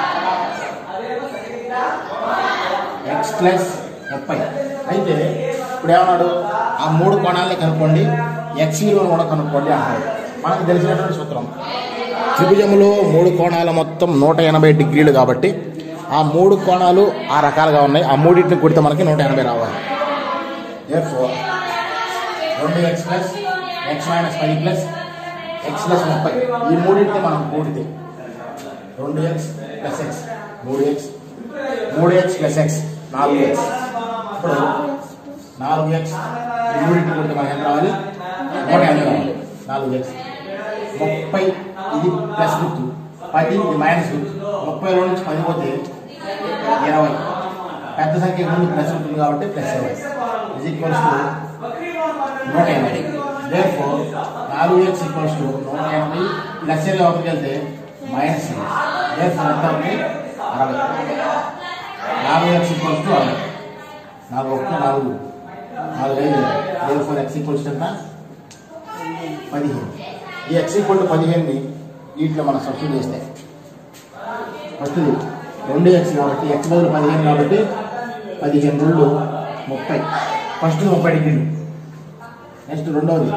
x plus ముప్పై అయితే ఇప్పుడు ఏమన్నాడు ఆ మూడు కోణాలని కనుక్కోండి ఎక్స్ విలువను కూడా కనుక్కోండి అంటాడు మనకు తెలిసినటువంటి సూత్రం త్రిభుజములో మూడు కోణాల మొత్తం నూట ఎనభై డిగ్రీలు కాబట్టి ఆ మూడు కోణాలు ఆ రకాలుగా ఉన్నాయి ఆ మూడింటిని కుడితే మనకి నూట ఎనభై రావాలి Therefore, రెండు x plus x minus five plus X plus ముప్పై ఈ మూడింటిని మనం కూడితే రెండు ఎక్స్ ప్లస్ ఎక్స్ మూడు ఎక్స్ మూడు ఎక్స్ ప్లస్ ఎక్స్ నాలుగు ఎక్స్ ఇప్పుడు నాలుగు ఎక్స్ ఈ మూడింటిని కూడితే మనకి ఎంత రావాలి నూట ఎనభై రావాలి నాలుగు ఎక్స్ ముప్పై ఇది ప్లస్ గుర్తు పది ఇది మైనస్ గుర్తు ముప్పైలో నుంచి పది పోతే ఇరవై పెద్ద సంఖ్య ముందు ప్లస్ ఉంటుంది కాబట్టి ప్లస్ ఇరవై ఇజ్ ఈక్వల్స్ టు నూట ఎనభై దేర్ ఫోర్ నాలుగు ఎక్స్ ఈక్వల్స్ టు నూట ఎనభై ప్లస్ ఏ లోపలికి వెళ్తే మైనస్ దేర్ ఫోర్ ఎంత ఉంది అరవై నాలుగు ఎక్స్ ఈక్వల్స్ టు అరవై నాలుగు ఒకటి నాలుగు నాలుగు ఐదు దేర్ ఫోర్ ఎక్స్ ఈక్వల్స్ ఎంత పదిహేను ఈ ఎక్స్ ఈక్వల్ టు పదిహేనుని వీటిలో మనం సబ్స్టిట్యూట్ చేస్తే ఫస్ట్ రెండు ఎక్స్ కాబట్టి ఎక్స్ బదులు పదిహేను కాబట్టి పదిహేను రెండు ముప్పై ఫస్ట్ ముప్పై డిగ్రీలు నెక్స్ట్ రెండవది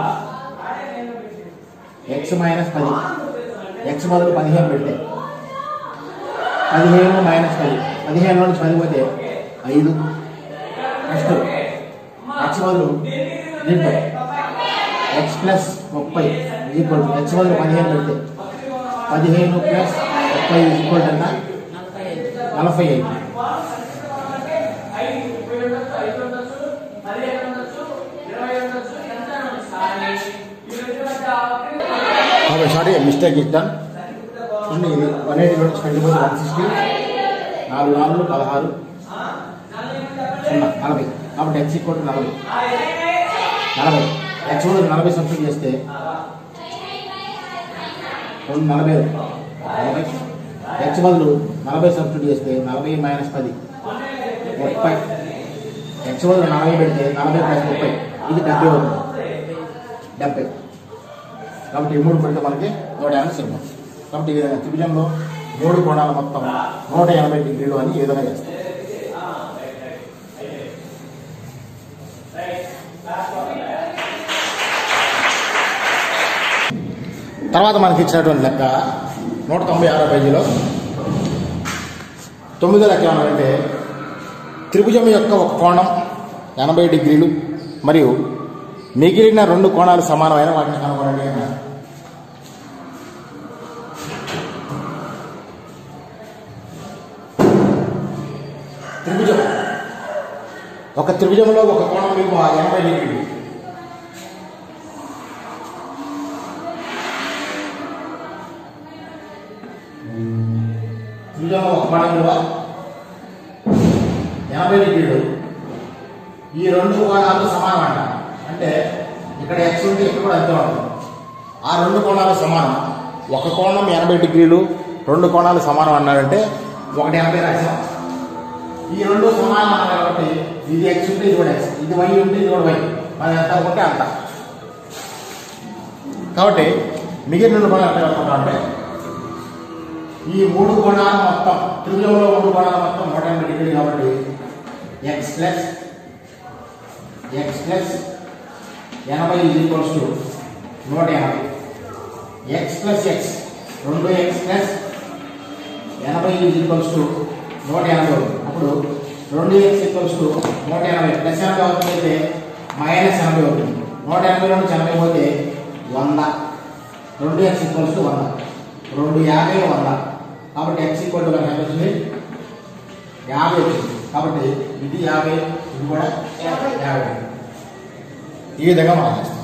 ఎక్స్ మైనస్ పది ఎక్స్ బదులు పదిహేను పెడితే పదిహేను మైనస్ పది పదిహేను నుంచి పది పోతే ఐదు నెక్స్ట్ ఎక్స్ బదులు దీంట్లో ఎక్స్ ప్లస్ ముప్పై ఈక్వల్ ఎక్స్ బదులు పదిహేను పెడితే పదిహేను ప్లస్ ముప్పై ఈక్వల్ ఎంత నలభై ఐదు ఓకే సారీ మిస్టేక్ ఇద్దాం చూడండి ఇది వన్ ఎయిటీ నుంచి ట్వంటీ ఫోర్ వన్ సిక్స్టీ నాలుగు నాలుగు పదహారు సున్నా నలభై కాబట్టి ఎక్స్ ఈక్వల్ టు నలభై నలభై ఎక్స్ బదులు నలభై సబ్స్టిట్యూట్ చేస్తే రెండు నలభై నలభై ఎక్స్ బదులు నలభై సబ్స్టిట్యూట్ చేస్తే నలభై మైనస్ పది ముప్పై ఎక్స్ బదులు నలభై పెడితే నలభై ప్లస్ ముప్పై ఇది డెబ్బై అవుతుంది డెబ్బై కాబట్టి ఈ మూడు పెడితే మనకి నూట ఎనభై సులభం కాబట్టి ఈ విధంగా త్రిభుజంలో మూడు కోణాల మొత్తం నూట ఎనభై డిగ్రీలు అని ఈ విధంగా చేస్తాం తర్వాత మనకి ఇచ్చినటువంటి లెక్క నూట తొంభై ఆరో పేజీలో తొమ్మిదో లెక్క ఏమన్నారంటే త్రిభుజం యొక్క ఒక కోణం ఎనభై డిగ్రీలు మరియు మిగిలిన రెండు కోణాలు సమానమైన వాటిని కనుగొనండి అన్నారు త్రిభుజం ఒక త్రిభుజంలో ఒక కోణం మీకు ఎనభై డిగ్రీలు త్రిభుజంలో ఒక కోణం విలువ ఎనభై డిగ్రీలు ఈ రెండు కోణాలు సమానం అంట అంటే ఇక్కడ ఎక్స్ ఉంటే ఇక్కడ కూడా అంతే ఉంటుంది ఆ రెండు కోణాలు సమానం ఒక కోణం ఎనభై డిగ్రీలు రెండు కోణాలు సమానం అన్నాడంటే ఒకటి ఎనభై రాశాం ఈ రెండు సమానం అన్నారు కాబట్టి ఇది ఎక్స్ ఉంటే ఇది కూడా ఎక్స్ ఇది వై ఉంటే ఇది కూడా వై మనం ఎంత అనుకుంటే అంత కాబట్టి మిగిలిన రెండు కోణాలు ఎట్లా అనుకుంటాం అంటే ఈ మూడు కోణాలు మొత్తం త్రిభుజంలో మూడు కోణాలు మొత్తం నూట ఎనభై డిగ్రీలు కాబట్టి ఎక్స్ ప్లస్ ఎక్స్ ప్లస్ ఎనభై ఈక్వల్స్ టు నూట ఎనభై ఎక్స్ ప్లస్ ఎక్స్ రెండు ఎక్స్ ప్లస్ ఎనభై ఈక్వల్స్ టు నూట ఎనభై అప్పుడు రెండు ఎక్స్ ఈక్వల్స్ టు నూట ఎనభై ప్లస్ ఎనభై అవుతుంది మైనస్ ఎనభై అవుతుంది నూట ఎనభై నుంచి ఎనభై పోతే వంద రెండు ఎక్స్ ఈక్వల్స్ టు వంద రెండు యాభై వంద కాబట్టి ఎక్స్ ఈక్వల్ టు ఎంత వచ్చింది యాభై వచ్చింది కాబట్టి ఇది యాభై ఇది కూడా యాభై ఈ విధంగా మనం చేస్తాం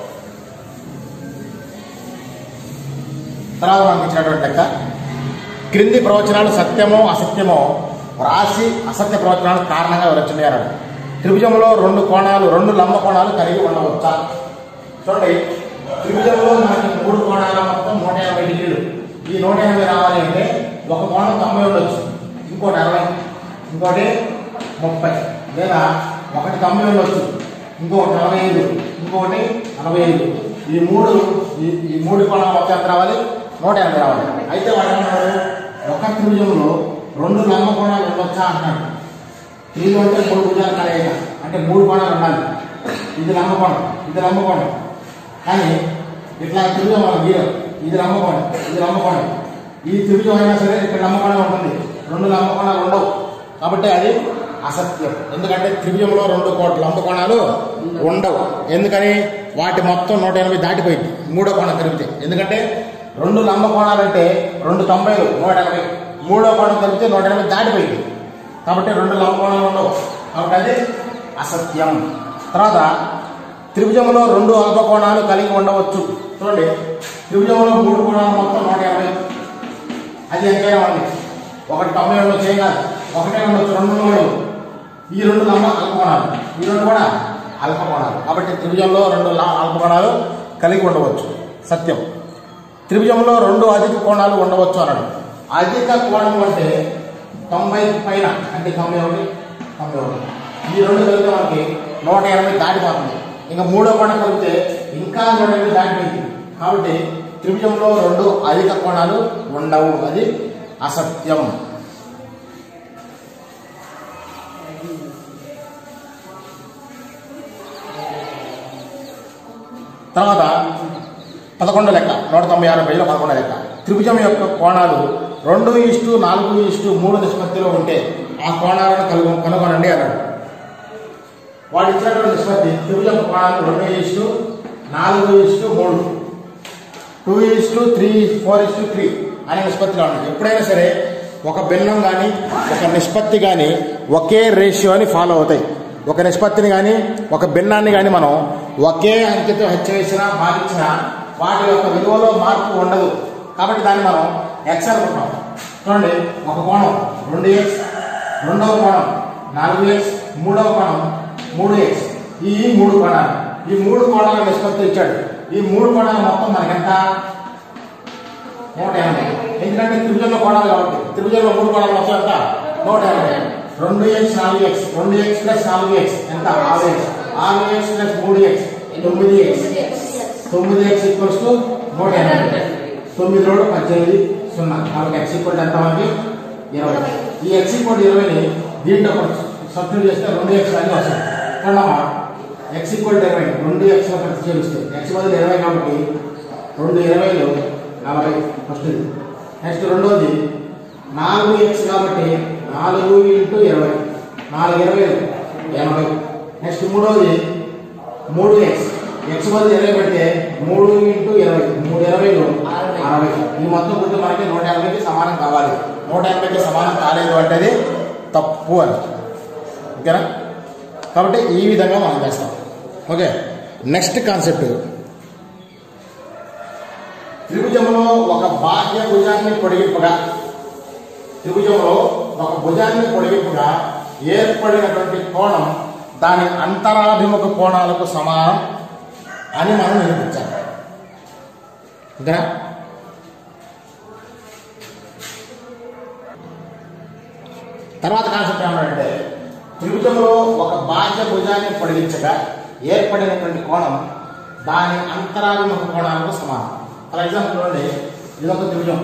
తర్వాత మనకి ఇచ్చినటువంటి లెక్క క్రింది ప్రవచనాలు సత్యమో అసత్యమో రాసి అసత్య ప్రవచనాలు కారణంగా వివరించినాయి అన్నాడు త్రిభుజంలో రెండు కోణాలు రెండు లంబ కోణాలు కలిగి ఉండవచ్చా చూడండి త్రిభుజంలో మనకి మూడు కోణాల మొత్తం నూట యాభై డిగ్రీలు ఈ నూట ఎనభై రావాలి అంటే ఒక కోణం తొంభై ఉండొచ్చు ఇంకోటి అరవై ఇంకోటి ముప్పై లేదా ఒకటి తొంభై ఉండొచ్చు ఇంకొకటి నలభై ఐదు ఇంకొకటి నలభై ఐదు ఈ మూడు ఈ ఈ మూడు కోణాల మొత్తం ఎంత రావాలి నూట ఎనభై రావాలి అయితే వాడు ఏమన్నాడు ఒక త్రిభుజంలో రెండు లంబ కోణాలు ఉండొచ్చా అంటున్నాడు త్రిభుజం అంటే మూడు భుజాలు కలయిక అంటే మూడు కోణాలు ఉండాలి ఇది లంబకోణం ఇది లంబకోణం కానీ ఇట్లా త్రిభుజం మనం గీయం ఇది లంబకోణం ఇది లంబకోణం ఈ త్రిభుజం అయినా సరే ఇక్కడ లంబకోణం ఉంటుంది రెండు లంబకోణాలు ఉండవు కాబట్టి అది అసత్యం ఎందుకంటే త్రిభుజంలో రెండు కోట్ల లంబకోణాలు ఉండవు ఎందుకని వాటి మొత్తం నూట ఎనభై దాటిపోయింది మూడో కోణం కలిపితే ఎందుకంటే రెండు లంబకోణాలు అంటే రెండు తొంభైలు నూట ఎనభై మూడో కోణం కలిపితే నూట ఎనభై దాటిపోయింది కాబట్టి రెండు లంబకోణాలు ఉండవు కాబట్టి అది అసత్యం తర్వాత త్రిభుజంలో రెండు అల్పకోణాలు కలిగి ఉండవచ్చు చూడండి త్రిభుజంలో మూడు కోణాలు మొత్తం నూట యాభై అది ఎంతైనా ఉంది ఒకటి తొంభై ఉండొచ్చు ఏం కాదు ఒకటే ఉండొచ్చు రెండు ఉండవు ఈ రెండు లంబ అల్పకోణాలు ఈ రెండు కూడా అల్పకోణాలు కాబట్టి త్రిభుజంలో రెండు లా- అల్పకోణాలు కలిగి ఉండవచ్చు సత్యం త్రిభుజంలో రెండు అధిక కోణాలు ఉండవచ్చు అన్నాడు అధిక కోణం అంటే తొంభై పైన అంటే తొంభై ఒకటి తొంభై ఒకటి ఈ రెండు కలిపితే మనకి నూట ఎనభై దాటిపోతుంది ఇంకా మూడో కోణం కలిపితే ఇంకా నూట ఎనభై దాటిపోయింది కాబట్టి త్రిభుజంలో రెండు అధిక కోణాలు ఉండవు అది అసత్యం తర్వాత పదకొండు లెక్క నూట తొంభై ఆరు పేజీలో పదకొండు లెక్క త్రిభుజం యొక్క కోణాలు రెండు ఇష్టు నాలుగు ఇష్టు మూడు నిష్పత్తిలో ఉంటే ఆ కోణాలను కలుగు కనుగొనండి అన్నాడు వాడు ఇచ్చినటువంటి నిష్పత్తి త్రిభుజం కోణాలు రెండు ఇష్టు నాలుగు ఇష్టు మూడు two is to three four is to three అనే నిష్పత్తిలో ఉంటుంది ఎప్పుడైనా సరే ఒక భిన్నం కానీ ఒక నిష్పత్తి కానీ ఒకే రేషియో అని ఫాలో అవుతాయి ఒక నిష్పత్తిని కానీ ఒక భిన్నాన్ని కానీ మనం ఒకే అంకెతో హెచ్చ వేసినా భాగించినా వాటి యొక్క విలువలో మార్పు ఉండదు కాబట్టి దాన్ని మనం ఎక్స్ అనుకుంటాం చూడండి ఒక కోణం రెండు ఎక్స్ రెండవ కోణం నాలుగు ఎక్స్ మూడవ కోణం మూడు ఎక్స్ ఈ మూడు కోణాలు ఈ మూడు కోణాల నిష్పత్తి ఇచ్చాడు ఈ మూడు కోణాలు మొత్తం మనకెంత నూట ఎనభై ఎందుకంటే త్రిభుజంలో కోణాలు కాబట్టి త్రిభుజంలో మూడు కోణాలు మొత్తం ఎంత నూట ఎనభై రెండు ఎక్స్ నాలుగు ఎక్స్ రెండు ఎక్స్ ప్లస్ నాలుగు ఎక్స్ ఎంత ఆరు ఎక్స్ ఆరు ఎక్స్ ప్లస్ మూడు ఎక్స్ తొమ్మిది ఎక్స్ తొమ్మిది ఎక్స్ ఈక్వల్స్ టు నూట ఎనభై తొమ్మిది రెండు పద్దెనిమిది సున్నా కాబట్టి ఎక్స్ ఈక్వల్ ఎంత మనకి ఇరవై ఈ ఎక్స్ ఈక్వల్ ఇరవైని దీంట్లో సబ్స్టిట్యూట్ చేస్తే రెండు ఎక్స్ అన్ని వస్తాయి చూడమ్మా ఎక్స్ ఈక్వల్ ఇరవై రెండు ఎక్స్ ప్రతిచేపిస్తే ఎక్స్ బదులు ఇరవై కాబట్టి రెండు ఇరవైలు నలభై ఫస్ట్ నెక్స్ట్ రెండోది నాలుగు ఎక్స్ కాబట్టి నాలుగు ఇంటూ ఇరవై నాలుగు ఇరవైలు ఎనభై నెక్స్ట్ మూడోది మూడు ఎక్స్ ఎక్స్ బదులు ఇరవై పెడితే మూడు ఇంటూ ఇరవై మూడు ఇరవైలు అరవై ఈ మొత్తం గుర్తు మనకి నూట ఎనభైకి సమానం కావాలి నూట ఎనభైకి సమానం కాలేదు అంటే అది తప్పు అని ఓకేనా కాబట్టి ఈ విధంగా మనం చేస్తాం ఓకే నెక్స్ట్ కాన్సెప్ట్ త్రిభుజంలో ఒక బాహ్య భుజాన్ని పొడిగింపుగా త్రిభుజంలో ఒక భుజాన్ని పొడిగింపుగా ఏర్పడినటువంటి కోణం దాని అంతరాభిముఖ కోణాలకు సమానం అని మనం నిరూపించాలి ఓకేనా తర్వాత కాన్సెప్ట్ ఏమంటే త్రిభుజంలో ఒక బాహ్య భుజాన్ని పొడిగించగా ఏర్పడినటువంటి కోణం దాని అంతరాభిముఖ కోణాలకు సమానం ఫర్ ఎగ్జాంపుల్ చూడండి ఇది ఒక త్రిభుజం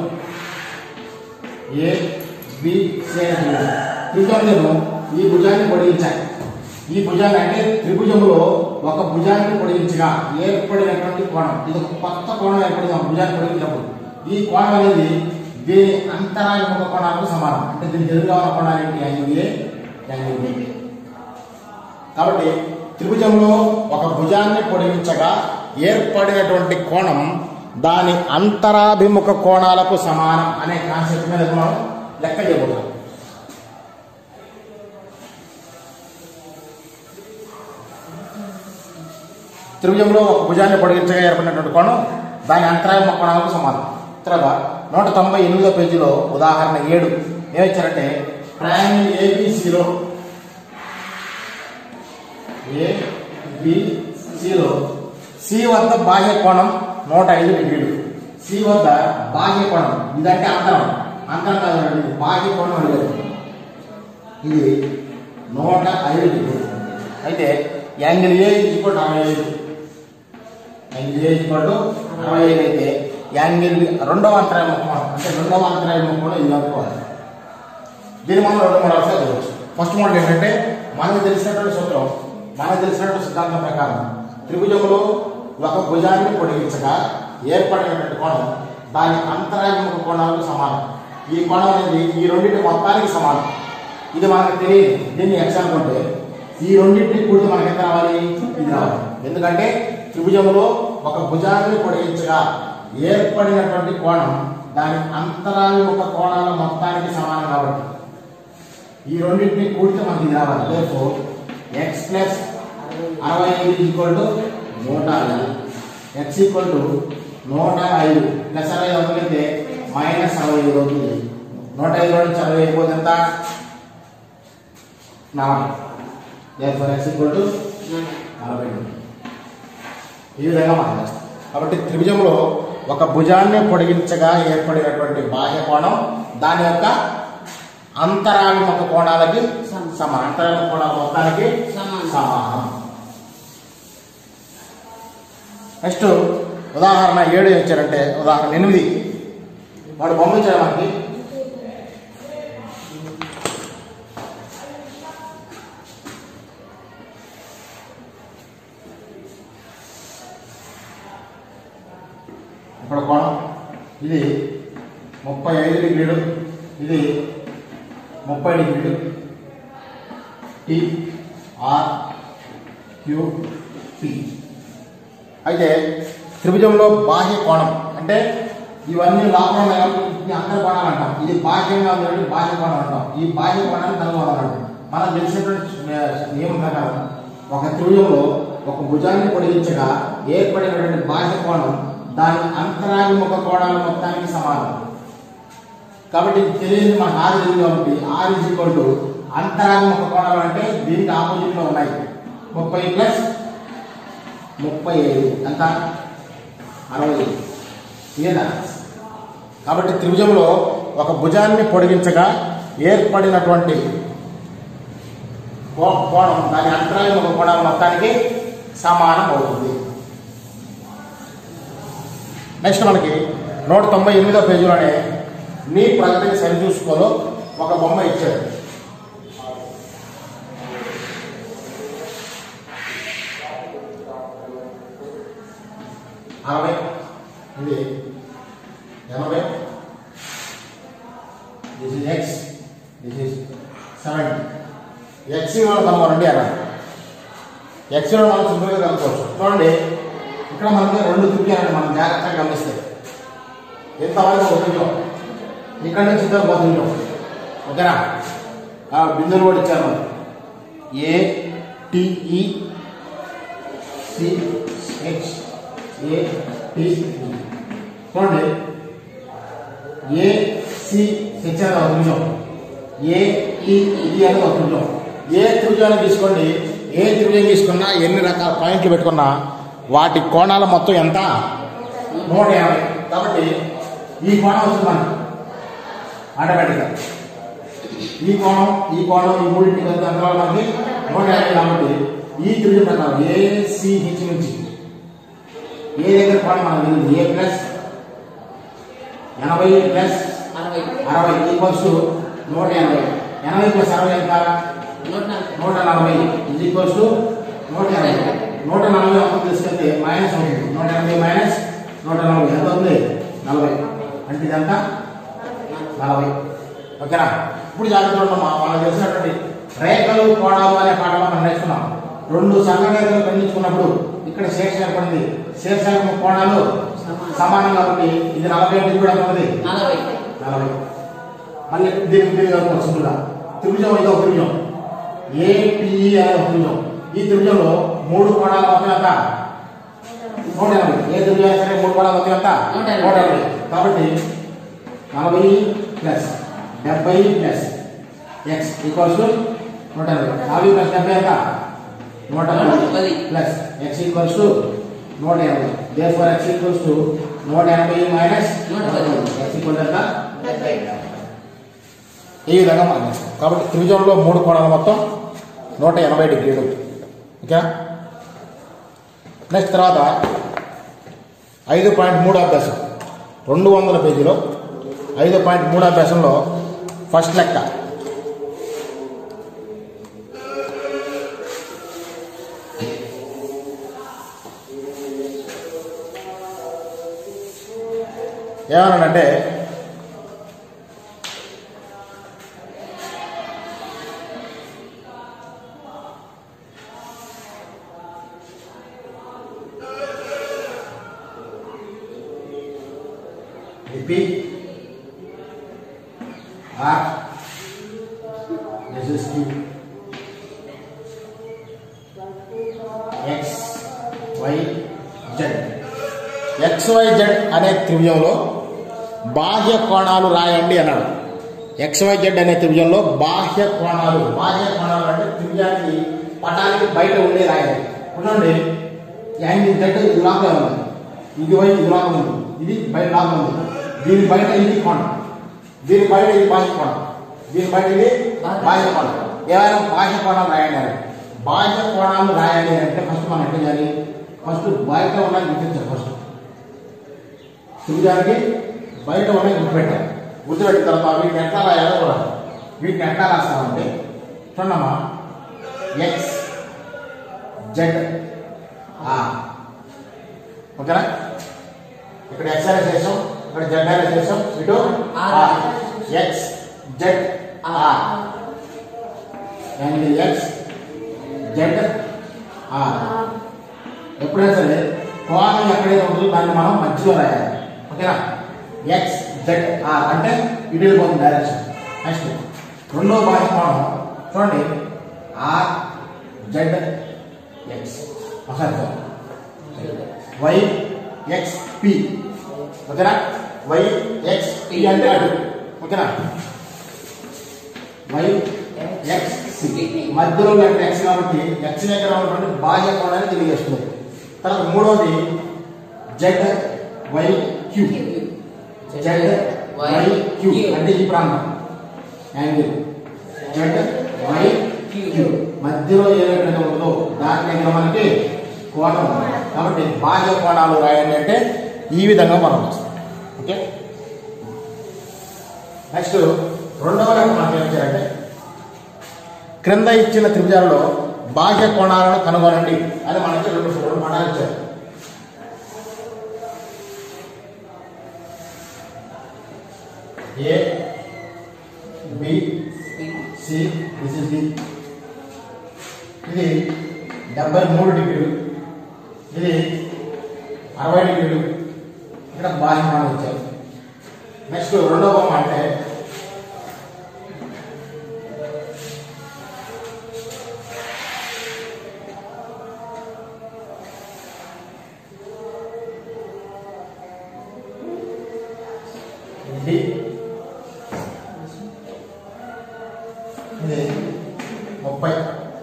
ఏ బి సి అనే త్రిభుజం త్రిభుజం నేను ఈ భుజాన్ని పొడిగించాను ఈ భుజాన్ని అంటే త్రిభుజంలో ఒక భుజాన్ని పొడిగించగా ఏర్పడినటువంటి కోణం ఇది ఒక కొత్త కోణం ఏర్పడింది ఒక భుజాన్ని పొడిగించినప్పుడు ఈ కోణం అనేది దీని అంతరాభిముఖ కోణాలకు సమానం అంటే దీనికి ఎదురుగా ఉన్న కోణాలు ఏంటి యాంగిల్ ఏ యాంగిల్ బి కాబట్టి త్రిభుజంలో ఒక భుజాన్ని పొడిగించగా ఏర్పడినటువంటి కోణం దాని అంతరాభిముఖ కోణాలకు సమానం అనే కాన్సెప్ట్ మీద మనం లెక్క చేయబోతున్నాం త్రిభుజంలో ఒక భుజాన్ని పొడిగించగా ఏర్పడినటువంటి కోణం దాని అంతరాభిముఖ కోణాలకు సమానం తర్వాత నూట తొంభై ఎనిమిదో పేజీలో ఉదాహరణ ఏడు ఏమిచ్చారంటే ట్రయాంగిల్ ఏబిసిలో ఏబిసిలో సి వద్ద బాహ్య కోణం నూట ఐదు డిగ్రీలు సి వద్ద బాహ్య కోణం ఇదంటే అంతరం అంతరం కాదు ఇది బాహ్య కోణం అడిగారు ఇది నూట ఐదు డిగ్రీలు అయితే యాంగిల్ ఏ ఈక్వల్ అరవై ఐదు యాంగిల్ ఏ ఈక్వల్ అరవై ఐదు అయితే యాంగిల్ రెండవ అంతరాయ కోణం అంటే రెండవ అంతరాయ కోణం ఇది అనుకోవాలి దీని మనం రెండు మూడు అవసరం చదవచ్చు ఫస్ట్ మోడల్ ఏంటంటే మనకు తెలిసినటువంటి సూత్రం మనకు తెలిసినటువంటి సిద్ధాంతం ప్రకారం త్రిభుజములో ఒక భుజాన్ని పొడిగించగా ఏర్పడినటువంటి కోణం దాని అంతరాయముఖ కోణాలకు సమానం ఈ కోణం అనేది ఈ రెండింటి మొత్తానికి సమానం ఇది మనకు తెలియదు దీన్ని ఎక్స్ అనుకుంటే ఈ రెండింటిని కూడితే మనకి ఎంత రావాలి ఇది రావాలి ఎందుకంటే త్రిభుజములో ఒక భుజాన్ని పొడిగించగా ఏర్పడినటువంటి కోణం దాని అంతరాయముఖ కోణాల మొత్తానికి సమానం కాబట్టి ఈ రెండింటిని కూడితే మనకి ఇది రావాలి రేపు ఎక్స్ ప్లస్ అరవై ఐదు ఈక్వల్ టు నూట ఐదు ఎక్స్ ఈక్వల్ టు నూట ఐదు ప్లస్ అరవై ఐదు అవుతుందంటే మైనస్ అరవై ఐదు అవుతుంది నూట ఐదు నుంచి అరవై అయిపోతే ఎంత నలభై therefore ఎక్స్ ఈక్వల్ టు నలభై ఈ విధంగా మనం కాబట్టి త్రిభుజంలో ఒక భుజాన్ని పొడిగించగా ఏర్పడినటువంటి బాహ్య కోణం దాని యొక్క అంతరాత్మక కోణాలకి సమానం అంతరాత్మక కోణాల మొత్తానికి సమానం. సమానం నెక్స్ట్ ఉదాహరణ ఏడు ఏం ఇచ్చారంటే ఉదాహరణ ఎనిమిది వాడు బొమ్మ ఇచ్చాడు మనకి ఇక్కడ కోణం ఇది ముప్పై ఐదు డిగ్రీలు ఇది ముప్పై డిగ్రీలు టి ఆర్ క్యూ పి అయితే త్రిభుజంలో బాహ్య కోణం అంటే ఇవన్నీ లోపల ఉన్నాయి కాబట్టి ఇది అంతర కోణాలు అంటాం ఇది బాహ్యంగా ఉంది కాబట్టి బాహ్య కోణం అంటాం ఈ బాహ్య కోణాన్ని కనుగొనాలంటాం మనం తెలిసినటువంటి నియమం ప్రకారం ఒక త్రిభుజంలో ఒక భుజాన్ని పొడిగించగా ఏర్పడినటువంటి బాహ్య కోణం దాని అంతరాభిముఖ కోణాల మొత్తానికి సమానం కాబట్టి ఇది తెలియదు మనకు ఆరు తెలియదు కాబట్టి ఆరు ఈజ్ ఈక్వల్ టు అంతరాభిముఖ కోణాలు అంటే దీనికి ఆపోజిట్ లో ఉన్నాయి ముప్పై ప్లస్ ముప్పై ఐదు ఎంత అరవై ఐదు ఇదేనా కాబట్టి త్రిభుజంలో ఒక భుజాన్ని పొడిగించగా ఏర్పడినటువంటి కో- కోణం దాని అంతరాయం ఒక కోణం మొత్తానికి సమానం అవుతుంది నెక్స్ట్ మనకి నూట తొంభై ఎనిమిదో పేజీలోనే నీ ప్రగతిని సరిచూసుకోలో ఒక బొమ్మ ఇచ్చాడు అరవై ఇది ఎనభై this is x this is seventy x విలువలు కనుగొనండి అన్నారు ఎక్స్ విలువ మనం సింపుల్గా కనుక్కోవచ్చు చూడండి ఇక్కడ మనకి రెండు త్రిభుజాలు మనం జాగ్రత్తగా గమనిస్తే ఎంతవరకు ఒక త్రిభుజం ఇక్కడ నుంచి ఇంతవరకు ఒక త్రిభుజం ఓకేనా ఆ బిందువులు కూడా ఇచ్చారు మనకి A TE C H A T చూడండి ఏ సి హెచ్ అనేది ఒక త్రిభుజం ఏ ఈ ఇది అనేది ఒక త్రిభుజం ఏ త్రిభుజాన్ని తీసుకోండి ఏ త్రిభుజం తీసుకున్నా ఎన్ని రకాల పాయింట్లు పెట్టుకున్నా వాటి కోణాల మొత్తం ఎంత నూట యాభై కాబట్టి ఈ కోణం వస్తుంది మనకి ఆటోమేటిక్గా ఈ కోణం ఈ కోణం ఈ మూడింటికి వెళ్తే అంతలో మనకి నూట యాభై కాబట్టి ఈ త్రిభుజం ప్రకారం ఏసీహెచ్ నుంచి ఏ దగ్గర కోణం మనకు తెలియదు ఏ ప్లస్ ఎనభై ప్లస్ అరవై అరవై ఈక్వల్స్ నూట ఎనభై ఎనభై ప్లస్ అరవై ఎంత నూట నలభై నూట నలభై ఇది ఈక్వల్స్ నూట ఎనభై నూట నలభై ఒక తీసుకెళ్తే మైనస్ అవుతుంది నూట ఎనభై మైనస్ నూట నలభై ఎంత అవుతుంది నలభై అంటే ఇదంతా నలభై ఓకేనా ఇప్పుడు జాగ్రత్తగా ఉండమ్మా మనం తెలిసినటువంటి రేఖలు కోణాలు అనే పాఠంలో మనం నేర్చుకున్నాం రెండు సంఘటనలు ఖండించుకున్నప్పుడు ఇక్కడ శేష ఏర్పడింది శేష కోణాలు సమానం కాబట్టి ఇది నలభై ఒకటి కూడా ఎంత ఉంది నలభై నలభై మళ్ళీ దీనికి దీనికి అనుకోవచ్చు సింపుల్గా త్రిభుజం ఇది ఒక త్రిభుజం ఏపిఈ అనే ఒక త్రిభుజం ఈ త్రిభుజంలో మూడు కోణాల మొత్తం ఎంత నూట ఎనభై ఏ త్రిభుజం సరే మూడు కోణాల మొత్తం ఎంత నూట ఎనభై. నూట ఎనభై కాబట్టి నలభై ప్లస్ డెబ్బై ప్లస్ ఎక్స్ ఈక్వల్స్ టు నూట ఎనభై నలభై ప్లస్ డెబ్బై ఎంత నూట పది. ఎనభై ప్లస్ ఎక్స్ ఈక్వల్స్ టు నూట ఎనభై therefore X equals to నూట ఎనభై మైనస్ నూట పది. ఎక్స్ ఈక్వల్ ఎంత ఈ విధంగా మనం చేస్తాం కాబట్టి త్రిభుజంలో మూడు కోణాలు మొత్తం నూట ఎనభై డిగ్రీలు ఓకే నెక్స్ట్ తర్వాత ఐదు పాయింట్ మూడు అభ్యాసం రెండు వందల పేజీలో ఐదు పాయింట్ మూడు అభ్యాసంలో ఫస్ట్ లెక్క ఏమన్నాడంటే repeat R this is Q X Y Z X why Z అనే త్రిభుజంలో బాహ్య కోణాలు రాయండి అన్నాడు ఎక్స్ వై జెడ్ అనే త్రిభుజంలో బాహ్య కోణాలు బాహ్య కోణాలు అంటే త్రిభుజానికి పటానికి బయట ఉండే రాయాలి చూడండి యాంగిల్ జెడ్ ఇది లోపలే ఉంది ఇది వైపు ఇది లోపల ఉంది ఇది బయట లోపల ఉంది దీని బయట ఇది కోణం దీని బయట ఇది బాహ్య కోణం దీని బయట ఇది బాహ్య కోణం ఏమైనా బాహ్య కోణాలు రాయండి అని బాహ్య కోణాలు రాయాలి అంటే ఫస్ట్ మనం ఎట్లా చేయాలి ఫస్ట్ బయట ఉన్నది గుర్తించాలి ఫస్ట్ త్రిభుజానికి బయట ఉన్నది గుర్తుపెట్టాలి గుర్తుపెట్టిన తర్వాత వీటిని ఎట్లా రాయాలో కూడా వీటిని ఎట్లా రాస్తామంటే చూడమ్మా ఎక్స్ జెడ్ ఆర్ ఓకేనా ఇక్కడ ఎక్స్ అనే చేసాం ఇక్కడ జెడ్ అనే చేసాం ఇటు R X Z R and X Z R ఎప్పుడైనా సరే కోణం ఎక్కడైతే ఉంటుందో దాన్ని మనం మధ్యలో రాయాలి ఓకేనా ఎక్స్ జెడ్ ఆర్ అంటే ఇటు వెళ్ళిపోతుంది డైరెక్షన్ నెక్స్ట్ రెండో బాహ్య కోణం చూడండి ఆర్ జెడ్ ఎక్స్ ఒకసారి చూడండి. వై ఎక్స్ పి ఓకేనా వై ఎక్స్ పి అంటే అటు ఓకేనా వై ఎక్స్ సి మధ్యలో అంటే ఎక్స్ కాబట్టి ఎక్స్ దగ్గర ఉన్నటువంటి బాహ్య కోణాన్ని తెలియజేస్తుంది తర్వాత మూడవది Z Y Q Z Y Q అంటే ఈ ప్రాంతం యాంగిల్ జెడ్ వై క్యూ మధ్యలో ఏదైతే ఉంటుందో దాని దగ్గర మనకి కోణం ఉంది. కాబట్టి బాహ్య కోణాలు రాయండి అంటే ఈ విధంగా మనం రాస్తాం ఓకే నెక్స్ట్ రెండవ లెక్క మనకి ఏం చేయాలంటే క్రింద ఇచ్చిన త్రిభుజాలలో బాహ్య కోణాలను కనుగొనండి అని మనకి రెండు రెండు పటాలు ఇచ్చారు A B C this is D ఇది డెబ్బై మూడు డిగ్రీలు ఇది అరవై డిగ్రీలు ఇక్కడ బాహ్య కోణం ఇచ్చారు నెక్స్ట్ రెండవ బొమ్మ అంటే ఇది ఇది ముప్పై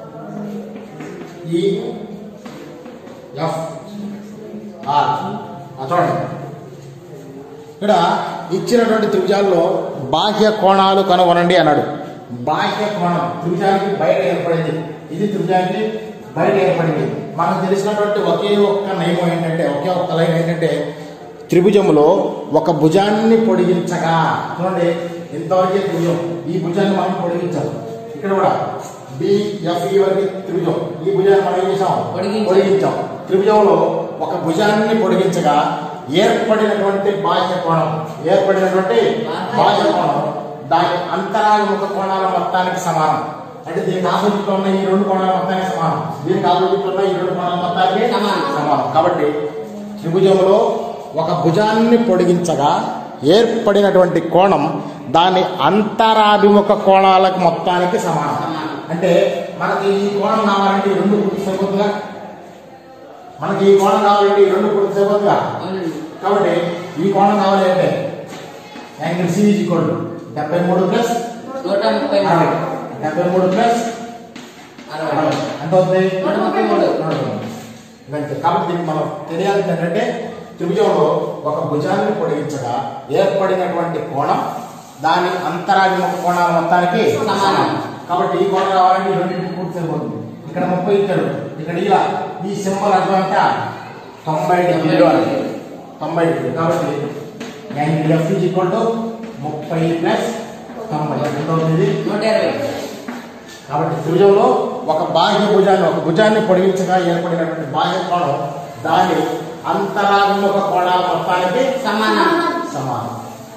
ఈ ఎఫ్ ఆర్ ఆ చూడండి ఇక్కడ ఇచ్చినటువంటి త్రిభుజాల్లో బాహ్య కోణాలు కనుగొనండి అన్నాడు బాహ్య కోణం త్రిభుజానికి బయట ఏర్పడింది ఇది త్రిభుజానికి బయట ఏర్పడింది మనకు తెలిసినటువంటి ఒకే ఒక్క నియమం ఏంటంటే ఒకే ఒక్క లైన్ ఏంటంటే త్రిభుజములో ఒక భుజాన్ని పొడిగించగా చూడండి ఇంతవరకే త్రిభుజం ఈ భుజాన్ని మనం పొడిగించాలి ఇక్కడ కూడా బిఎఫ్ఈ వరకు త్రిభుజం ఈ భుజాన్ని మనం ఏం చేసాం పొడిగించాం. పొడిగించాం త్రిభుజంలో ఒక భుజాన్ని పొడిగించగా ఏర్పడినటువంటి బాహ్య కోణం ఏర్పడినటువంటి బాహ్య కోణం దాని అంతరాముఖ కోణాల మొత్తానికి సమానం అంటే దీనికి ఆపోజిట్ ఉన్న ఈ రెండు కోణాల మొత్తానికి సమానం దీనికి ఆపోజిట్ ఉన్న ఈ రెండు కోణాల మొత్తానికి సమానం. సమానం కాబట్టి త్రిభుజంలో ఒక భుజాన్ని పొడిగించగా ఏర్పడినటువంటి కోణం దాని అంతరాభిముఖ కోణాలకు మొత్తానికి సమానం సమానం. అంటే మనకి ఈ కోణం కావాలంటే ఈ రెండు పూర్తి సరిపోతుందిగా మనకి ఈ కోణం కావాలంటే ఈ రెండు పూర్తి సరిపోతుందిగా అవునండి కాబట్టి ఈ కోణం కావాలి అంటే angle C is equal to డెబ్బై మూడు ప్లస్ నూట ముప్పై అరవై మూడు డెబ్బై మూడు ప్లస్ అరవై అరవై ఎంత అవుతుంది నూట ముప్పై మూడు ఇదంతే కాబట్టి దీనికి మనం తెలియాల్సింది ఏంటంటే త్రిభుజంలో ఒక భుజాన్ని పొడిగించగా ఏర్పడినటువంటి కోణం దాని అంతరాభిముఖ కోణాల మొత్తానికి సమానం. కాబట్టి ఈ కోణం కావాలంటే ఈ రెండింటికి పూర్తి సరిపోతుంది ఇక్కడ ముప్పై ఇచ్చాడు ఇక్కడ ఇలా ఈ సింబల్ అర్థం అంతా తొంభై డిగ్రీలు అని తొంభై డిగ్రీ కాబట్టి angle F is equal to ముప్పై ప్లస్ తొంభై ఎంత అవుతుంది నూట ఇరవై కాబట్టి త్రిభుజంలో ఒక బాహ్య భుజాన్ని ఒక భుజాన్ని పొడిగించగా ఏర్పడినటువంటి బాహ్య కోణం దాని అంతరాభిముఖ కోణాల మొత్తానికి సమానం సమానం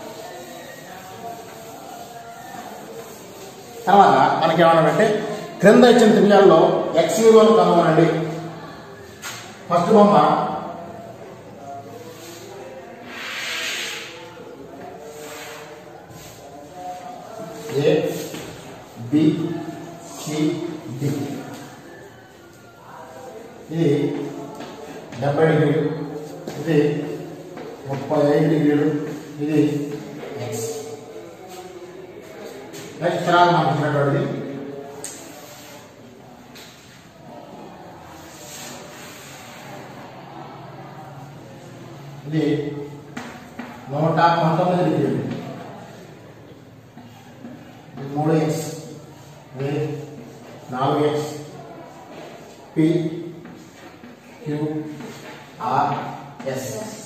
తర్వాత మనకేమన్నాడంటే క్రింద ఇచ్చిన త్రిభుజాల్లో ఎక్స్ విలువను కనుగొనండి ఫస్ట్ బొమ్మ ఏ బి సి డి ఇది డెబ్బై డిగ్రీలు ఇది ముప్పై ఐదు డిగ్రీలు ఇది ఎక్స్ నెక్స్ట్ తర్వాత మనకు ఇచ్చినటువంటిది ఇది నూట పంతొమ్మిది డిగ్రీలు ఇది మూడు ఎక్స్ ఇది నాలుగు x P Q R S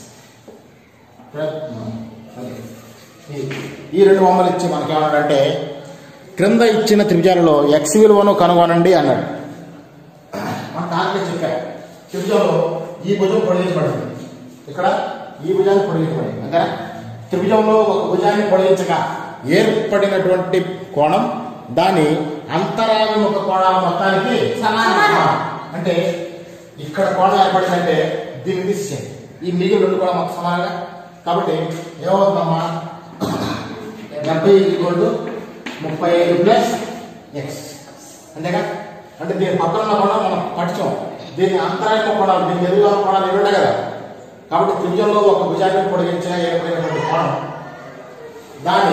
ఈ రెండు బొమ్మలు ఇచ్చి మనకేమన్నాడంటే క్రింద ఇచ్చిన త్రిభుజాలలో ఎక్స్ విలువను కనుగొనండి అన్నాడు మన టార్గెట్ చెప్పారు త్రిభుజంలో ఈ భుజం పొడిగించబడింది ఇక్కడ ఈ భుజాన్ని పొడిగించబడింది అంతేనా త్రిభుజంలో ఒక భుజాన్ని పొడిగించగా ఏర్పడినటువంటి కోణం దాని అంతరాభిముఖ కోణాల మొత్తానికి సమానం. అంటే ఇక్కడ కోణం ఏర్పడిందంటే దీన్ని తీసేయండి ఈ మిగిలిన రెండు కూడా మొత్తం సమానంగా కాబట్టి ఏమవుతుందమ్మా డెబ్బై ఈక్వల్ టు ముప్పై ఐదు ప్లస్ ఎక్స్ అంతేగా అంటే దీని పక్కన ఉన్న కోణం మనం పట్టించాం దీని అంతరాత్మ కోణాలు దీని ఎదురుగా ఉన్న కోణాలు ఇవి ఉన్నాయి కదా కాబట్టి త్రిభుజంలో ఒక భుజాన్ని పొడిగించిన ఏర్పడినటువంటి కోణం దాని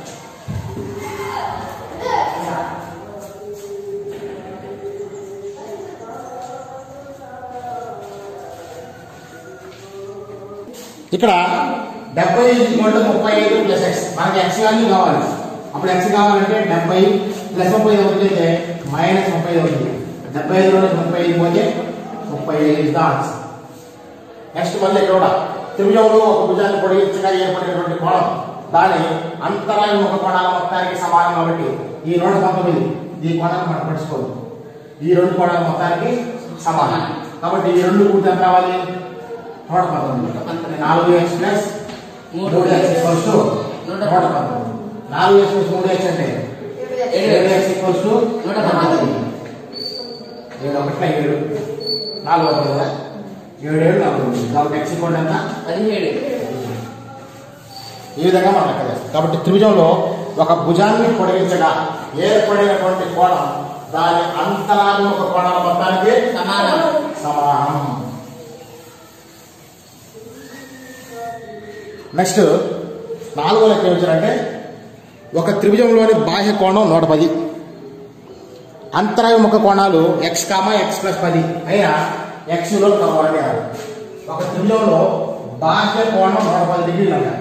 ఇక్కడ డెబ్బై ఈక్వల్ ముప్పై ఐదు ప్లస్ ఎక్స్ మనకి ఎక్స్ వాల్యూ కావాలి అప్పుడు ఎక్స్ కావాలంటే డెబ్బై ప్లస్ ముప్పై ఐదు అవుతుంది మైనస్ ముప్పై ఐదు అవుతుంది డెబ్బై ఐదు నుండి ముప్పై ఐదు పోతే ముప్పై ఐదు ద ఆన్సర్ నెక్స్ట్ మళ్ళీ ఇక్కడ కూడా త్రిభుజంలో ఒక భుజాన్ని పొడిగించగా ఏర్పడినటువంటి కోణం దాని అంతరాయం ఒక కోణాల మొత్తానికి సమానం కాబట్టి ఈ నూట పంతొమ్మిది ఈ కోణాన్ని మనం పట్టించుకోదు ఈ రెండు కోణాల మొత్తానికి సమానం కాబట్టి ఈ రెండు కూడితే ఎంత రావాలి నూట పంతొమ్మిది నాలుగు ఎక్స్ ప్లస్ మూడు మూడు ఎక్స్ ఈక్వల్స్ టు నూట నూట పంతొమ్మిది నాలుగు ఎక్స్ ప్లస్ మూడు ఎక్స్ అంటే ఏడు ఎక్స్ ఈక్వల్స్ టు నూట పంతొమ్మిది. ఏడు ఒకట్ల ఏడు నాలుగు ఒకటి కదా ఏడు ఏడు నాలుగు తొమ్మిది. కాబట్టి ఎక్స్ ఈక్వల్ ఎంత పదిహేడు ఈ విధంగా మనం లెక్క చేస్తాం కాబట్టి త్రిభుజంలో ఒక భుజాన్ని పొడిగించగా ఏర్పడినటువంటి కోణం దాని అంతరాభిముఖ కోణాల మొత్తానికి సమానం సమానం నెక్స్ట్ నాలుగో లెక్క ఏమిటంటే ఒక త్రిభుజంలోని బాహ్య కోణం నూట పది అంతరాభిముఖ కోణాలు ఎక్స్ కామా ఎక్స్ ప్లస్ పది అయినా ఎక్స్ లో కలవాలి ఒక త్రిభుజంలో బాహ్య కోణం నూట పది డిగ్రీలు అన్నారు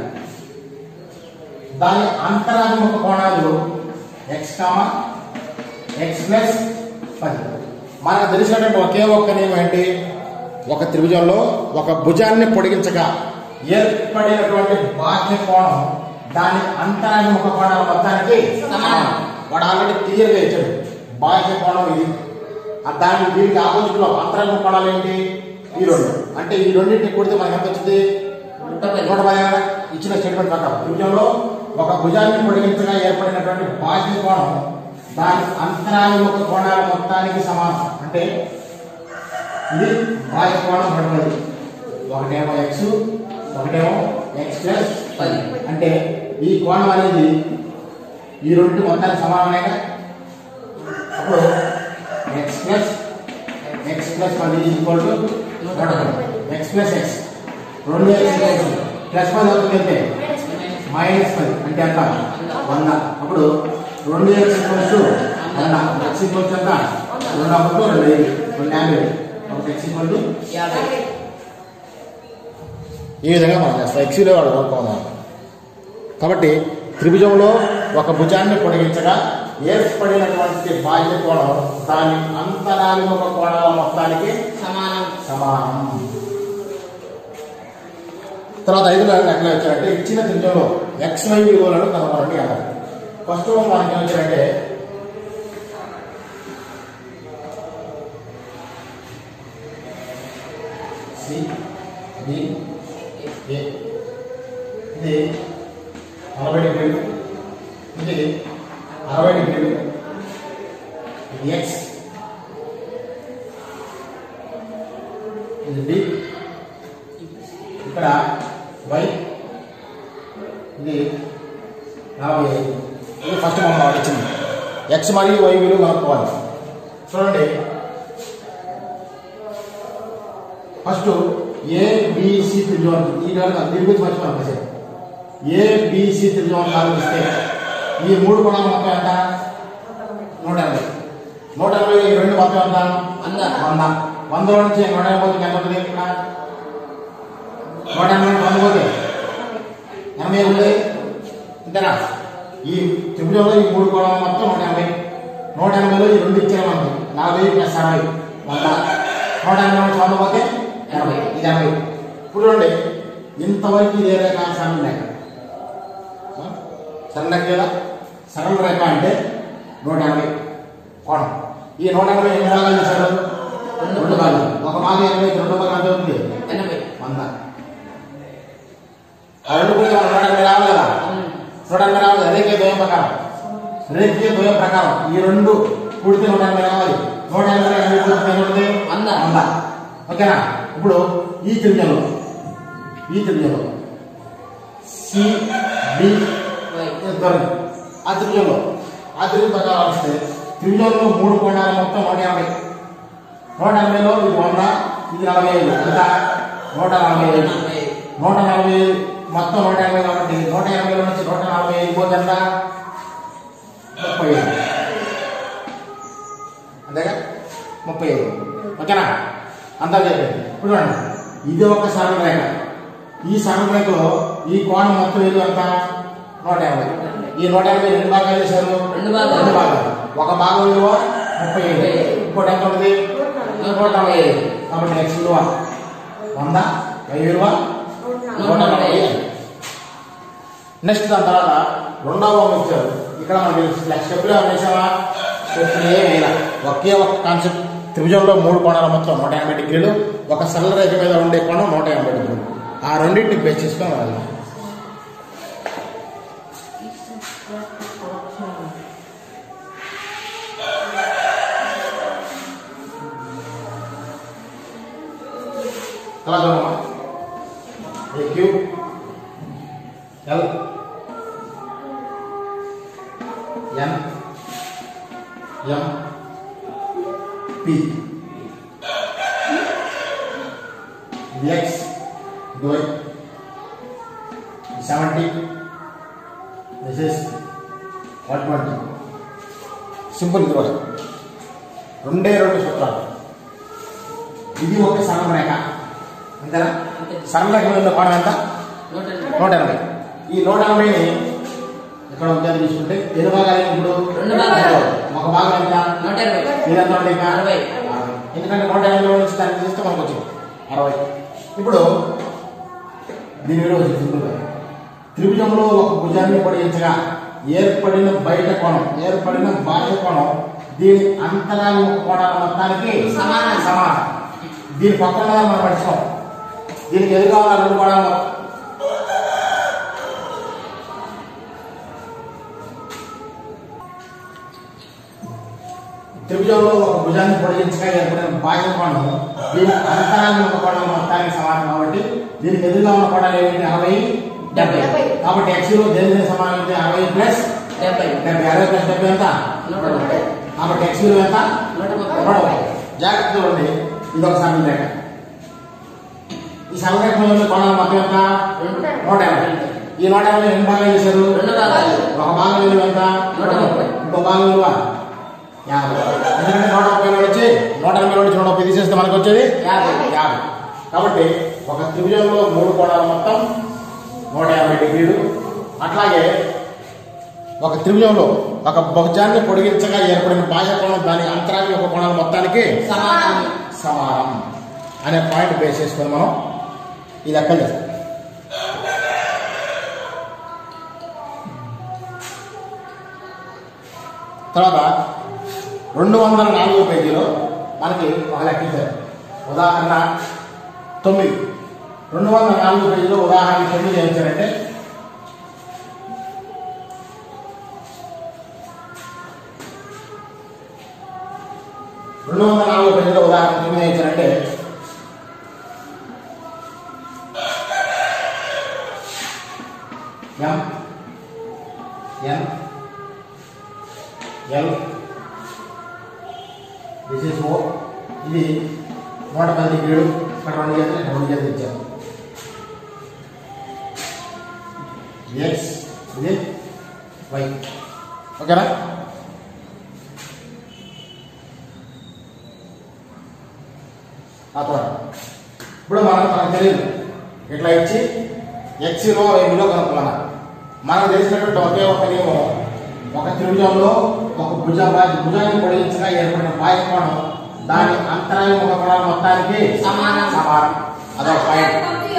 దాని అంతరాభిముఖ కోణాలు ఎక్స్ కామా ఎక్స్ ప్లస్ పది మనకు తెలిసినటువంటి ఒకే ఒక్క నియమం ఏంటి ఒక త్రిభుజంలో ఒక భుజాన్ని పొడిగించగా ఏర్పడినటువంటి బాహ్య కోణం దాని అంతరాభిముఖ కోణాల మొత్తానికి సమానం. వాడు ఆల్రెడీ క్లియర్గా ఇచ్చాడు బాహ్య కోణం ఇది ఆ దాని దీనికి ఆపోజిట్ లో అంతరాభిముఖ కోణాలు ఏంటి ఈ రెండు అంటే ఈ రెండింటిని కూడితే మనకి ఎంత వచ్చింది నూట పది నూట పది కదా? ఇచ్చిన స్టేట్మెంట్ ప్రకారం త్రిభుజంలో ఒక భుజాన్ని పొడిగించగా ఏర్పడినటువంటి బాహ్య కోణం దాని అంతరాభిముఖ కోణాల మొత్తానికి సమానం అంటే ఇది బాహ్య కోణం పడుతుంది ఒకటేమో ఎక్స్ ఒకటేమో ఎక్స్ ప్లస్ పది. అంటే ఈ కోణం అనేది ఈ రెండు మొత్తానికి సమానమేగా అప్పుడు ఎక్స్ ప్లస్ ఎక్స్ ప్లస్ పది equal to x plus x రెండు ఎక్స్ ప్లస్ పది అవుతుంది అంటే మైనస్ పది అంటే ఎంత వంద అప్పుడు రెండు ఎక్స్ ఈక్వల్స్ వంద ఎక్స్ ఈక్వల్స్ ఎంత రెండు అప్పుడు రెండు ఐదు రెండు యాభై ఒకటి ఎక్స్ ఈక్వల్ టు యాభై ఈ విధంగా మనం చేస్తాం ఎక్స్లో వాడు కనుక్కోదాం కాబట్టి త్రిభుజంలో ఒక భుజాన్ని పొడిగించగా ఏర్పడినటువంటి బాహ్య కోణం దాని అంతరాత్మక కోణాల మొత్తానికి సమానం సమానం తర్వాత ఐదులో ఎట్లా వచ్చారంటే ఇచ్చిన త్రిభుజంలో ఎక్స్ వై విలువలను కనుగొనండి అన్నారు ఫస్ట్ మనకి ఏం వచ్చారంటే సి డి ఏ ఇది నలభై డిగ్రీలు ఇది అరవై డిగ్రీలు ఇది ఎక్స్ ఇది డి ఇక్కడ వై ఇది నలభై ఐదు ఇది ఫస్ట్ మనం వాడు ఇచ్చింది ఎక్స్ మరియు వై విలువ కనుక్కోవాలి చూడండి ఫస్ట్ ఏబిసి త్రిభుజం ఈ నెల దీని గురించి మర్చిపోయాను కాసేపు ఏబిసి త్రిభుజం ఆలోచిస్తే ఈ మూడు గుణాలు మొత్తం ఎంత నూట ఎనభై నూట ఎనభై ఈ రెండు మొత్తం ఎంత వంద. వంద వందలో నుంచి నూట ఎనభై పోతే ఎంత ఉంటుంది ఇక్కడ నూట ఎనభై నుంచి వంద పోతే ఎనభై ఉంది అంతేనా ఈ త్రిభుజంలో ఈ మూడు కోణాలు మొత్తం నూట ఎనభై నూట ఎనభైలో ఈ రెండు ఇచ్చారు మనకి నలభై ప్లస్ అరవై వంద నూట ఎనభై నుంచి వంద పోతే ఎనభై ఇది ఎనభై ఇప్పుడు చూడండి ఇంతవరకు ఇది ఏ రేఖ సరళ రేఖ ఆ? సరళ రేఖ కదా సరళ రేఖ అంటే నూట ఎనభై కోణం ఈ నూట ఎనభై ఎన్ని భాగాలు చేశారు రెండు భాగాలు ఒక భాగం ఎనభై రెండు భాగాలు ఎంత అవుతుంది ఎనభై వంద ఆ రెండు కూడా నూట ఎనభై రావాలి కదా అవును. నూట ఎనభై రావాలి రేఖీయ ద్వయం ప్రకారం రేఖీయ ద్వయం ప్రకారం ఈ రెండు కూడితే నూట ఎనభై రావాలి నూట ఎనభై ఎనభై కూడితే ఎంత అవుతుంది వంద. వంద ఓకేనా ఇప్పుడు ఈ త్రిభుజంలో ఈ త్రిభుజంలో సి డి వై దొరికి ఆ త్రిభుజంలో ఆ త్రిభుజం ప్రకారం వస్తే త్రిభుజంలో మూడు కోణాలు మొత్తం నూట యాభై నూట ఎనభైలో ఇది వంద ఇది నలభై ఐదు ఎంత నూట నలభై ఐదు నలభై ఐదు. నూట నలభై ఐదు మొత్తం నూట ఎనభై కాబట్టి నూట ఎనభైలో నుంచి నూట నలభై ఐదు పోతే ఎంత ముప్పై ఐదు అంతేగా ముప్పై ఐదు ఓకేనా అంతా చెప్పండి ఇప్పుడు చూడండి ఇది ఒక సరళ రేఖ ఈ సరళ రేఖలో ఈ కోణం మొత్తం విలువ ఎంత నూట యాభై ఈ నూట యాభై రెండు భాగాలు చేశారు రెండు భాగాలు. రెండు భాగాలు ఒక భాగం విలువ ముప్పై ఐదు ఇంకోటి ఎంత ఉంటుంది నూట నలభై ఐదు కాబట్టి నెక్స్ట్ విలువ వంద వై విలువ నూట నలభై ఐదు నెక్స్ట్ దాని తర్వాత రెండవ బొమ్మ ఇచ్చారు ఇక్కడ మనకి స్టెప్లు ఏమైనా వేసావా స్టెప్లు ఏ వేయాల ఒకే ఒక కాన్సెప్ట్ త్రిభుజంలో మూడు కోణాల మొత్తం నూట ఎనభై డిగ్రీలు ఒక సరళ రేఖ మీద ఉండే కోణం నూట ఎనభై డిగ్రీలు ఆ రెండింటిని బేస్ చేసుకొని వెళ్ళాలి అలా చూడమ్మా A Q L N M P X Y seventy this is one twenty simple ఇది కూడా రెండే రెండు సూత్రాలు ఇది ఒక సరళ రేఖ అంతేనా అంతే. సరళ రేఖ మీద కోణం ఎంత నూట ఎనభై. నూట ఎనభై ఈ నూట ఎనభైని ఇక్కడ ఉద్యోగం తీసుకుంటే ఎన్ని భాగాలు ఇప్పుడు రెండు భాగాలు. ఒక భాగం ఎంత నూట ఇరవై ఇదంతా ఉంటే ఇంకా అరవై. అరవై. ఎందుకంటే నూట ఎనభై నుంచి దాన్ని తీస్తే మనకు వచ్చింది అరవై ఇప్పుడు దీని విలువ వచ్చింది సింపుల్గా త్రిభుజంలో ఒక భుజాన్ని పొడిగించగా ఏర్పడిన బయట కోణం ఏర్పడిన బాహ్య కోణం దీని అంతరాల కోణాల మొత్తానికి సమానం. సమానం దీని పక్కన మనం పడుచుకోం దీనికి ఎదురుగా ఉన్న రెండు కోణాలు త్రిభుజంలో ఒక భుజాన్ని పొడిగించగా ఏర్పడిన బాహ్య కోణం దీని అంతరాల ఒక కోణం మొత్తానికి సమానం కాబట్టి దీనికి ఎదురుగా ఉన్న కోణాలు ఏమిటి అరవై డెబ్బై డెబ్బై. కాబట్టి ఎక్స్ లో దేని దేని సమానం అయితే అరవై ప్లస్ డెబ్బై డెబ్బై అరవై ప్లస్ డెబ్బై ఎంత నూట ముప్పై. కాబట్టి ఎక్స్ విలువ ఎంత నూట ముప్పై. నూట ముప్పై. జాగ్రత్త చూడండి ఇది ఒక సరళ రేఖ ఈ సరళ రేఖలో ఉన్న కోణాలు మొత్తం ఎంత రెండు. నూట యాభై ఈ నూట యాభై ఎన్ని భాగాలు చేశారు రెండు భాగాలు. ఒక భాగం విలువ ఎంత నూట ముప్పై. ఇంకో భాగం విలువ యాభై ఎందుకంటే నూట ముప్పై నుంచి నూట ఎనభై నుంచి నూట ముప్పై తీసేస్తే మనకు వచ్చేది యాభై. యాభై కాబట్టి ఒక త్రిభుజంలో మూడు కోణాలు మొత్తం నూట యాభై డిగ్రీలు అట్లాగే ఒక త్రిభుజంలో ఒక భుజాన్ని పొడిగించగా ఏర్పడిన బాహ్య కోణం దాని అంతరాన్ని ఒక కోణాల మొత్తానికి సమానం సమానం అనే పాయింట్ బేస్ చేసుకొని మనం ఇది అక్కడ చేస్తాం తర్వాత రెండు వందల నాలుగో పేజీలో మనకి ఒక లెక్క ఇచ్చారు ఉదాహరణ తొమ్మిది రెండు వందల నాలుగో పేజీలో ఉదాహరణ తొమ్మిది ఏం ఇచ్చారంటే రెండు వందల నాలుగో పేజీలో ఉదాహరణ తొమ్మిది ఏం ఇచ్చారంటే M N L this is O ఇది నూట పది డిగ్రీలు ఇక్కడ రెండు చేతులు ఇక్కడ రెండు చేతులు ఇచ్చారు ఎక్స్ ఇది వై ఓకేనా ఆ తర్వాత ఇప్పుడు మనం మనకు తెలియదు ఇట్లా ఇచ్చి ఎక్స్లో వైపులో కనుక్కున్నాను మనకు తెలిసినటువంటి ఒకే ఒక నియమం ఒక త్రిభుజంలో ఒక భుజ భుజాన్ని పొడిగించగా ఏర్పడిన బాహ్య కోణం దాని అంతరాయ ముఖ కోణాల మొత్తానికి సమానం. సమానం అదొక పాయింట్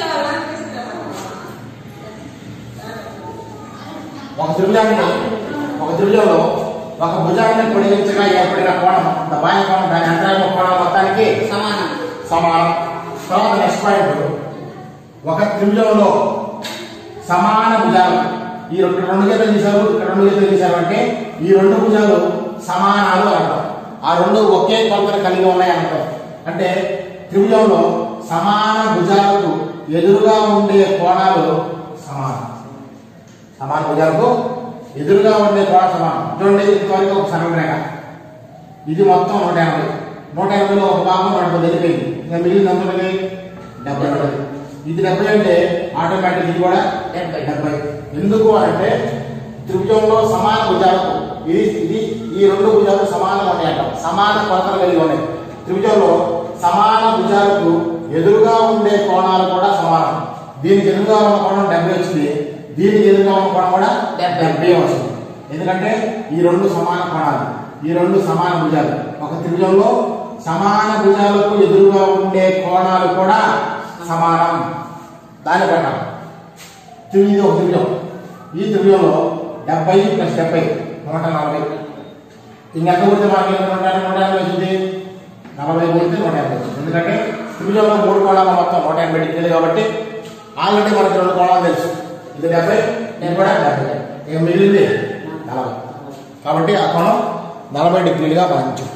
ఒక త్రిభుజాన్ని ఒక త్రిభుజంలో ఒక భుజాన్ని పొడిగించగా ఏర్పడిన కోణం the బాహ్య కోణం దాని అంతరాయ ముఖ కోణాల మొత్తానికి సమానం సమానం తర్వాత నెక్స్ట్ పాయింట్ ఒక త్రిభుజంలో సమాన భుజాలు ఈ రెండు రెండు గీతలు తీశారు ఇక్కడ రెండు గీతలు తీశారు అంటే ఈ రెండు భుజాలు సమానాలు అంటాం ఆ రెండు ఒకే కొలతను కలిగి ఉన్నాయి అంటాం అంటే త్రిభుజంలో సమాన భుజాలకు ఎదురుగా ఉండే కోణాలు సమానం సమాన భుజాలకు ఎదురుగా ఉండే కోణ సమానం చూడండి ఇంతవరకు ఒక సరళ రేఖ ఇది మొత్తం నూట ఎనభై నూట ఎనభైలో ఒక భాగం నూట పది వెళ్ళిపోయింది ఇంకా మిగిలిన ఎంత ఉన్నది డెబ్బై ఉంటుంది ఇది డెబ్బై అంటే ఆటోమేటిక్ ఇది కూడా డెబ్బై. డెబ్బై ఎందుకు అంటే త్రిభుజంలో సమాన భుజాలకు ఇది ఇది ఈ రెండు భుజాలు సమానంగా ఉంటాయి అంటాం సమాన కొలతలు కలిగి ఉన్నాయి త్రిభుజంలో సమాన భుజాలకు ఎదురుగా ఉండే కోణాలు కూడా సమానం దీనికి ఎదురుగా ఉన్న కోణం డెబ్బై వచ్చింది దీనికి ఎదురుగా ఉన్న కోణం కూడా డెబ్బై. డెబ్బై వస్తుంది ఎందుకంటే ఈ రెండు సమాన కోణాలు ఈ రెండు సమాన భుజాలు ఒక త్రిభుజంలో సమాన భుజాలకు ఎదురుగా ఉండే కోణాలు కూడా సమానం దాని ప్రకారం త్రిభుజం ఒక త్రిభుజం ఈ త్రిభుజంలో డెబ్బై ప్లస్ డెబ్బై నూట నలభై ఇంకెంత కొడితే మనకి నూట నూట యాభై వచ్చింది నలభై కొడితే నూట యాభై వచ్చింది ఎందుకంటే త్రిభుజంలో మూడు కోణాల మొత్తం నూట ఎనభై డిగ్రీలు కాబట్టి ఆల్రెడీ మనకి రెండు కోణాలు తెలుసు ఇది డెబ్బై ఇది కూడా డెబ్బై ఇక మిగిలింది నలభై కాబట్టి ఆ కోణం నలభై డిగ్రీలుగా మనం చెప్తాం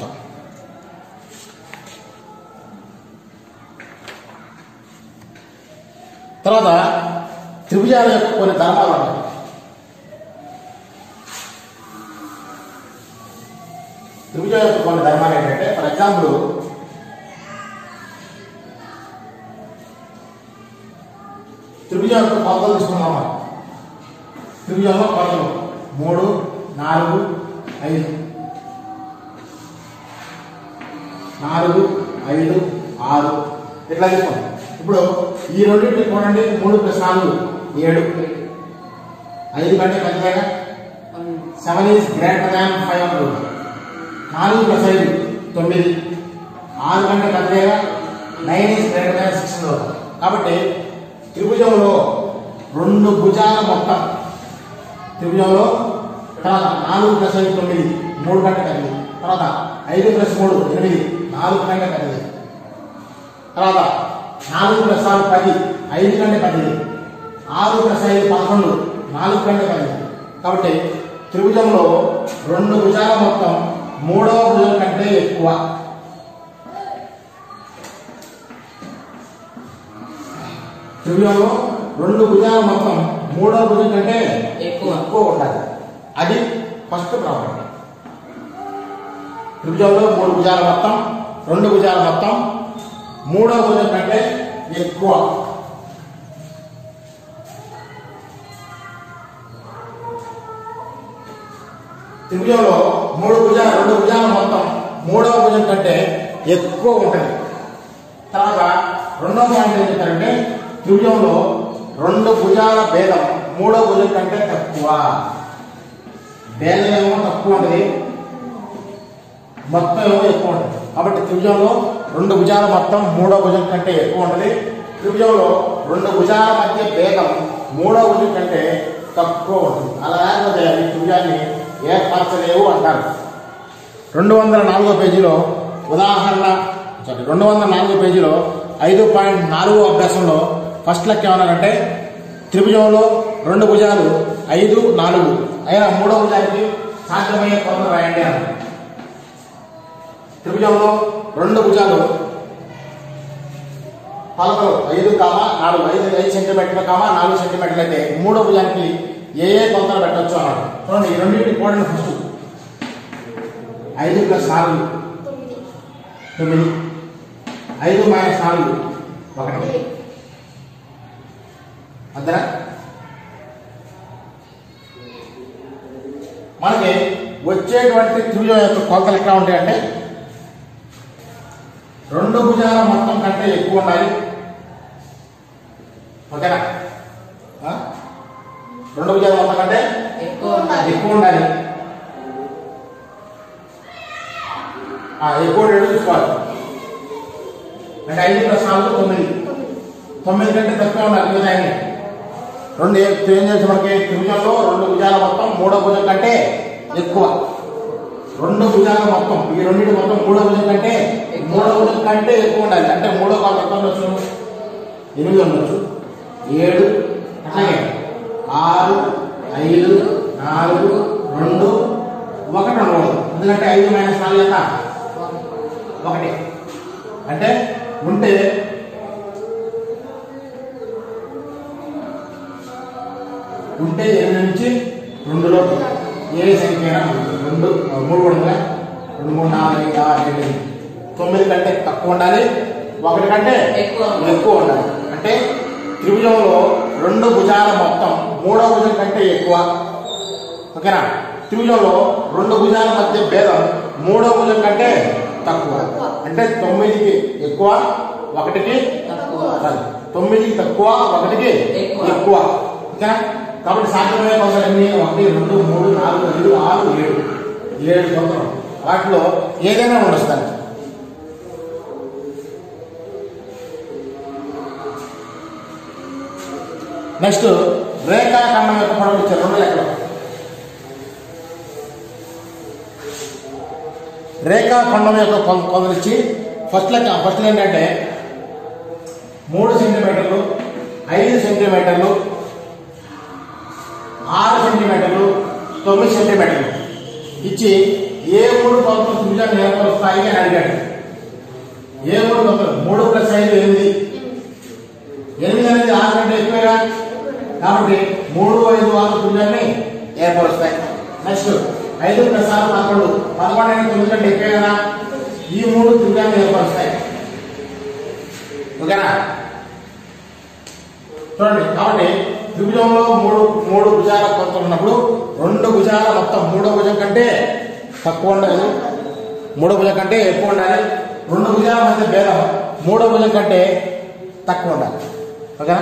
తర్వాత త్రిభుజాల యొక్క కొన్ని ధర్మాలు ఉన్నాయి త్రిభుజం యొక్క కొన్ని ధర్మాలు ఏంటంటే ఫర్ ఎగ్జాంపుల్ త్రిభుజం యొక్క కొలతలు తీసుకున్నాం మనం త్రిభుజంలో కొలతలు మూడు నాలుగు ఐదు నాలుగు ఐదు ఆరు ఇట్లా తీసుకోండి ఇప్పుడు ఈ రెండింటిని చూడండి మూడు ప్లస్ నాలుగు ఏడు ఐదు కంటే పెద్దగా seven is greater than five hundred నాలుగు ప్లస్ ఐదు తొమ్మిది ఆరు కంటే పెద్దగా nine is greater than six hundred కాబట్టి త్రిభుజంలో రెండు భుజాల మొత్తం త్రిభుజంలో తర్వాత నాలుగు ప్లస్ ఐదు తొమ్మిది మూడు కంటే పెద్దది తర్వాత ఐదు ప్లస్ మూడు ఎనిమిది నాలుగు కంటే పెద్దది తర్వాత నాలుగు ప్లస్ ఆరు పది ఐదు కంటే పెద్దది ఆరు ప్లస్ ఐదు పదకొండు నాలుగు కంటే పెద్దది కాబట్టి త్రిభుజంలో రెండు భుజాల మొత్తం మూడవ భుజం కంటే ఎక్కువ త్రిభుజంలో రెండు భుజాల మొత్తం మూడవ భుజం కంటే ఎక్కువ. ఎక్కువ ఉండాలి అది ఫస్ట్ ప్రాబ్లం త్రిభుజంలో మూడు భుజాల మొత్తం రెండు భుజాల మొత్తం మూడవ భుజం కంటే ఎక్కువ త్రిభుజంలో మూడు భుజాలు రెండు భుజాలు మొత్తం మూడవ భుజం కంటే ఎక్కువ ఉంటుంది తర్వాత రెండవ పాయింట్ ఏం చెప్తారంటే త్రిభుజంలో రెండు భుజాల భేదం మూడో భుజం కంటే తక్కువ భేదం ఏమో తక్కువ ఉంటుంది మొత్తం ఏమో ఎక్కువ ఉంటుంది కాబట్టి త్రిభుజంలో రెండు భుజాల మొత్తం మూడో భుజం కంటే ఎక్కువ ఉంటుంది త్రిభుజంలో రెండు భుజాల మధ్య భేదం మూడో భుజం కంటే తక్కువ ఉంటుంది అలా లేకపోతే ఈ త్రిభుజాన్ని ఏర్పరచలేవు అంటారు రెండు వందల నాలుగో పేజీలో ఉదాహరణ సారీ రెండు వందల నాలుగో పేజీలో ఐదు పాయింట్ నాలుగో అభ్యాసంలో ఫస్ట్ లెక్క ఏమన్నారంటే త్రిభుజంలో రెండు భుజాలు ఐదు నాలుగు అయినా మూడో భుజానికి సాధ్యమయ్యే కొలత రాయండి అన్నారు త్రిభుజంలో రెండు భుజాలు పలకలు ఐదు కామా నాలుగు ఐదు ఐదు సెంటీమీటర్లు కామా నాలుగు సెంటీమీటర్లు అయితే మూడో భుజానికి ఏ ఏ కొలతలు పెట్టొచ్చు అన్నాడు చూడండి ఈ రెండింటి కూడండి ఫస్ట్ ఐదు ప్లస్ నాలుగు తొమ్మిది ఐదు మైనస్ నాలుగు ఒకటి అంతేనా మనకి వచ్చేటువంటి త్రిభుజం యొక్క కొలతలు ఎట్లా ఉంటాయంటే రెండు భుజాల మొత్తం కంటే ఎక్కువ ఉండాలి ఓకేనా ఆ? రెండు భుజాల మొత్తం కంటే ఎక్కువ ఉండాలి ఎక్కువ ఉండాలి ఆ, ఎక్కువ ఉండేది చూసుకోవాలి అంటే ఐదు ప్లస్ నాలుగు తొమ్మిది తొమ్మిది కంటే తక్కువ ఉండాలి మిగతా అన్ని రెండు ఏ- ఏం చేసి మనకి త్రిభుజంలో రెండు భుజాల మొత్తం మూడో భుజం కంటే ఎక్కువ రెండు భుజాల మొత్తం ఈ రెండింటి మొత్తం మూడో భుజం కంటే మూడో భుజం కంటే ఎక్కువ ఉండాలి అంటే మూడో కాలు ఎంత ఉండొచ్చు ఎనిమిది ఉండొచ్చు ఏడు అట్లాగే ఆరు ఐదు నాలుగు రెండు ఒకటి ఉండకూడదు ఎందుకంటే ఐదు మైనస్ నాలుగు ఎంత ఒకటి అంటే ఉంటే ఉంటే ఎనిమిది నుంచి రెండులో ఏ సంఖ్య అయినా ఉండొచ్చు. రెండు ఆ, మూడు కూడా ఉందా? రెండు మూడు నాలుగు ఐదు ఆరు ఏడు ఎనిమిది. తొమ్మిది కంటే తక్కువ ఉండాలి ఒకటి కంటే ఎక్కువ. ఎక్కువ ఉండాలి అంటే త్రిభుజంలో రెండు భుజాల మొత్తం మూడో భుజం కంటే ఎక్కువ ఓకేనా త్రిభుజంలో రెండు భుజాల మధ్య భేదం మూడో భుజం కంటే తక్కువ అంటే తొమ్మిదికి ఎక్కువ ఒకటికి తక్కువ కాదు. తొమ్మిదికి తక్కువ ఒకటికి ఎక్కువ. ఎక్కువ ఓకేనా కాబట్టి సాధ్యమయ్యే కొలతలు ఎన్ని ఒకటి రెండు మూడు నాలుగు ఐదు ఆరు ఏడు ఏడు కొలతలు వాటిలో ఏదైనా ఉండొచ్చు దానికి నెక్స్ట్ రేఖాఖండం యొక్క పొడవు ఇచ్చారు రెండు లెక్కలు రేఖాఖండం యొక్క కొల- కొలతలు ఇచ్చి ఫస్ట్ లెక్క ఫస్ట్ ఏంటంటే మూడు సెంటీమీటర్లు ఐదు సెంటీమీటర్లు ఆరు సెంటీమీటర్లు తొమ్మిది సెంటీమీటర్లు ఇచ్చి ఏ మూడు కొలతలు త్రిభుజాన్ని ఏర్పరుస్తాయి అని అడిగాడు ఏ మూడు కొలతలు మూడు ప్లస్ ఐదు ఎనిమిది ఎనిమిది అనేది ఆరు కంటే ఎక్కువేగా కాబట్టి మూడు ఐదు ఆరు త్రిభుజాన్ని ఏర్పరుస్తాయి నెక్స్ట్ ఐదు ప్లస్ ఆరు పదకొండు పదకొండు అనేది తొమ్మిది కంటే ఎక్కువే కదా ఈ మూడు త్రిభుజాన్ని ఏర్పరుస్తాయి ఓకేనా చూడండి కాబట్టి త్రిభుజంలో మూడు మూడు భుజాల కొలతలు ఉన్నప్పుడు రెండు భుజాల మొత్తం మూడో భుజం కంటే తక్కువ ఉండదు మూడో భుజం కంటే ఎక్కువ ఉండాలి రెండు భుజాల మధ్య భేదం మూడో భుజం కంటే తక్కువ ఉండాలి ఓకేనా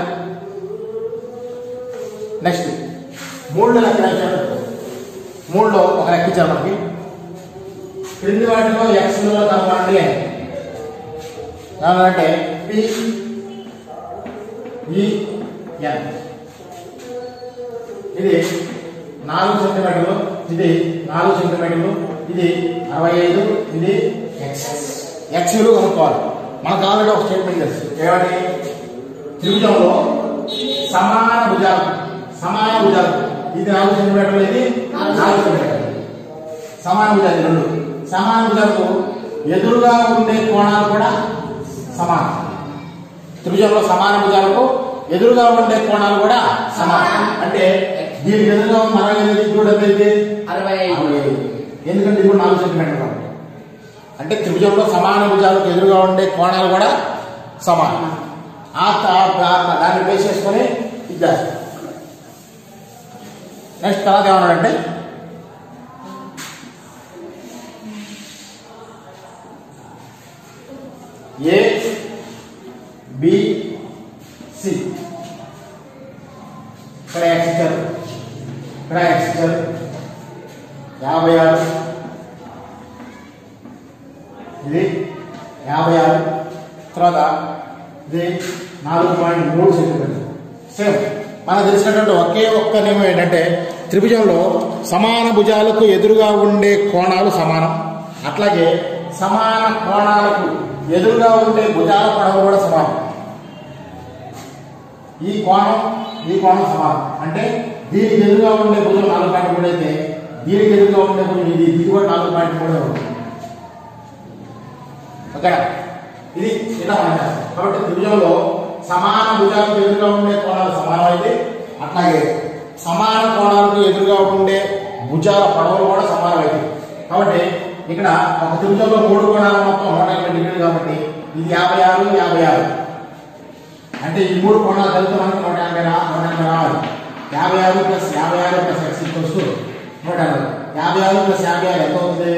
నెక్స్ట్ మూడులో లెక్క ఇచ్చాడు మూడులో ఒక లెక్క ఇచ్చారు మనకి క్రింది వాటిలో ఎక్స్ విలువ కనుగొనండి అని ఏమన్నారంటే పి ఈ ఎన్ ఇది నాలుగు సెంటీమీటర్లు ఇది నాలుగు సెంటీమీటర్లు ఇది అరవై ఐదు ఇది ఎక్స్ ఎక్స్ విలువ కనుక్కోవాలి మనకు ఆల్రెడీ ఒక స్టేట్మెంట్ తెలుసు ఏమంటే త్రిభుజంలో సమాన భుజాలు సమాన భుజాలు ఇది నాలుగు సెంటీమీటర్లు ఇది నాలుగు సెంటీమీటర్లు సమాన భుజాలు రెండు సమాన భుజాలకు ఎదురుగా ఉండే కోణాలు కూడా సమానం త్రిభుజంలో సమాన భుజాలకు ఎదురుగా ఉండే కోణాలు కూడా సమానం అంటే దీనికి ఎదురుగా ఉన్న అరవై ఐదు చూడ అయితే అరవై ఐదు ఎందుకంటే ఇప్పుడు నాలుగు సెంటీమీటర్లు కాబట్టి అంటే త్రిభుజంలో సమాన భుజాలకు ఎదురుగా ఉండే కోణాలు కూడా సమానం ఆ త- ఆ- దాన్ని బేస్ చేసుకొని ఇద్దాం నెక్స్ట్ తర్వాత ఏమన్నాడంటే ఏ బి సి ఇక్కడ ఎక్స్ ఇచ్చారు ఇక్కడ ఎక్స్ ఇచ్చారు యాభై ఆరు ఇది యాభై ఆరు తర్వాత ఇది నాలుగు పాయింట్ మూడు సెంటీమీటర్ సేమ్ మనకు తెలిసినటువంటి ఒకే ఒక్క నియమం ఏంటంటే త్రిభుజంలో సమాన భుజాలకు ఎదురుగా ఉండే కోణాలు సమానం అట్లాగే సమాన కోణాలకు ఎదురుగా ఉండే భుజాల పొడవు కూడా సమానం ఈ కోణం ఈ కోణం సమానం అంటే దీనికి ఎదురుగా ఉండే భుజం నాలుగు పాయింట్ మూడు అయితే దీనికి ఎదురుగా ఉండే భుజం ఇది ఇది కూడా నాలుగు పాయింట్ మూడే ఉంటుంది ఓకేనా ఇది ఇలా మనం చేస్తాం కాబట్టి త్రిభుజంలో సమాన భుజాలకు ఎదురుగా ఉండే కోణాలు సమానం అయితే అట్లాగే సమాన కోణాలకు ఎదురుగా ఉండే భుజాల పొడవులు కూడా సమానం అయితే కాబట్టి ఇక్కడ ఒక త్రిభుజంలో మూడు కోణాలు మొత్తం నూట ఎనభై డిగ్రీలు కాబట్టి ఇది యాభై ఆరు యాభై ఆరు అంటే ఈ మూడు కోణాలు కలిపితే మనకి నూట ఎనభై రా నూట ఎనభై రావాలి యాభై ఆరు ప్లస్ యాభై ఆరు ప్లస్ ఎక్స్ ఈక్వల్స్ నూట ఎనభై యాభై ఆరు ప్లస్ యాభై ఆరు ఎంత అవుతుంది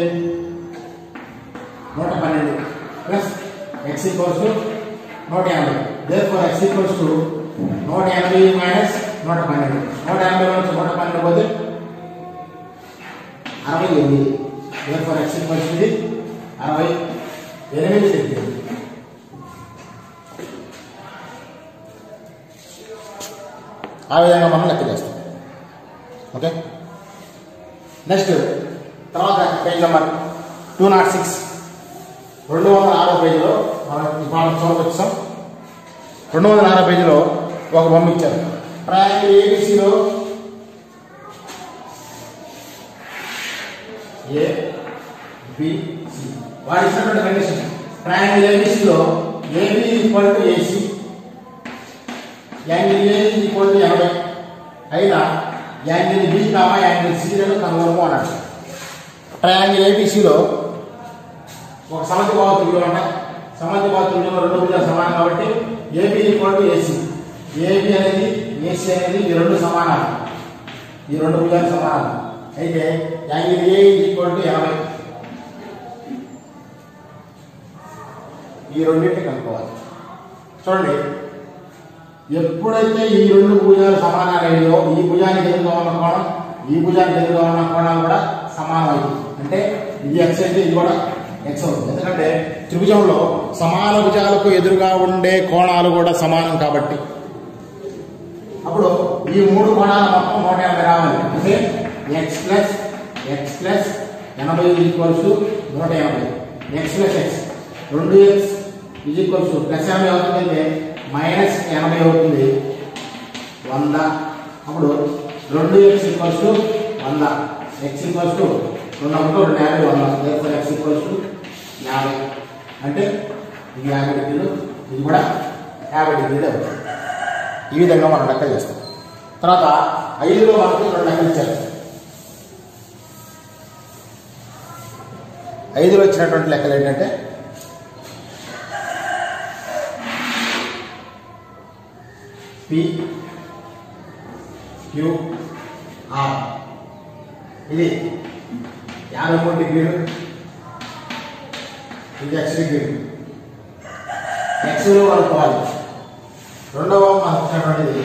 నూట పన్నెండు ప్లస్ ఎక్స్ ఈక్వల్స్ నూట ఎనభై therefore X equals to నూట ఎనభై మైనస్ నూట పన్నెండు నూట ఎనభై నుంచి నూట పన్నెండు పోతే అరవై ఎనిమిది దేర్ ఫర్ ఎక్స్ ఈక్వల్స్ ఇది అరవై ఎనిమిది సెంటీమీటర్ ఆ విధంగా మనం లెక్క చేస్తాం ఓకే నెక్స్ట్ తర్వాత page number two nought six రెండు వందల ఆరో పేజీలో మనం మనం చూడవచ్చాం రెండు వందల ఆరో పేజీలో ఒక బొమ్మ ఇచ్చారు ట్రయాంగిల్ ఏబిసిలో ఏ బి సి వాడు ఇచ్చినటువంటి కండిషన్ ట్రయాంగిల్ ఏబిసిలో AB equal to AC angle A equal to ఎనభై అయినా angle B comma angle C లను కనుగొనము అన్నాడు ట్రయాంగిల్ ఏబిసిలో ఒక సమంతి బావ త్రిభుజం అంట సమంతి బావ త్రిభుజంలో రెండు భుజాలు సమానం కాబట్టి AB equal to AC AB అనేది ఏసీ అనేది ఈ రెండు సమానాలు ఈ రెండు భుజాలు సమానాలు అయితే యాంగిల్ ఏ ఈక్వల్ టు ఎనభై ఈ రెండింటిని కనుక్కోవాలి చూడండి ఎప్పుడైతే ఈ రెండు భుజాలు సమానాలయ్యో ఈ భుజానికి ఎదురుగా ఉన్న కోణం ఈ భుజానికి ఎదురుగా ఉన్న కోణాలు కూడా సమానం అవుతుంది అంటే ఇది ఎక్స్ అయితే ఇది కూడా ఎక్స్ అవుతుంది ఎందుకంటే త్రిభుజంలో సమాన భుజాలకు ఎదురుగా ఉండే కోణాలు కూడా సమానం కాబట్టి అప్పుడు ఈ మూడు కోణాల మొత్తం నూట ఎనభై రావాలి అంటే ఎక్స్ ప్లస్ ఎక్స్ ప్లస్ ఎనభై ఈక్వల్స్ నూట ఎనభై ఎక్స్ ప్లస్ ఎక్స్ రెండు ఎక్స్ ఈజ్ ఈక్వల్స్ ప్లస్ ఎనభై అవుతుందంటే మైనస్ ఎనభై అవుతుంది వంద అప్పుడు రెండు ఎక్స్ ఈక్వల్స్ టు వంద ఎక్స్ ఈక్వల్స్ టు రెండు ఒకటి రెండు యాభై వంద దేనిపై ఎక్స్ ఈక్వల్స్ టు యాభై అంటే ఇది యాభై డిగ్రీలు ఇది కూడా యాభై డిగ్రీలు అవుతుంది ఈ విధంగా మనం లెక్కలు చేస్తాం తర్వాత ఐదులో మనకు రెండు లెక్కలు ఇచ్చారు ఐదులో ఇచ్చినటువంటి లెక్కలు ఏంటంటే పి క్యూ ఆర్ ఇది యాభై మూడు డిగ్రీలు ఇది ఎక్స్ డిగ్రీలు ఎక్స్లో కలుపుకోవాలి రెండవ మనకు వచ్చినటువంటిది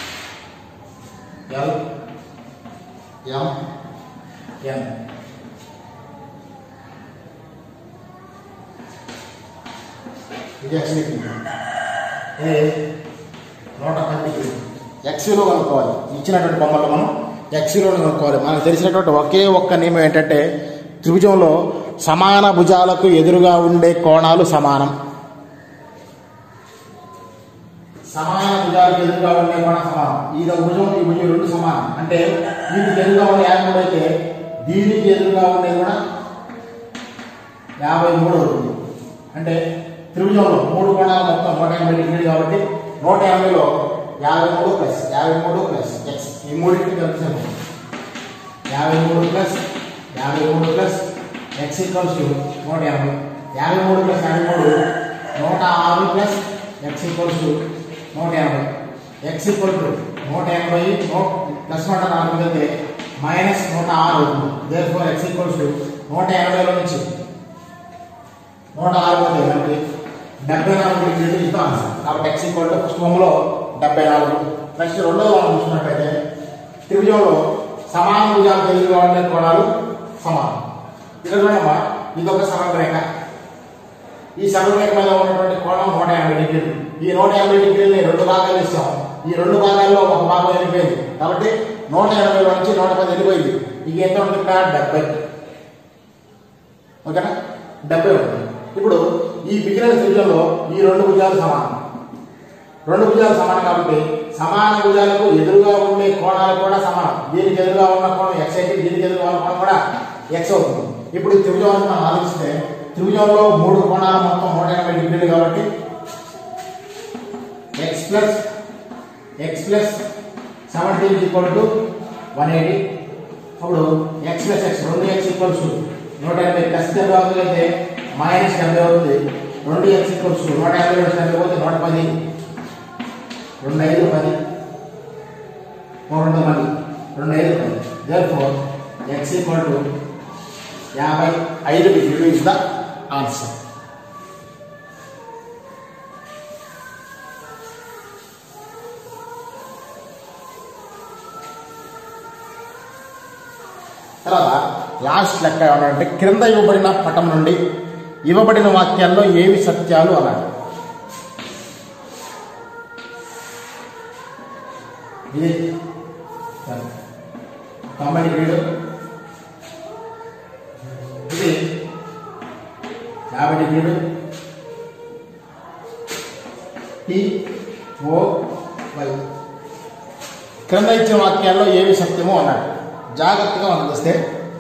ఎల్ ఎం ఎన్ ఇది ఎక్స్ డిగ్రీ ఇది నూట పది డిగ్రీ ఎక్స్లో కనుక్కోవాలి ఇచ్చినటువంటి బొమ్మల్లో మనం ఎక్స్లో కనుక్కోవాలి మనకు తెలిసినటువంటి ఒకే ఒక్క నియమం ఏంటంటే త్రిభుజంలో సమాన భుజాలకు ఎదురుగా ఉండే కోణాలు సమానం సమాన భుజాలకు ఎదురుగా ఉండే కోణం సమానం ఈ భుజం ఈ భుజం రెండు సమానం అంటే వీటికి ఎదురుగా ఉండే యాభై మూడు అయితే దీనికి ఎదురుగా ఉండేది కూడా యాభై మూడు అవుతుంది అంటే త్రిభుజంలో మూడు కోణాలు మొత్తం నూట ఎనభై డిగ్రీలు కాబట్టి నూట ఎనభైలో యాభై మూడు ప్లస్ యాభై మూడు ప్లస్ ఎక్స్ ఈ మూడింటిని కలిపిసాము యాభై మూడు ప్లస్ యాభై మూడు ప్లస్ ఎక్స్ ఈక్వల్స్ నూట ఎనభై యాభై మూడు ప్లస్ యాభై మూడు నూట ఆరు ప్లస్ ఎక్స్ ఈక్వల్స్ నూట ఎనభై ఎక్స్ ఈక్వల్ టు నూట ఎనభై నూట ప్లస్ నూట నాలుగు అయితే మైనస్ నూట ఆరు అవుతుంది దేర్ ఫోర్ ఎక్స్ ఈక్వల్స్ నూట ఎనభైలో నుంచి నూట ఆరు పోతే మనకి డెబ్బై నాలుగు డిగ్రీలు ఇస్తాం అన్నారు కాబట్టి ఎక్స్ ఈక్వల్ టు ఫస్ట్ బొమ్మలో డెబ్బై నాలుగు నెక్స్ట్ రెండో మనం చూసుకున్నట్టయితే త్రిభుజంలో సమాన భుజాలు తెలుగుగా ఉండే కోణాలు సమానం ఇక్కడ చూడమ్మా ఇది ఒక సరళ రేఖ ఈ సరళ రేఖ మీద ఉన్నటువంటి కోణం నూట యాభై డిగ్రీలు ఈ నూట యాభై డిగ్రీలని రెండు భాగాలు ఇస్తాం ఈ రెండు భాగాల్లో ఒక భాగం వెళ్ళిపోయింది కాబట్టి నూట ఎనభైలో నుంచి నూట పది వెళ్ళిపోయింది ఇక ఎంత ఉంటుంది ఇక్కడ డెబ్బై ఓకేనా డెబ్బై ఉంటుంది ఇప్పుడు ఈ మిగిలిన త్రిభుజంలో ఈ రెండు భుజాలు సమానం రెండు భుజాలు సమానం కాబట్టి సమాన భుజాలకు ఎదురుగా ఉండే కోణాలు కూడా సమానం దీనికి ఎదురుగా ఉన్న కోణం ఎక్స్ అయితే దీనికి ఎదురుగా ఉన్న కోణం కూడా ఎక్స్ అవుతుంది ఇప్పుడు ఈ త్రిభుజం అని మనం ఆలోచిస్తే త్రిభుజంలో మూడు కోణాలు మొత్తం నూట ఎనభై డిగ్రీలు కాబట్టి x plus X plus seventeen equal to one eighty అప్పుడు ఎక్స్ ప్లస్ ఎక్స్ రెండు ఎక్స్ ఈక్వల్స్ నూట ఎనభై ప్లస్ డెబ్బై అవుతుంది అయితే మైనస్ డెబ్బై అవుతుంది రెండు ఎక్స్ ఈక్వల్స్ నూట యాభై రెండు డెబ్బై పోతే నూట పది రెండు ఐదు పది ఓ రెండు పది రెండు ఐదు పది therefore X equal to యాభై ఐదు డిగ్రీలు ఇస్ ద ఆన్సర్ తర్వాత లాస్ట్ లెక్క ఏమన్నాడంటే క్రింద ఇవ్వబడిన పటం నుండి ఇవ్వబడిన వాక్యాల్లో ఏవి సత్యాలు అన్నాడు ఇది తొంభై డిగ్రీలు ఇది యాభై డిగ్రీలు టి ఓ వై క్రింద ఇచ్చిన వాక్యాల్లో ఏవి సత్యమో అన్నాడు జాగ్రత్తగా మనం చూస్తే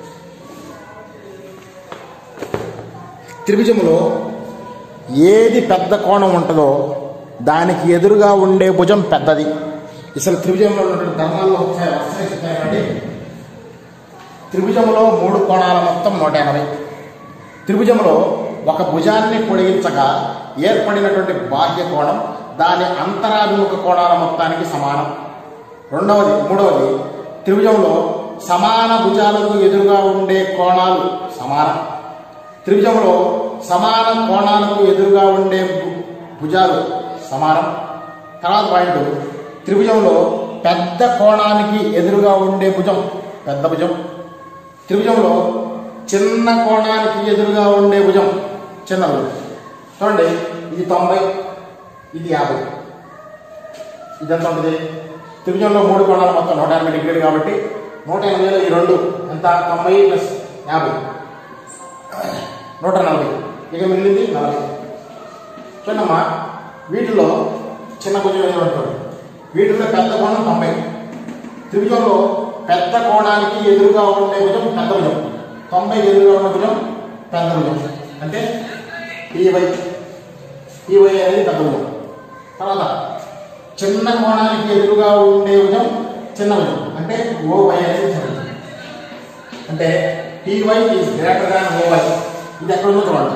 త్రిభుజములో ఏది పెద్ద కోణం ఉంటుందో దానికి ఎదురుగా ఉండే భుజం పెద్దది అసలు త్రిభుజంలో ఉన్నటువంటి ధర్మాల్లో ఒకసారి వస్తాయి చెప్తానండి త్రిభుజములో మూడు కోణాల మొత్తం నూట ఎనభై త్రిభుజంలో ఒక భుజాన్ని పొడిగించగా ఏర్పడినటువంటి బాహ్య కోణం దాని అంతరాభిముఖ కోణాల మొత్తానికి సమానం రెండవది మూడవది త్రిభుజంలో సమాన భుజాలకు ఎదురుగా ఉండే కోణాలు సమానం త్రిభుజంలో సమాన కోణాలకు ఎదురుగా ఉండే భు- భుజాలు సమానం తర్వాత పాయింట్ త్రిభుజంలో పెద్ద కోణానికి ఎదురుగా ఉండే భుజం పెద్ద భుజం త్రిభుజంలో చిన్న కోణానికి ఎదురుగా ఉండే భుజం చిన్న భుజం చూడండి ఇది తొంభై ఇది యాభై ఇదెంత ఉంటుంది త్రిభుజంలో మూడు కోణాలు మొత్తం నూట ఎనభై డిగ్రీలు కాబట్టి నూట ఎనభైలో ఈ రెండు ఎంత తొంభై ప్లస్ యాభై నూట నలభై ఇక మిగిలింది నలభై చూడమ్మా వీటిలో చిన్న భుజం ఏదో ఉంటుంది వీటిలో పెద్ద కోణం తొంభై త్రిభుజంలో పెద్ద కోణానికి ఎదురుగా ఉండే భుజం పెద్ద భుజం తొంభై ఎదురుగా ఉన్న భుజం పెద్ద భుజం అంటే టీవై టీవై అనేది పెద్ద భుజం తర్వాత చిన్న కోణానికి ఎదురుగా ఉండే భుజం చిన్న భుజం అంటే ఓవై అనేది చిన్న భుజం అంటే TY is greater than OY ఇది ఎక్కడ ఉందో చూడండి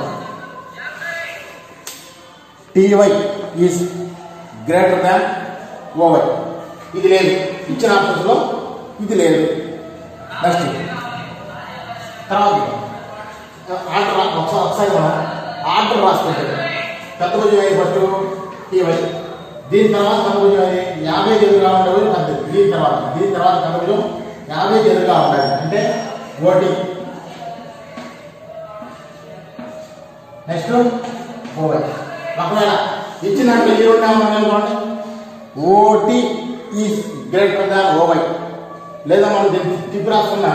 TY is greater than OY ఇది లేదు ఇచ్చిన ఆప్షన్స్లో ఇది లేదు నెక్స్ట్ తర్వాత ఆర్డర్ రా- ఒకసారి ఒకసారి మనం ఆర్డర్ రాసుకుంటే పెద్ద భుజం అయ్యి ఫస్ట్ టీవై దీని తర్వాత పెద్ద భుజం అది యాభై ఎదురుగా ఉండేది పెద్దది దీని తర్వాత దీని తర్వాత పెద్ద భుజం యాభై ఎదురుగా ఉండాలి అంటే ఓటీ నెక్స్ట్ ఓవై ఒకవేళ ఇచ్చిన దాంట్లో ఈ రెండు ఏమన్నా అనుకోండి OT is greater than OY లేదా మనం దీన్ని తిప్పి రాసుకున్న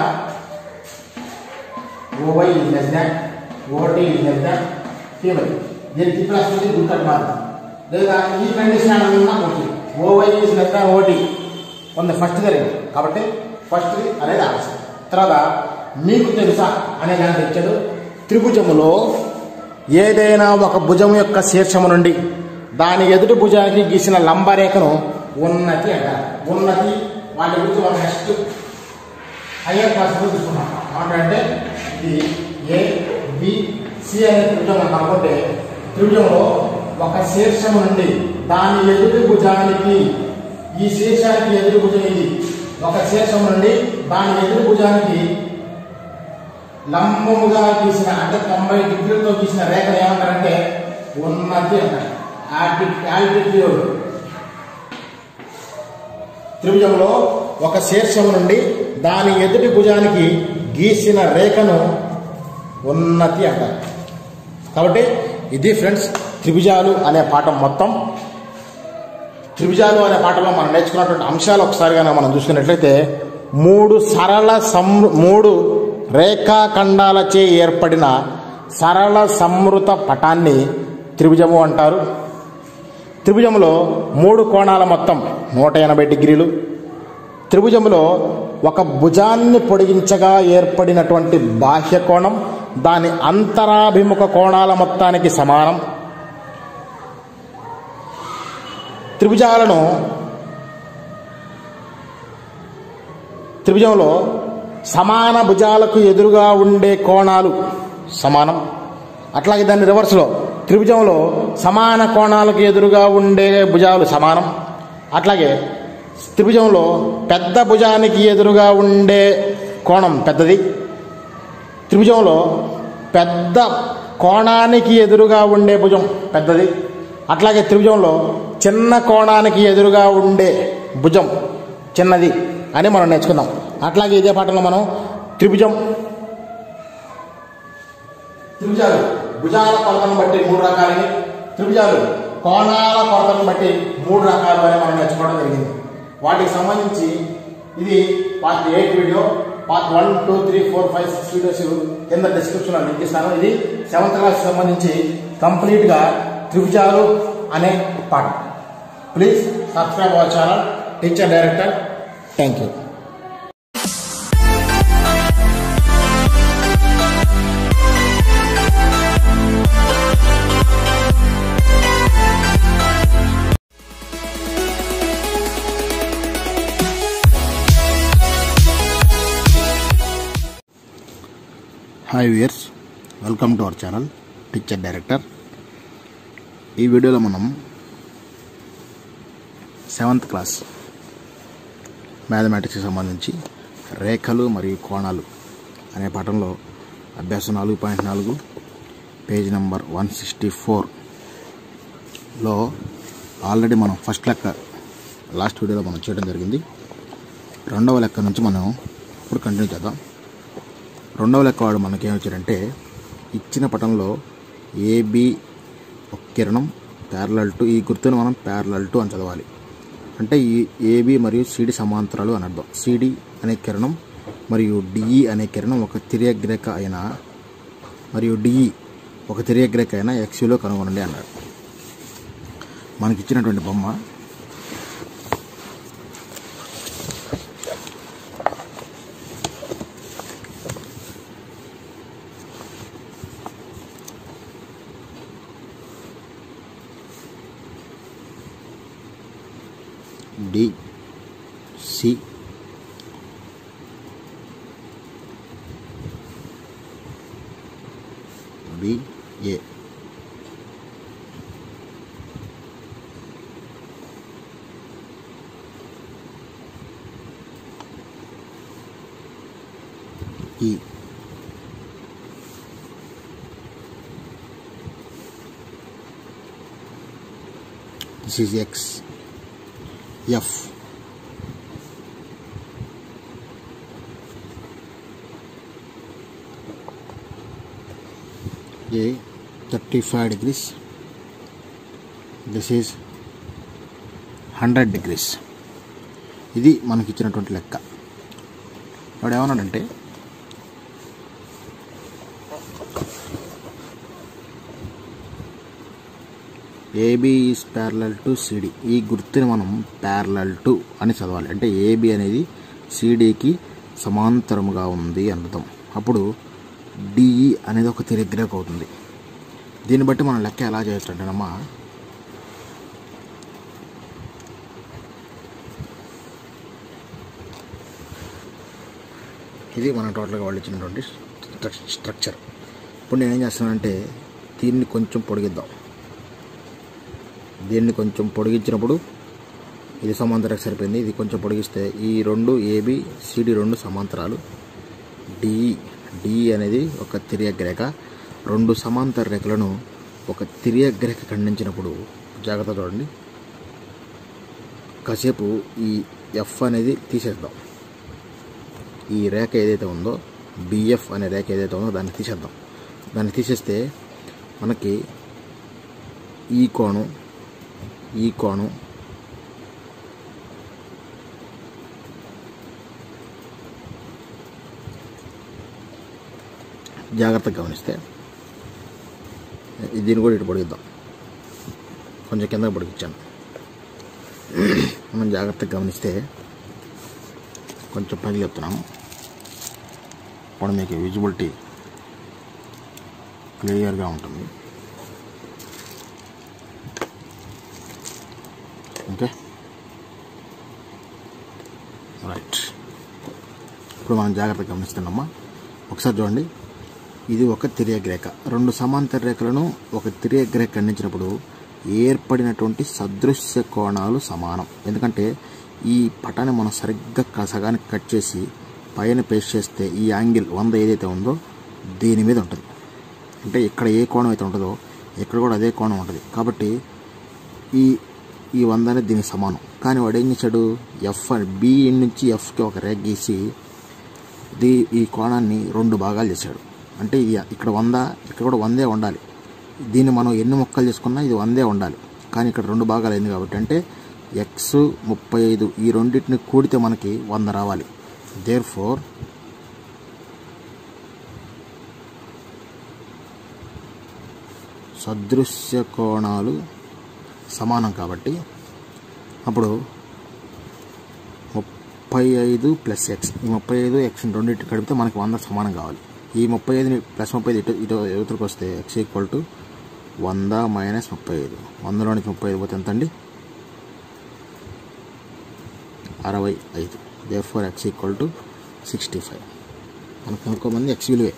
OY is less than OT is less than TY దీన్ని తిప్పి రాసుకుంటే గుర్తు మాత్రం లేదా ఈ కండిషన్ అన్నా OT OY is less than OT ఉంది ఫస్ట్ జరిగింది కాబట్టి ఫస్ట్ అనేది ఆన్సర్ తర్వాత మీకు తెలుసా అనే దాన్ని ఇచ్చాడు త్రిభుజములో ఏదైనా ఒక భుజం యొక్క శీర్షము నుండి దాని ఎదుటి భుజానికి గీసిన లంబరేఖను ఉన్నతి అంటారు ఉన్నతి వాటి గురించి మనం నెక్స్ట్ హయ్యర్ క్లాస్లో తీసుకున్నాం ఏమంటే ఇది ఏ బి సి అనే త్రిభుజం మనం అనుకుంటే త్రిభుజంలో ఒక శీర్షం నుండి దాని ఎదుటి భుజానికి ఈ శీర్షానికి ఎదురు భుజం ఇది ఒక శీర్షం నుండి దాని ఎదురు భుజానికి లంబముగా గీసిన అంటే తొంభై డిగ్రీలతో గీసిన రేఖను ఏమంటారంటే ఉన్నతి అంటారు ఆల్టి- ఆల్టిట్యూడ్ త్రిభుజంలో ఒక శీర్షం నుండి దాని ఎదుటి భుజానికి గీసిన రేఖను ఉన్నతి అంటారు కాబట్టి ఇది ఫ్రెండ్స్ త్రిభుజాలు అనే పాఠం మొత్తం త్రిభుజాలు అనే పాటలో మనం నేర్చుకున్నటువంటి అంశాలు ఒకసారిగా మనం చూసుకున్నట్లయితే మూడు సరళ సం మూడు రేఖాఖండాలచే ఏర్పడిన సరళ సంవృత పటాన్ని త్రిభుజము అంటారు త్రిభుజంలో మూడు కోణాల మొత్తం నూట ఎనభై డిగ్రీలు త్రిభుజంలో ఒక భుజాన్ని పొడిగించగా ఏర్పడినటువంటి బాహ్య కోణం దాని అంతరాభిముఖ కోణాల మొత్తానికి సమానం త్రిభుజాలను త్రిభుజంలో సమాన భుజాలకు ఎదురుగా ఉండే కోణాలు సమానం అట్లాగే దాని రివర్స్లో త్రిభుజంలో సమాన కోణాలకు ఎదురుగా ఉండే భుజాలు సమానం అట్లాగే త్రిభుజంలో పెద్ద భుజానికి ఎదురుగా ఉండే కోణం పెద్దది త్రిభుజంలో పెద్ద కోణానికి ఎదురుగా ఉండే భుజం పెద్దది అట్లాగే త్రిభుజంలో చిన్న కోణానికి ఎదురుగా ఉండే భుజం చిన్నది అని మనం నేర్చుకుందాం అట్లాగే ఇదే పాఠంలో మనం త్రిభుజం త్రిభుజాలు భుజాల కొలతను బట్టి మూడు రకాలని త్రిభుజాలు కోణాల కొలతను బట్టి మూడు రకాలు అని మనం నేర్చుకోవడం జరిగింది వాటికి సంబంధించి ఇది part eight video part one two three four five six videos కింద డిస్క్రిప్షన్లో లింక్ ఇస్తాను ఇది సెవెంత్ క్లాస్ సంబంధించి కంప్లీట్గా త్రిభుజాలు అనే పాఠం please subscribe our channel teacher director thank you hi viewers welcome to our channel teacher director ఈ వీడియోలో మనం సెవెంత్ క్లాస్ మ్యాథమెటిక్స్కి సంబంధించి రేఖలు మరియు కోణాలు అనే పాఠంలో అభ్యాసం నాలుగు పాయింట్ నాలుగు పేజ్ నెంబర్ వన్ సిక్స్టీ ఫోర్లో ఆల్రెడీ మనం ఫస్ట్ లెక్క లాస్ట్ వీడియోలో మనం చేయడం జరిగింది రెండవ లెక్క నుంచి మనం ఇప్పుడు కంటిన్యూ చేద్దాం రెండవ లెక్క వాడు మనకేమొచ్చారంటే ఇచ్చిన పటంలో ఏబి ఒక కిరణం ప్యారలల్ టు ఈ గుర్తును మనం ప్యారలల్ టు అని చదవాలి అంటే ఈ ఏబి మరియు సిడి సమాంతరాలు అని అర్థం సిడి అనే కిరణం మరియు డిఈ అనే కిరణం ఒక తిర్యగ్రేఖ అయిన మరియు డిఈ ఒక తిర్యగ్రేఖ అయిన ఎక్స్యూలో కనుగొనండి అన్నాడు మనకి ఇచ్చినటువంటి బొమ్మ D C B A E this is x F A thirty five degrees this is hundred degrees ఇది మనకి ఇచ్చినటువంటి లెక్క వాడు ఏమన్నాడంటే AB is parallel to CD ఈ గుర్తుని మనం ప్యారలల్ టు అని చదవాలి అంటే ఏబి అనేది సిడికి సమాంతరముగా ఉంది అని అర్థం అప్పుడు డిఈ అనేది ఒక తిరిగ్రేక్ అవుతుంది దీన్ని బట్టి మనం లెక్క ఎలా చేయొచ్చు అంటేనమ్మా ఇది మన టోటల్గా వాళ్ళు ఇచ్చినటువంటి స్ట్రక్- స్ట్రక్చర్ ఇప్పుడు నేనేం చేస్తానంటే దీన్ని కొంచెం పొడిగిద్దాం దీన్ని కొంచెం పొడిగించినప్పుడు ఇది సమాంతరకు సరిపోయింది ఇది కొంచెం పొడిగిస్తే ఈ రెండు ఏబి సిడి రెండు సమాంతరాలు డి డి అనేది ఒక తిర్యక్ రేఖ రెండు సమాంతర రేఖలను ఒక తిరియగ్రహ ఖండించినప్పుడు జాగ్రత్త చూడండి కాసేపు ఈ ఎఫ్ అనేది తీసేద్దాం ఈ రేఖ ఏదైతే ఉందో బిఎఫ్ అనే రేఖ ఏదైతే ఉందో దాన్ని తీసేద్దాం దాన్ని తీసేస్తే మనకి ఈ కోణం ఈ కోణం జాగ్రత్తగా గమనిస్తే దీన్ని కూడా ఇటు పొడిగిద్దాం కొంచెం కింద పొడిగించాను మనం జాగ్రత్తగా గమనిస్తే కొంచెం పైకి చెప్తున్నాము ఇప్పుడు మీకు విజిబిలిటీ క్లియర్గా ఉంటుంది ఓకే రైట్ ఇప్పుడు మనం జాగ్రత్తగా గమనిస్తున్నామా ఒకసారి చూడండి ఇది ఒక తిరియగ్రేఖ రెండు సమాంతర రేఖలను ఒక తిరియగ్రేఖ ఖండించినప్పుడు ఏర్పడినటువంటి సదృశ్య కోణాలు సమానం ఎందుకంటే ఈ పటాన్ని మనం సరిగ్గా క- సగానికి కట్ చేసి పైన పేస్ట్ చేస్తే ఈ యాంగిల్ వంద ఏదైతే ఉందో దీని మీద ఉంటుంది అంటే ఇక్కడ ఏ కోణం అయితే ఉంటుందో ఇక్కడ కూడా అదే కోణం ఉంటుంది కాబట్టి ఈ ఈ వంద అనేది దీనికి సమానం కానీ వాడు ఏం చేశాడు ఎఫ్ బి నుంచి ఎఫ్కి ఒక రేఖ గీసి ఇది ఈ కోణాన్ని రెండు భాగాలు చేశాడు అంటే ఇది ఇక్కడ వంద ఇక్కడ కూడా వందే ఉండాలి దీన్ని మనం ఎన్ని ముక్కలు చేసుకున్నా ఇది వందే ఉండాలి కానీ ఇక్కడ రెండు భాగాలు అయింది కాబట్టి అంటే ఎక్స్ ముప్పై ఐదు ఈ రెండింటిని కూడితే మనకి వంద రావాలి దేర్ ఫోర్ సదృశ్య కోణాలు సమానం కాబట్టి అప్పుడు ముప్పై ఐదు ప్లస్ ఎక్స్ ఈ ముప్పై ఐదు ఎక్స్ రెండింటి కలిపితే మనకి వంద సమానం కావాలి ఈ ముప్పై ఐదుని ప్లస్ ముప్పై ఐదు ఇటు ఇటు యువతలకు వస్తే ఎక్స్ ఈక్వల్ టు వంద మైనస్ ముప్పై ఐదు వందలోనికి ముప్పై ఐదు పోతే ఎంత అండి అరవై ఐదు therefore X equal to sixty five మనకు కనుక్కోమంది ఎక్స్ విలువే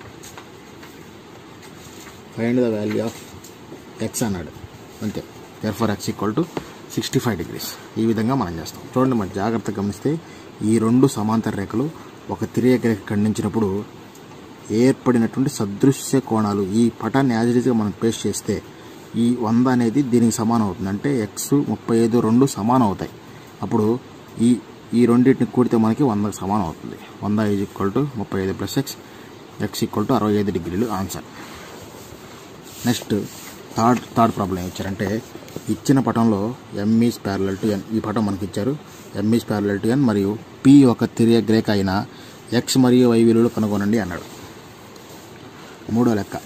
find the value of x అన్నాడు అంతే therefore x equal to sixty five degrees ఈ విధంగా మనం చేస్తాం చూడండి మనం జాగ్రత్తగా గమనిస్తే ఈ రెండు సమాంతర రేఖలు ఒక తిరియగ్రేఖ ఖండించినప్పుడు ఏర్పడినటువంటి సదృశ్య కోణాలు ఈ పటాన్ని యాజ్ ఇట్ ఈస్గా మనం పేస్ట్ చేస్తే ఈ వంద అనేది దీనికి సమానం అవుతుంది అంటే ఎక్స్ ముప్పై ఐదు రెండు సమానం అవుతాయి అప్పుడు ఈ ఈ రెండింటిని కూడితే మనకి వందకు సమానం అవుతుంది వంద ఈజ్ ఈక్వల్ టు ముప్పై ఐదు plus x x equal to అరవై ఐదు డిగ్రీలు answer next third third problem ఏం ఇచ్చారంటే ఇచ్చిన పటంలో ఎంఈస్ ప్యారలల్ టు ఎన్ ఈ పటం మనకి ఇచ్చారు ఎంఈస్ ప్యారలల్ టు ఎన్ మరియు పి ఒక తిరియ గ్రేక్ అయిన ఎక్స్ మరియు వై విలువలు కనుగొనండి అన్నాడు మూడో లెక్క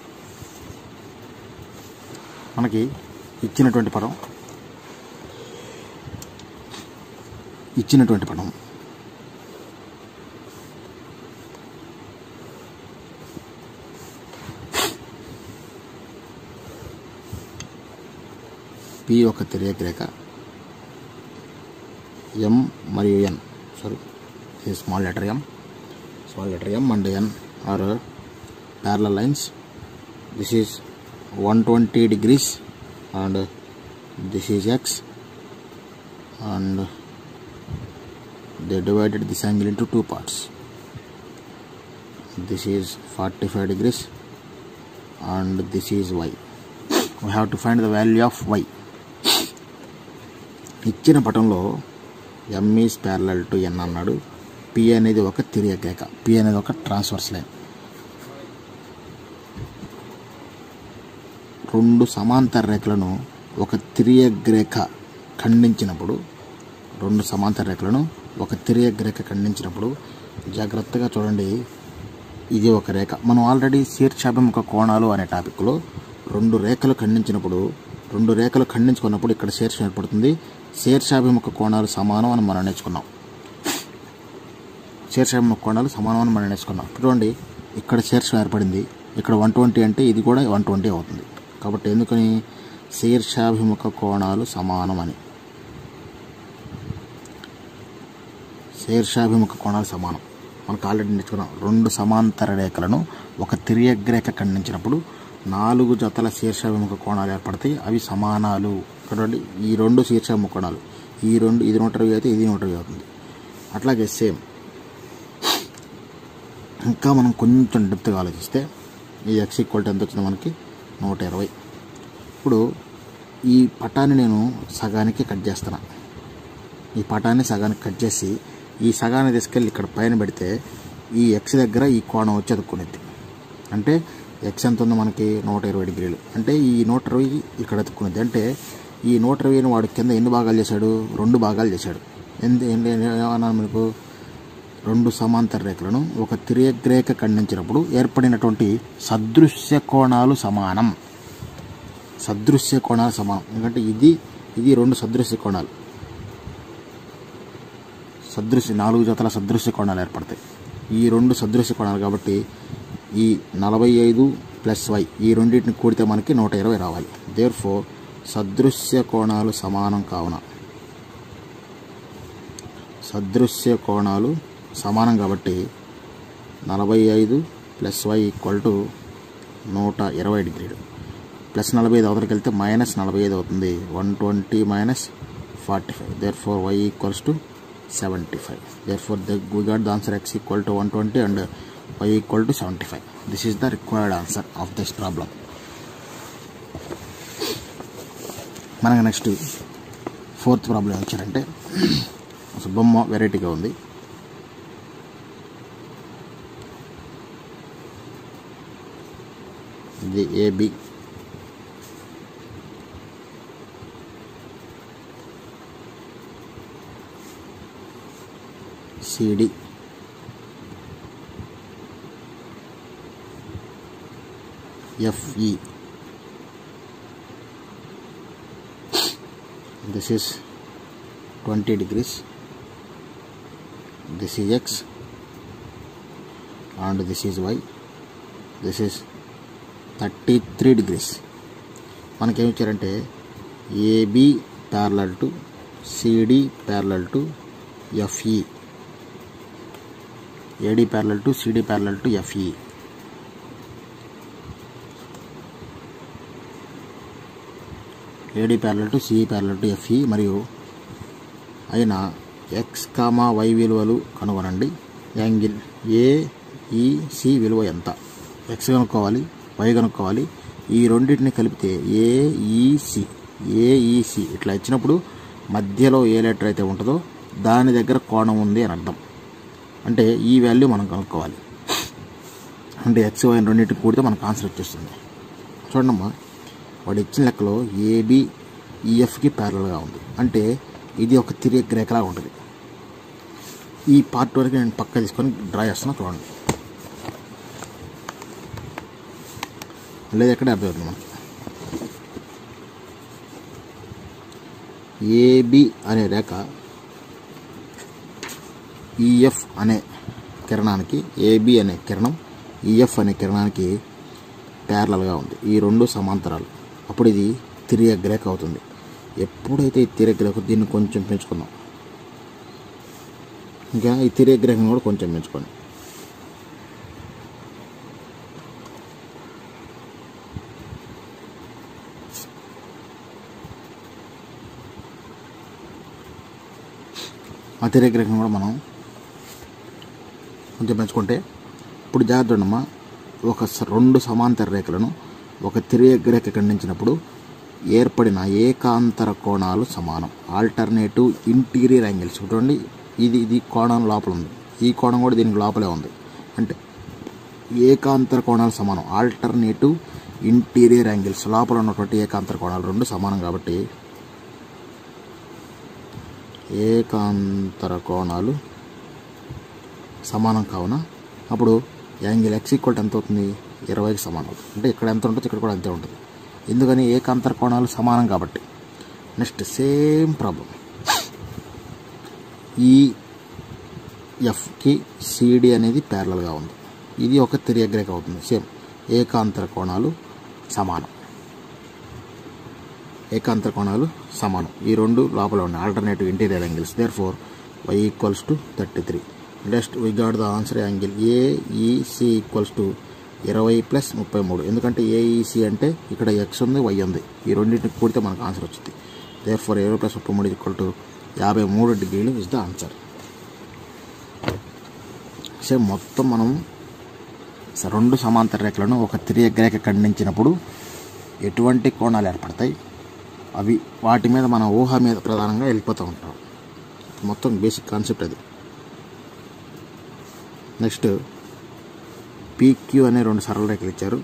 మనకి ఇచ్చినటువంటి పటం ఇచ్చినటువంటి పటం పి ఒక తిరియగ్రేఖ ఎం మరియు ఎన్ సారీ ఇది small letter m small letter m and n are parallel lines this is one twenty degrees and this is X and they divided this angle into two parts this is 45 degrees and this is y we have to find the value of y ఇచ్చిన పటంలో m is parallel to n అన్నాడు P అనేది ఒక తిరియగ్రేఖ P అనేది ఒక transverse line రెండు సమాంతర రేఖలను ఒక తిరియగ్రేఖ ఖండించినప్పుడు రెండు సమాంతర రేఖలను ఒక తిరియగ్రేఖ ఖండించినప్పుడు జాగ్రత్తగా చూడండి ఇది ఒక రేఖ మనం ఆల్రెడీ శీర్షాభిముఖ కోణాలు అనే టాపిక్లో రెండు రేఖలు ఖండించినప్పుడు రెండు రేఖలు ఖండించుకున్నప్పుడు ఇక్కడ శీర్షం ఏర్పడుతుంది శీర్షాభిముఖ కోణాలు సమానం అని మనం నేర్చుకున్నాం శీర్షాభిముఖ కోణాలు సమానం అని మనం నేర్చుకున్నాం చూడండి ఇక్కడ శీర్షం ఏర్పడింది ఇక్కడ వన్ ట్వంటీ అంటే ఇది కూడా వన్ ట్వంటీ అవుతుంది కాబట్టి ఎందుకని శీర్షాభిముఖ కోణాలు సమానం అని శీర్షాభిముఖ కోణాలు సమానం మనకు ఆల్రెడీ నేర్చుకున్నాం రెండు సమాంతర రేఖలను ఒక తిరియగ్రేఖ ఖండించినప్పుడు నాలుగు జతల శీర్షాభిముఖ కోణాలు ఏర్పడతాయి అవి సమానాలు చూడండి ఈ రెండు శీర్షాభిముఖ కోణాలు ఈ రెండు ఇది నూట ఇరవై అయితే ఇది నూట ఇరవై అవుతుంది అట్లాగే సేమ్ ఇంకా మనం కొంచెం డెప్త్గా ఆలోచిస్తే ఈ ఎక్స్ ఈక్వల్ ఎంత వచ్చింది మనకి నూట ఇరవై ఇప్పుడు ఈ పటాన్ని నేను సగానికి కట్ చేస్తున్నా ఈ పటాన్ని సగానికి కట్ చేసి ఈ సగాన్ని తీసుకెళ్ళి ఇక్కడ పైన పెడితే ఈ ఎక్స్ దగ్గర ఈ కోణం వచ్చి అతుక్కునేది అంటే ఎక్స్ ఎంత ఉందో మనకి నూట ఇరవై డిగ్రీలు అంటే ఈ నూట ఇరవై ఇక్కడ అతుక్కునేది అంటే ఈ నూట ఇరవైని వాడు కింద ఎన్ని భాగాలు చేశాడు రెండు భాగాలు చేశాడు ఎందు ఏంటి ఏమన్నాను మీకు రెండు సమాంతర రేఖలను ఒక తిరేగ్రేఖ ఖండించినప్పుడు ఏర్పడినటువంటి సదృశ్య కోణాలు సమానం సదృశ్య కోణాలు సమానం ఎందుకంటే ఇది ఇది రెండు సదృశ్య కోణాలు సదృశ్య నాలుగు జతల సదృశ్య కోణాలు ఏర్పడతాయి ఈ రెండు సదృశ్య కోణాలు కాబట్టి ఈ నలభై ఐదు ప్లస్ వై ఈ రెండింటిని కూడితే మనకి నూట ఇరవై రావాలి దేర్ ఫోర్ సదృశ్య కోణాలు సమానం కావున సదృశ్య కోణాలు సమానం కాబట్టి నలభై ఐదు ప్లస్ వై ఈక్వల్ టు నూట ఇరవై డిగ్రీలు ప్లస్ నలభై ఐదు అవతలకి వెళ్తే మైనస్ నలభై ఐదు అవుతుంది one twenty minus forty five therefore y equals to seventy five therefore the we got the answer x equal to one twenty and y equal to seventy five this is the required answer of this problem మనకు next fourth problem వచ్చారంటే అసలు బొమ్మ వెరైటీగా ఉంది ఇది AB CD FE this is 20 degrees this is x and this is y this is 33 degrees మనకేమి ఇచ్చారంటే AB parallel to CD parallel to FE AD parallel to CD parallel to FE AD parallel to CE parallel to FE మరియు అయిన X comma why విలువలు కనుగొనండి angle AEC విలువ ఎంత X కనుక్కోవాలి why కనుక్కోవాలి ఈ రెండింటిని కలిపితే ఏఈసి ఏఈసి ఇట్లా ఇచ్చినప్పుడు మధ్యలో ఏ లెటర్ అయితే ఉంటుందో దాని దగ్గర కోణం ఉంది అని అర్థం అంటే ఈ వాల్యూ మనం కనుక్కోవాలి అంటే ఎక్స్ వై రెండింటిని కూడితే మనకు ఆన్సర్ వచ్చేస్తుంది చూడమ్మా వాడు ఇచ్చిన లెక్కలో ఏబి ఈఎఫ్కి ప్యారల్గా ఉంది అంటే ఇది ఒక తిరిగి రేఖలా ఉంటుంది ఈ పార్ట్ వరకు నేను పక్క తీసుకొని డ్రా చేస్తున్నా చూడండి లేదు ఎక్కడే అర్థమవుతుంది మనకి ఏబి అనే రేఖ ఈఎఫ్ అనే కిరణానికి ఏబి అనే కిరణం ఈఎఫ్ అనే కిరణానికి ప్యారలల్గా ఉంది ఈ రెండు సమాంతరాలు అప్పుడు ఇది తిరిగి రేఖ అవుతుంది ఎప్పుడైతే ఈ తిరిగి రేఖ దీన్ని కొంచెం పెంచుకుందాం ఇంకా ఈ తిరిగి రేఖను కూడా కొంచెం పెంచుకోండి ఆ తిరిగి రేఖను కూడా మనం కొంచెం పెంచుకుంటే ఇప్పుడు జాగ్రత్త ఉండమ్మా ఒక స- రెండు సమాంతర రేఖలను ఒక తిరిగి రేఖ ఖండించినప్పుడు ఏర్పడిన ఏకాంతర కోణాలు సమానం ఆల్టర్నేటివ్ ఇంటీరియర్ యాంగిల్స్ చూడండి ఇది ఇది కోణం లోపల ఉంది ఈ కోణం కూడా దీనికి లోపలే ఉంది అంటే ఏకాంతర కోణాలు సమానం ఆల్టర్నేటివ్ ఇంటీరియర్ యాంగిల్స్ లోపల ఉన్నటువంటి ఏకాంతర కోణాలు రెండు సమానం కాబట్టి ఏకాంతర కోణాలు సమానం కావున అప్పుడు యాంగిల్ ఎక్స్ ఈక్వల్ ఎంత అవుతుంది ఇరవైకి సమానం అవుతుంది అంటే ఇక్కడ ఎంత ఉంటుంది ఇక్కడ కూడా అంతే ఉంటుంది ఎందుకని ఏకాంతర కోణాలు సమానం కాబట్టి నెక్స్ట్ సేమ్ ప్రాబ్లం ఈ ఎఫ్కి సిడి అనేది ప్యారలల్గా ఉంది ఇది ఒక తిరియగ్రేక్ అవుతుంది సేమ్ ఏకాంతర కోణాలు సమానం ఏకాంతర కోణాలు సమానం ఈ రెండు లోపల ఉన్నాయి alternative interior angles therefore y equals to thirty three next we got the answer angle AEC equals to ఇరవై ప్లస్ ముప్పై మూడు ఎందుకంటే ఏఈసి అంటే ఇక్కడ ఎక్స్ ఉంది వై ఉంది ఈ రెండింటిని కూడితే మనకు ఆన్సర్ వచ్చింది దేర్ ఫోర్ ఇరవై ప్లస్ ముప్పై మూడు ఈక్వల్ టు యాభై మూడు డిగ్రీలు ఇస్ ద ఆన్సర్ సో మొత్తం మనం స- రెండు సమాంతర రేఖలను ఒక తిరియగ్రేఖ ఖండించినప్పుడు ఎటువంటి కోణాలు ఏర్పడతాయి అవి వాటి మీద మన ఊహ మీద ప్రధానంగా వెళ్ళిపోతూ ఉంటాం మొత్తం బేసిక్ కాన్సెప్ట్ అది నెక్స్ట్ పీక్యూ అనే రెండు సరళ రేఖలు ఇచ్చారు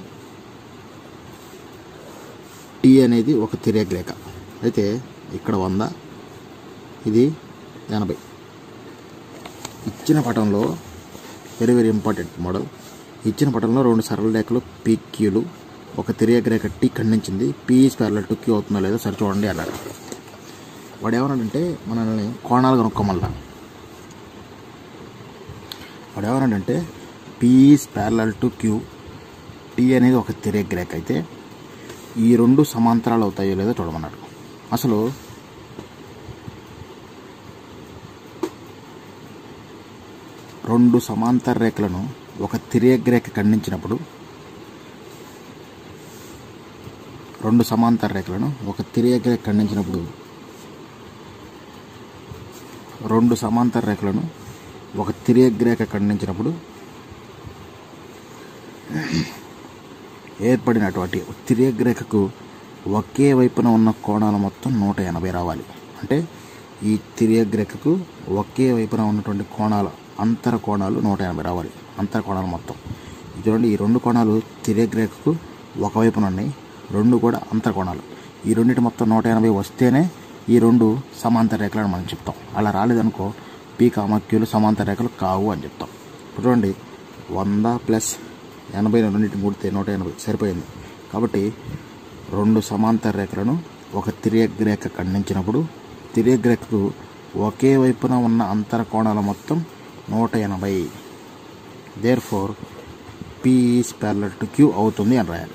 టీ అనేది ఒక తిరేక రేఖ అయితే ఇక్కడ వంద ఇది ఎనభై ఇచ్చిన పటంలో వెరీ వెరీ ఇంపార్టెంట్ మోడల్ ఇచ్చిన పటంలో రెండు సరళ రేఖలు పీక్యూలు ఒక తిరేక రేఖ టీ ఖండించింది పీఈస్ ప్యారల టు క్యూ అవుతుందో లేదో సరి చూడండి అన్నారు వాడు ఏమన్నాడంటే మనల్ని కోణాలు కనుక్కోమల్లా వాడు ఏమన్నాడంటే P is parallel to Q T అనేది ఒక తిరేక రేఖ అయితే ఈ రెండు సమాంతరాలు అవుతాయో లేదో చూడమన్నాడు అసలు రెండు సమాంతర రేఖలను ఒక తిరేక రేఖ ఖండించినప్పుడు రెండు సమాంతర రేఖలను ఒక తిరేక రేఖ ఖండించినప్పుడు రెండు సమాంతర రేఖలను ఒక తిరేక రేఖ ఖండించినప్పుడు ఏర్పడినటువంటి తిరేక రేఖకు ఒకే వైపున ఉన్న కోణాలు మొత్తం నూట ఎనభై రావాలి అంటే ఈ తిరేక రేఖకు ఒకే వైపున ఉన్నటువంటి కోణాల అంతర కోణాలు నూట ఎనభై రావాలి అంతర కోణాలు మొత్తం ఇది చూడండి ఈ రెండు కోణాలు తిరేక రేఖకు ఒకవైపున ఉన్నాయి రెండు కూడా అంతర కోణాలు ఈ రెండింటి మొత్తం నూట ఎనభై వస్తేనే ఈ రెండు సమాంతర రేఖలను మనం చెప్తాం అలా రాలేదనుకో పీ కామాక్యూలు సమాంతర రేఖలు కావు అని చెప్తాం ఇప్పుడు చూడండి వంద ప్లస్ ఎనభై రెండింటిని కూడితే నూట ఎనభై సరిపోయింది కాబట్టి రెండు సమాంతర రేఖలను ఒక తిరేక రేఖ ఖండించినప్పుడు తిరేక రేఖకు ఒకే వైపున ఉన్న అంతర కోణాల మొత్తం నూట ఎనభై therefore P is parallel to Q అవుతుంది అని రాయాలి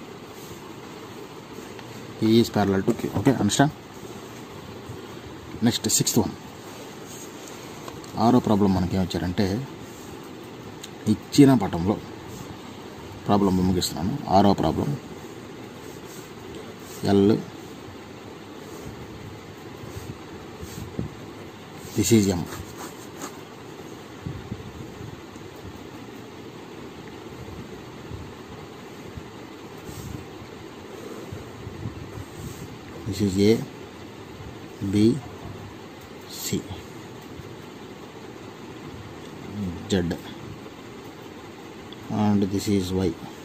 P is parallel to Q okay understand next sixth one ఆరో ప్రాబ్లం మనకి ఏమొచ్చారంటే ఇచ్చిన పటంలో ప్రాబ్లం ముగిస్తున్నాను ఆరో problem L this is M this is A B C z and this is y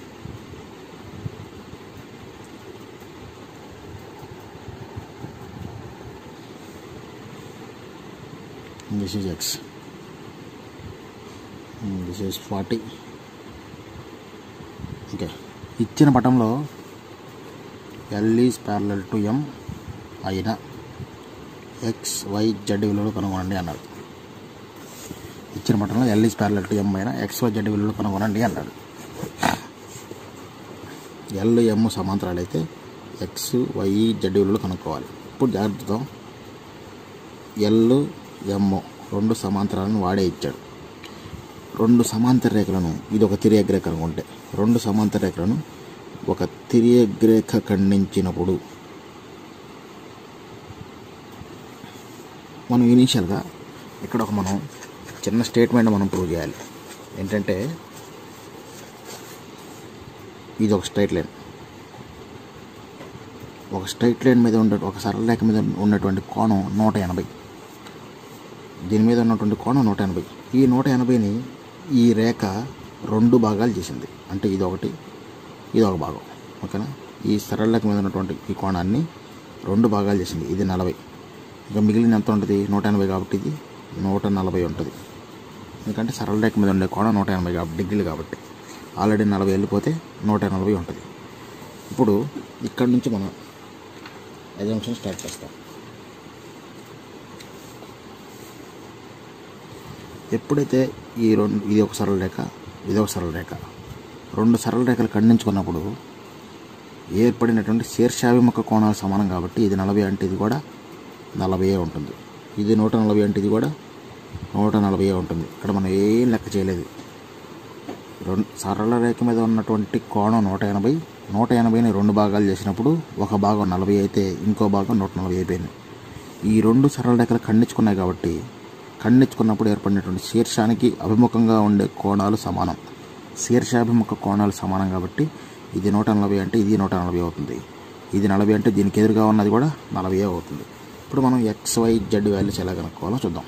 and this is x and this is 40 okay ఇచ్చిన పటంలో L is parallel to M అయిన ఎక్స్ వై జెడ్ విలువలు కనుగొనండి అన్నాడు ఇచ్చిన పటంలో L is parallel to M అయిన x why z విలువలు కనుగొనండి అన్నాడు ఎల్ ఎమ్ సమాంతరాలు అయితే ఎక్స్ వై జెడ్ విలువలు కనుక్కోవాలి ఇప్పుడు జాగ్రత్తతో ఎల్ ఎమ్ రెండు సమాంతరాలను వాడే ఇచ్చాడు రెండు సమాంతర రేఖలను ఇది ఒక తిరియగ్ రేఖ అనుకుంటే రెండు సమాంతర రేఖలను ఒక తిరియగ్ రేఖ ఖండించినప్పుడు మనం ఇనీషియల్గా ఇక్కడ ఒక మనం చిన్న స్టేట్మెంట్ మనం ప్రూవ్ చేయాలి ఏంటంటే ఇది ఒక స్ట్రైట్ లైన్ ఒక స్ట్రైట్ లైన్ మీద ఉండే ఒక సరళ రేఖ మీద ఉన్నటువంటి కోణం నూట ఎనభై దీని మీద ఉన్నటువంటి కోణం నూట ఎనభై ఈ నూట ఎనభైని ఈ రేఖ రెండు భాగాలు చేసింది అంటే ఇది ఒకటి ఇది ఒక భాగం ఓకేనా ఈ సరళ రేఖ మీద ఉన్నటువంటి ఈ కోణాన్ని రెండు భాగాలు చేసింది ఇది నలభై ఇక మిగిలిన ఎంత ఉంటుంది నూట ఎనభై కాబట్టి ఇది నూట నలభై ఉంటుంది ఎందుకంటే సరళ రేఖ మీద ఉండే కోణం నూట ఎనభై కాబట్టి డిగ్రీలు కాబట్టి ఆల్రెడీ నలభై వెళ్ళిపోతే నూట నలభై ఉంటుంది ఇప్పుడు ఇక్కడ నుంచి మనం ఎగ్జామ్షన్ స్టార్ట్ చేస్తాం ఎప్పుడైతే ఈ రెండు ఇది ఒక సరళ రేఖ ఇది ఒక సరళ రేఖ రెండు సరళ రేఖలు ఖండించుకున్నప్పుడు ఏర్పడినటువంటి శీర్షాభిముఖ కోణాలు సమానం కాబట్టి ఇది నలభై అంటే ఇది కూడా నలభై ఉంటుంది ఇది నూట నలభై అంటే ఇది కూడా నూట నలభై ఉంటుంది ఇక్కడ మనం ఏం లెక్క చేయలేదు రెండు సరళ రేఖ మీద ఉన్నటువంటి కోణం నూట ఎనభై నూట ఎనభైని రెండు భాగాలు చేసినప్పుడు ఒక భాగం నలభై అయితే ఇంకో భాగం నూట నలభై అయిపోయింది ఈ రెండు సరళ రేఖలు ఖండించుకున్నాయి కాబట్టి ఖండించుకున్నప్పుడు ఏర్పడినటువంటి శీర్షానికి అభిముఖంగా ఉండే కోణాలు సమానం శీర్షాభిముఖ కోణాలు సమానం కాబట్టి ఇది నూట నలభై అంటే ఇది నూట నలభై అవుతుంది ఇది నలభై అంటే దీనికి ఎదురుగా ఉన్నది కూడా నలభై అవుతుంది ఇప్పుడు మనం ఎక్స్ వై జెడ్ వాల్యూస్ ఎలా కనుక్కోవాలో చూద్దాం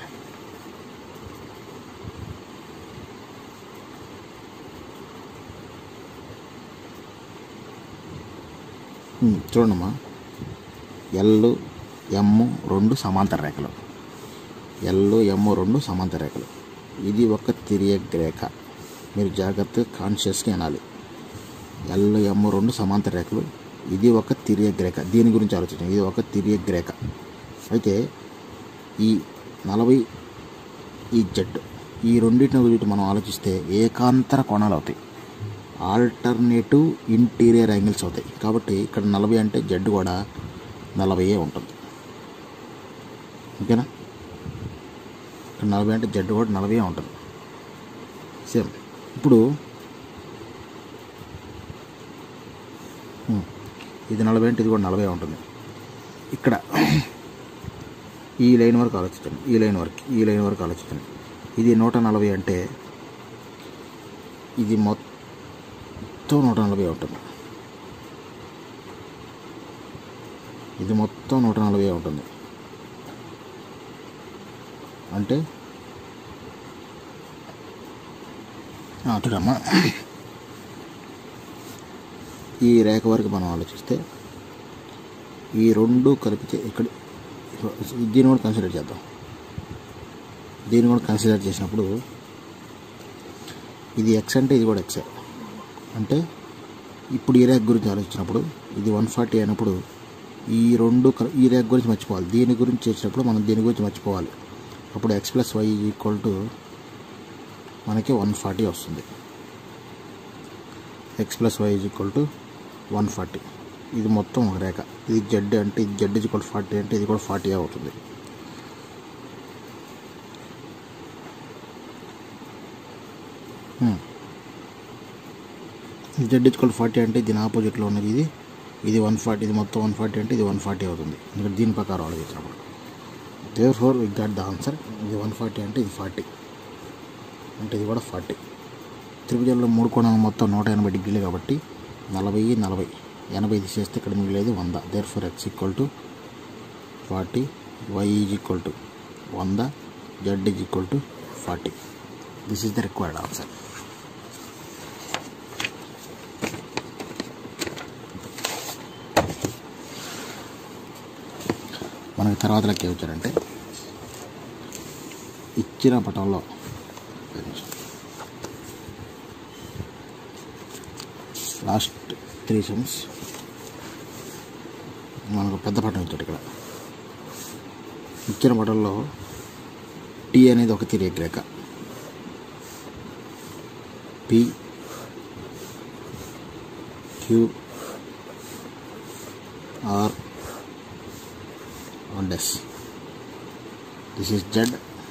ఉమ్, చూడమ్మా ఎల్ ఎమ్ రెండు సమాంతర రేఖలు ఎల్ ఎమ్ రెండు సమాంతర రేఖలు ఇది ఒక తిరియక్ రేఖ మీరు జాగ్రత్తగా కాన్షియస్గా వినాలి ఎల్ ఎమ్ రెండు సమాంతర రేఖలు ఇది ఒక తిరియక్ రేఖ దీని గురించి ఆలోచించండి ఇది ఒక తిరియక్ రేఖ అయితే ఈ నలభై ఈ జెడ్ ఈ రెండింటిని గురించి మనం ఆలోచిస్తే ఏకాంతర కోణాలు అవుతాయి ఆల్టర్నేటివ్ ఇంటీరియర్ యాంగిల్స్ అవుతాయి కాబట్టి ఇక్కడ నలభై అంటే జెడ్ కూడా నలభైయే ఉంటుంది ఓకేనా ఇక్కడ నలభై అంటే జెడ్ కూడా నలభై ఉంటుంది సేమ్ ఇప్పుడు ఉమ్, ఇది నలభై అంటే ఇది కూడా నలభై ఉంటుంది ఇక్కడ ఈ లైన్ వరకు ఆలోచించండి ఈ లైన్ వరకు ఈ లైన్ వరకు ఆలోచించండి ఇది నూట నలభై అంటే ఇది మొత్తం నూట నలభై ఉంటుంది ఇది మొత్తం నూట నలభై ఉంటుంది అంటే ఆ, చూడమ్మా ఈ రేఖ వరకు మనం ఆలోచిస్తే ఈ రెండు కలిపితే ఇక్కడ దీన్ని కూడా కన్సిడర్ చేద్దాం దీన్ని కూడా కన్సిడర్ చేసినప్పుడు ఇది ఎక్స్ అంటే ఇది కూడా ఎక్సే అంటే ఇప్పుడు ఈ రేఖ గురించి ఆలోచించినప్పుడు ఇది వన్ ఫార్టీ అయినప్పుడు ఈ రెండు కల- ఈ రేఖ గురించి మర్చిపోవాలి దీని గురించి చేసినప్పుడు మనం దీని గురించి మర్చిపోవాలి అప్పుడు x plus y equal to మనకి వన్ ఫార్టీ వస్తుంది x plus y equal to one forty ఇది మొత్తం ఒక రేఖ ఇది జెడ్ అంటే ఇది జెడ్ ఈక్వల్ ఫార్టీ అంటే ఇది కూడా ఫార్టీ అవుతుంది జెడ్ ఈక్వల్ ఫార్టీ అంటే దీని ఆపోజిట్లో ఉన్నది ఇది ఇది వన్ ఫార్టీ ఇది మొత్తం వన్ ఫార్టీ అంటే ఇది వన్ ఫార్టీ అవుతుంది ఎందుకంటే దీని ప్రకారం ఆలోచించినప్పుడు therefore we got the answer ఇది వన్ ఫార్టీ అంటే ఇది ఫార్టీ అంటే ఇది కూడా ఫార్టీ త్రిభుజంలో మూడు కోణాలు మొత్తం నూట ఎనభై డిగ్రీలు కాబట్టి నలభై నలభై ఎనభై తీసేస్తే ఇక్కడ మిగిలేదు వంద therefore X equal to forty y is equal to వంద z is equal to forty this is the required answer మనకి తర్వాత లెక్క ఏమొచ్చారంటే ఇచ్చిన పటంలో లాస్ట్ త్రీ సెమ్స్ మనకు పెద్ద పటం ఇచ్చాడు ఇక్కడ ఇచ్చిన పటంలో టీ అనేది ఒక తిరిగి రేఖ P Q R on this this is z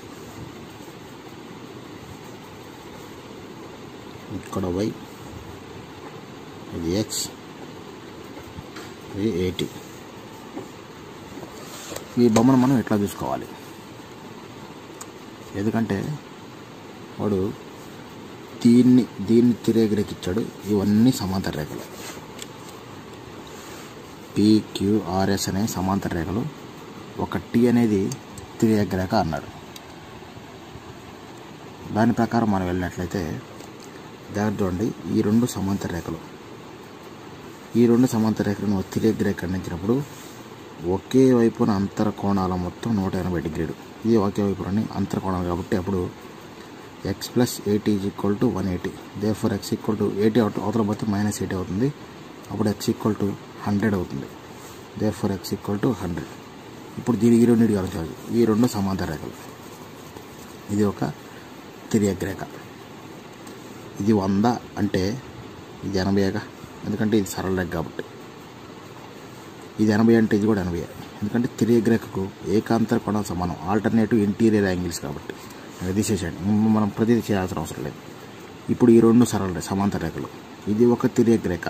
ఇక్కడ y ఇది x ఇది ఎయిటీ ఈ బొమ్మను మనం ఎట్లా చూసుకోవాలి ఎందుకంటే వాడు దీన్ని దీన్ని తిరేగిరేకిచ్చాడు ఇవన్నీ సమాంతర రేఖలు పిక్యూఆర్ఎస్ అనే సమాంతర రేఖలు ఒక టీ అనేది తిరియక్ రేఖ అన్నాడు దాని ప్రకారం మనం వెళ్ళినట్లయితే జాగ్రత్త చూడండి ఈ రెండు సమాంతర రేఖలు ఈ రెండు సమాంతర రేఖలను తిరియక్ రేఖ ఖండించినప్పుడు ఒకే వైపున అంతర కోణాల మొత్తం నూట ఎనభై డిగ్రీలు ఇది ఒకే వైపున అంతర కోణాలు కాబట్టి అప్పుడు x plus eighty is equal to one eighty therefore x equal to eighty అవతల పోతే మైనస్ ఎయిటీ అవుతుంది అప్పుడు ఎక్స్ ఈక్వల్ టు హండ్రెడ్ అవుతుంది therefore x equal to hundred ఇప్పుడు దీని ఈ రెండింటికి ఆలోచించాలి ఈ రెండు సమాంతర రేఖలు ఇది ఒక తిరియక్ రేఖ ఇది వంద అంటే ఇది ఎనభైగా ఎందుకంటే ఇది సరళ రేఖ కాబట్టి ఇది ఎనభై అంటే ఇది కూడా ఎనభై ఎందుకంటే తిరియక్ రేఖకు ఏకాంతర కోణం సమానం ఆల్టర్నేటివ్ ఇంటీరియర్ యాంగిల్స్ కాబట్టి అది తీసేసేయండి ఇంక మనం ప్రతిదీ చేయాల్సిన అవసరం లేదు ఇప్పుడు ఈ రెండు సరళ రే- సమాంతర రేఖలు ఇది ఒక తిరియక్ రేఖ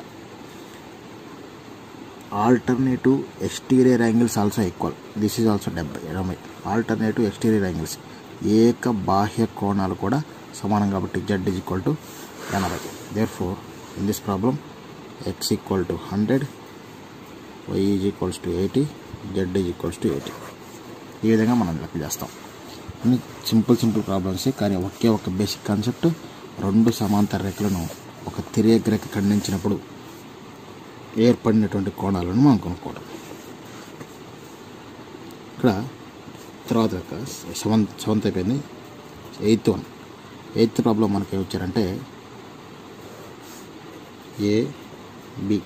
alternative exterior angles also equal this is also డెబ్బై ఎనభై ఆల్టర్నేటివ్ ఎక్స్టీరియర్ యాంగిల్స్ ఏక బాహ్య కోణాలు కూడా సమానం కాబట్టి జెడ్ ఈజ్ ఈక్వల్ టు ఎనభై therefore in this problem x equal to hundred y is equals to eighty z is equals to eighty ఈ విధంగా మనం లెక్క చేస్తాం అన్ని సింపుల్ సింపుల్ ప్రాబ్లమ్స్ కానీ ఒకే ఒక బేసిక్ కాన్సెప్ట్ రెండు సమాంతర రేఖలను ఒక తిరేక రేఖ ఖండించినప్పుడు ఏర్పడినటువంటి కోణాలను మనం కనుక్కోవడం ఇక్కడ తర్వాత లెక్క సెవెంత్ సెవెంత్ అయిపోయింది ఎయిత్ వన్ ఎయిత్ ప్రాబ్లం మనకి ఏమి ఇచ్చారంటే ఏ బి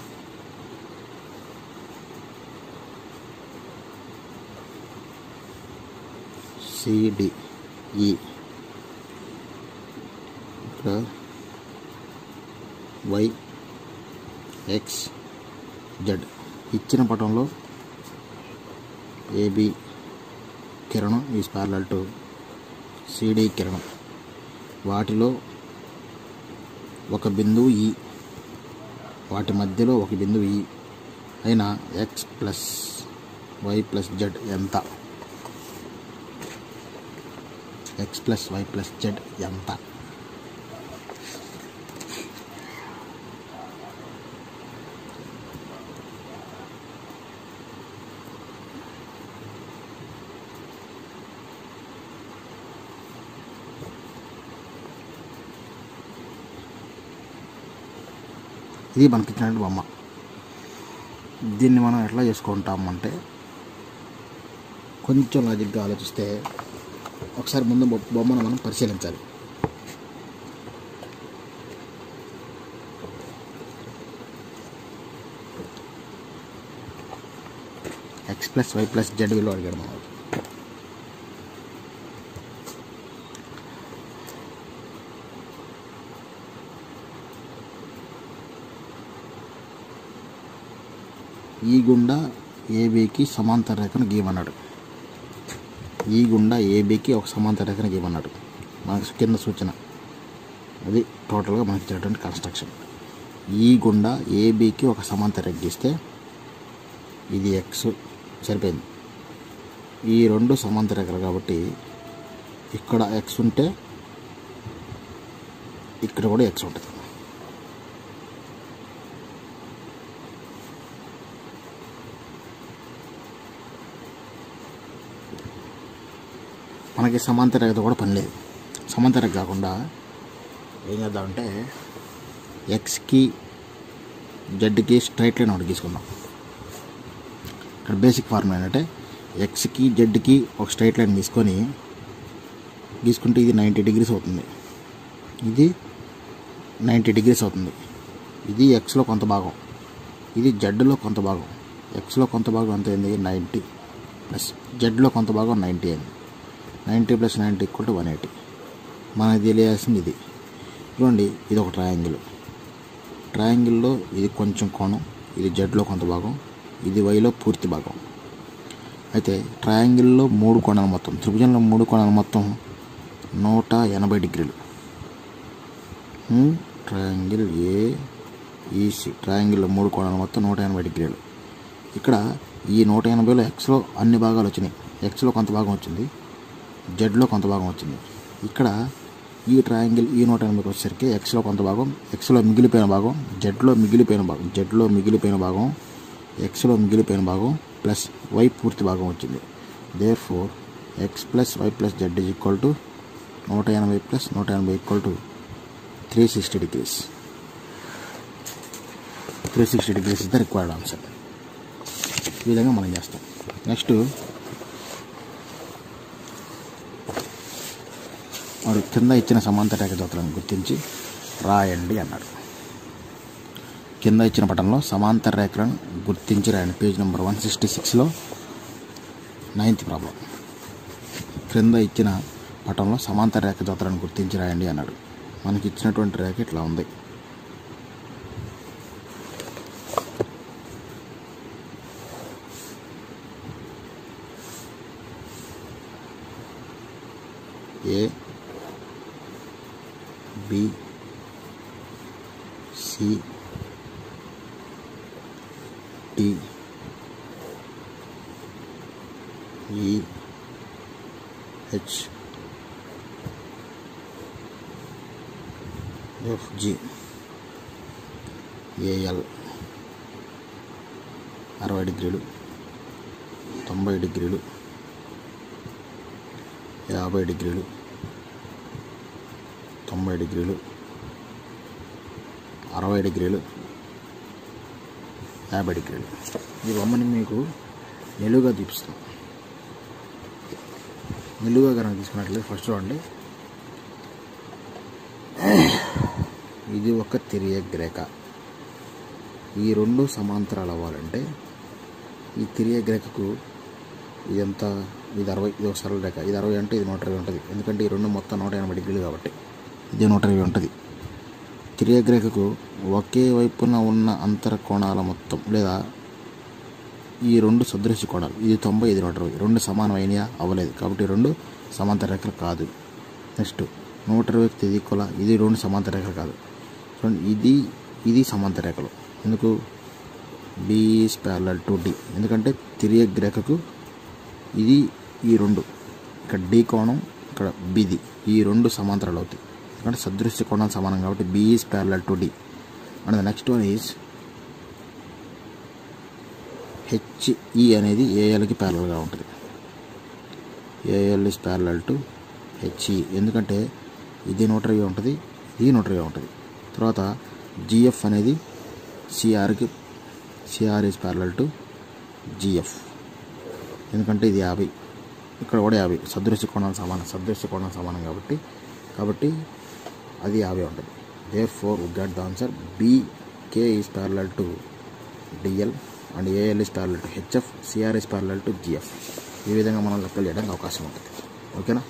సిడి ఈ ఇక్కడ వై ఎక్స్ జెడ్ ఇచ్చిన పటంలో ఏబి కిరణం ఈజ్ ప్యారలల్ టు సిడి కిరణం వాటిలో ఒక బిందువు ఈ వాటి మధ్యలో ఒక బిందువు ఈ అయిన x plus y plus z ఎంత x plus y plus z ఎంత ఇది మనకి ఇచ్చినటువంటి బొమ్మ దీన్ని మనం ఎట్లా చేసుకుంటామంటే కొంచెం లాజిక్గా ఆలోచిస్తే ఒకసారి ముందు బొ- బొమ్మను మనం పరిశీలించాలి x plus y plus z విలువ అడిగాడు మనం ఈ గుండా ఏబీకి సమాంతర రేఖను గీయమన్నాడు ఈ గుండా ఏబీకి ఒక సమాంతర రేఖను గీయమన్నాడు మనకు కింద సూచన అది టోటల్గా మనకి ఇచ్చినటువంటి కన్స్ట్రక్షన్ ఈ గుండా ఏబీకి ఒక సమాంతర రేఖ గీస్తే ఇది ఎక్స్ సరిపోయింది ఈ రెండు సమాంతర రేఖలు కాబట్టి ఇక్కడ ఎక్స్ ఉంటే ఇక్కడ కూడా ఎక్స్ ఉంటుంది మనకి సమాంతర రేఖతో కూడా పని లేదు సమాంతర రేఖ కాకుండా ఏం చేద్దామంటే ఎక్స్కి జెడ్కి స్ట్రైట్ లైన్ ఒకటి గీసుకుందాం ఇక్కడ బేసిక్ ఫార్ములా ఏంటంటే ఎక్స్కి జెడ్కి ఒక స్ట్రైట్ లైన్ గీసుకొని గీసుకుంటే ఇది నైంటీ డిగ్రీస్ అవుతుంది ఇది నైంటీ డిగ్రీస్ అవుతుంది ఇది ఎక్స్లో కొంత భాగం ఇది జెడ్లో కొంత భాగం ఎక్స్లో కొంత భాగం ఎంత అయింది నైంటీ ప్లస్ జెడ్లో కొంత భాగం నైంటీ అయింది ninety plus ninety equal to one eighty మనకు తెలియాల్సింది ఇది చూడండి ఇది ఒక ట్రయాంగిల్ ట్రయాంగిల్లో ఇది కొంచెం కోణం ఇది జెడ్లో కొంత భాగం ఇది వైలో పూర్తి భాగం అయితే ట్రయాంగిల్లో మూడు కోణాలు మొత్తం త్రిభుజంలో మూడు కోణాలు మొత్తం నూట ఎనభై డిగ్రీలు ట్రయాంగిల్ ఏ ఈసి ట్రయాంగిల్లో మూడు కోణాలు మొత్తం నూట ఎనభై డిగ్రీలు ఇక్కడ ఈ నూట ఎనభైలో ఎక్స్లో అన్ని భాగాలు వచ్చినాయి ఎక్స్లో కొంత భాగం వచ్చింది జెడ్లో కొంత భాగం వచ్చింది ఇక్కడ ఈ ట్రయాంగిల్ ఈ నూట ఎనభైకి వచ్చేసరికి ఎక్స్లో కొంత భాగం ఎక్స్లో మిగిలిపోయిన భాగం జెడ్లో మిగిలిపోయిన భాగం జెడ్లో మిగిలిపోయిన భాగం ఎక్స్లో మిగిలిపోయిన భాగం ప్లస్ వై పూర్తి భాగం వచ్చింది therefore x plus y plus z is equal to నూట ఎనభై ప్లస్ నూట ఎనభై equal to three sixty degrees three sixty degrees is the required answer ఈ విధంగా మనం చేస్తాం నెక్స్ట్ వాడు కింద ఇచ్చిన సమాంతర రేఖ జతలను గుర్తించి రాయండి అన్నాడు కింద ఇచ్చిన పటంలో సమాంతర రేఖలను గుర్తించి రాయండి పేజ్ నెంబర్ వన్ సిక్స్టీ సిక్స్లో నైన్త్ ప్రాబ్లం క్రింద ఇచ్చిన పటంలో సమాంతర రేఖ జతలను గుర్తించి రాయండి అన్నాడు మనకి ఇచ్చినటువంటి రేఖ ఇట్లా ఉంది A B C D E H F G AL అరవై డిగ్రీలు తొంభై డిగ్రీలు యాభై డిగ్రీలు తొంభై డిగ్రీలు అరవై డిగ్రీలు యాభై డిగ్రీలు ఈ బొమ్మని మీకు నిలువుగా చూపిస్తాం నిలువుగా కనుక తీసుకున్నట్లయితే ఫస్ట్ చూడండి ఇది ఒక తిరియక్ రేఖ ఈ రెండు సమాంతరాలు అవ్వాలంటే ఈ తిరియక్ రేఖకు ఇదంతా ఇది అరవై ఇది ఒక సరళ రేఖ ఇది అరవై అంటే ఇది నూట ఇరవై ఉంటుంది ఎందుకంటే ఈ రెండు మొత్తం నూట ఎనభై డిగ్రీలు కాబట్టి ఇది నూట ఇరవై ఉంటుంది తిరియక్ రేఖకు ఒకే వైపున ఉన్న అంతర కోణాల మొత్తం లేదా ఈ రెండు సదృశ్య కోణాలు ఇది తొంభై ఇది నూట ఇరవై రెండు సమానమైనయా అవ్వలేదు కాబట్టి ఈ రెండు సమాంతర రేఖలు కాదు నెక్స్ట్ నూట ఇరవై ఇది కుల ఇది రెండు సమాంతర రేఖలు కాదు చూడండి ఇది ఇది సమాంతర రేఖలు ఎందుకు బి ప్యారలల్ టు డి ఎందుకంటే తిరియక్ రేఖకు ఇది ఈ రెండు ఇక్కడ డి కోణం ఇక్కడ బిది ఈ రెండు సమాంతరాలు అవుతాయి ఎందుకంటే సదృశ్య కోణాలు సమానం కాబట్టి B is parallel to D and the next one is HE అనేది ఏఎల్కి ప్యారలల్గా ఉంటుంది AL is parallel to HE ఎందుకంటే ఇది నూట ఇరవై ఉంటుంది ఇది నూట ఇరవై ఉంటుంది తర్వాత జిఎఫ్ అనేది సిఆర్కి CR is parallel to GF ఎందుకంటే ఇది యాభై ఇక్కడ కూడా యాభై సదృశ్య కోణాలు సమానం సదృశ్య కోణాలు సమానం కాబట్టి కాబట్టి అది యాభై ఉంటుంది therefore get the answer BK is parallel to DL and AL is parallel to HF CR is parallel to GF ఈ విధంగా మనం లెక్కలు చేయడానికి అవకాశం ఉంటుంది ఓకేనా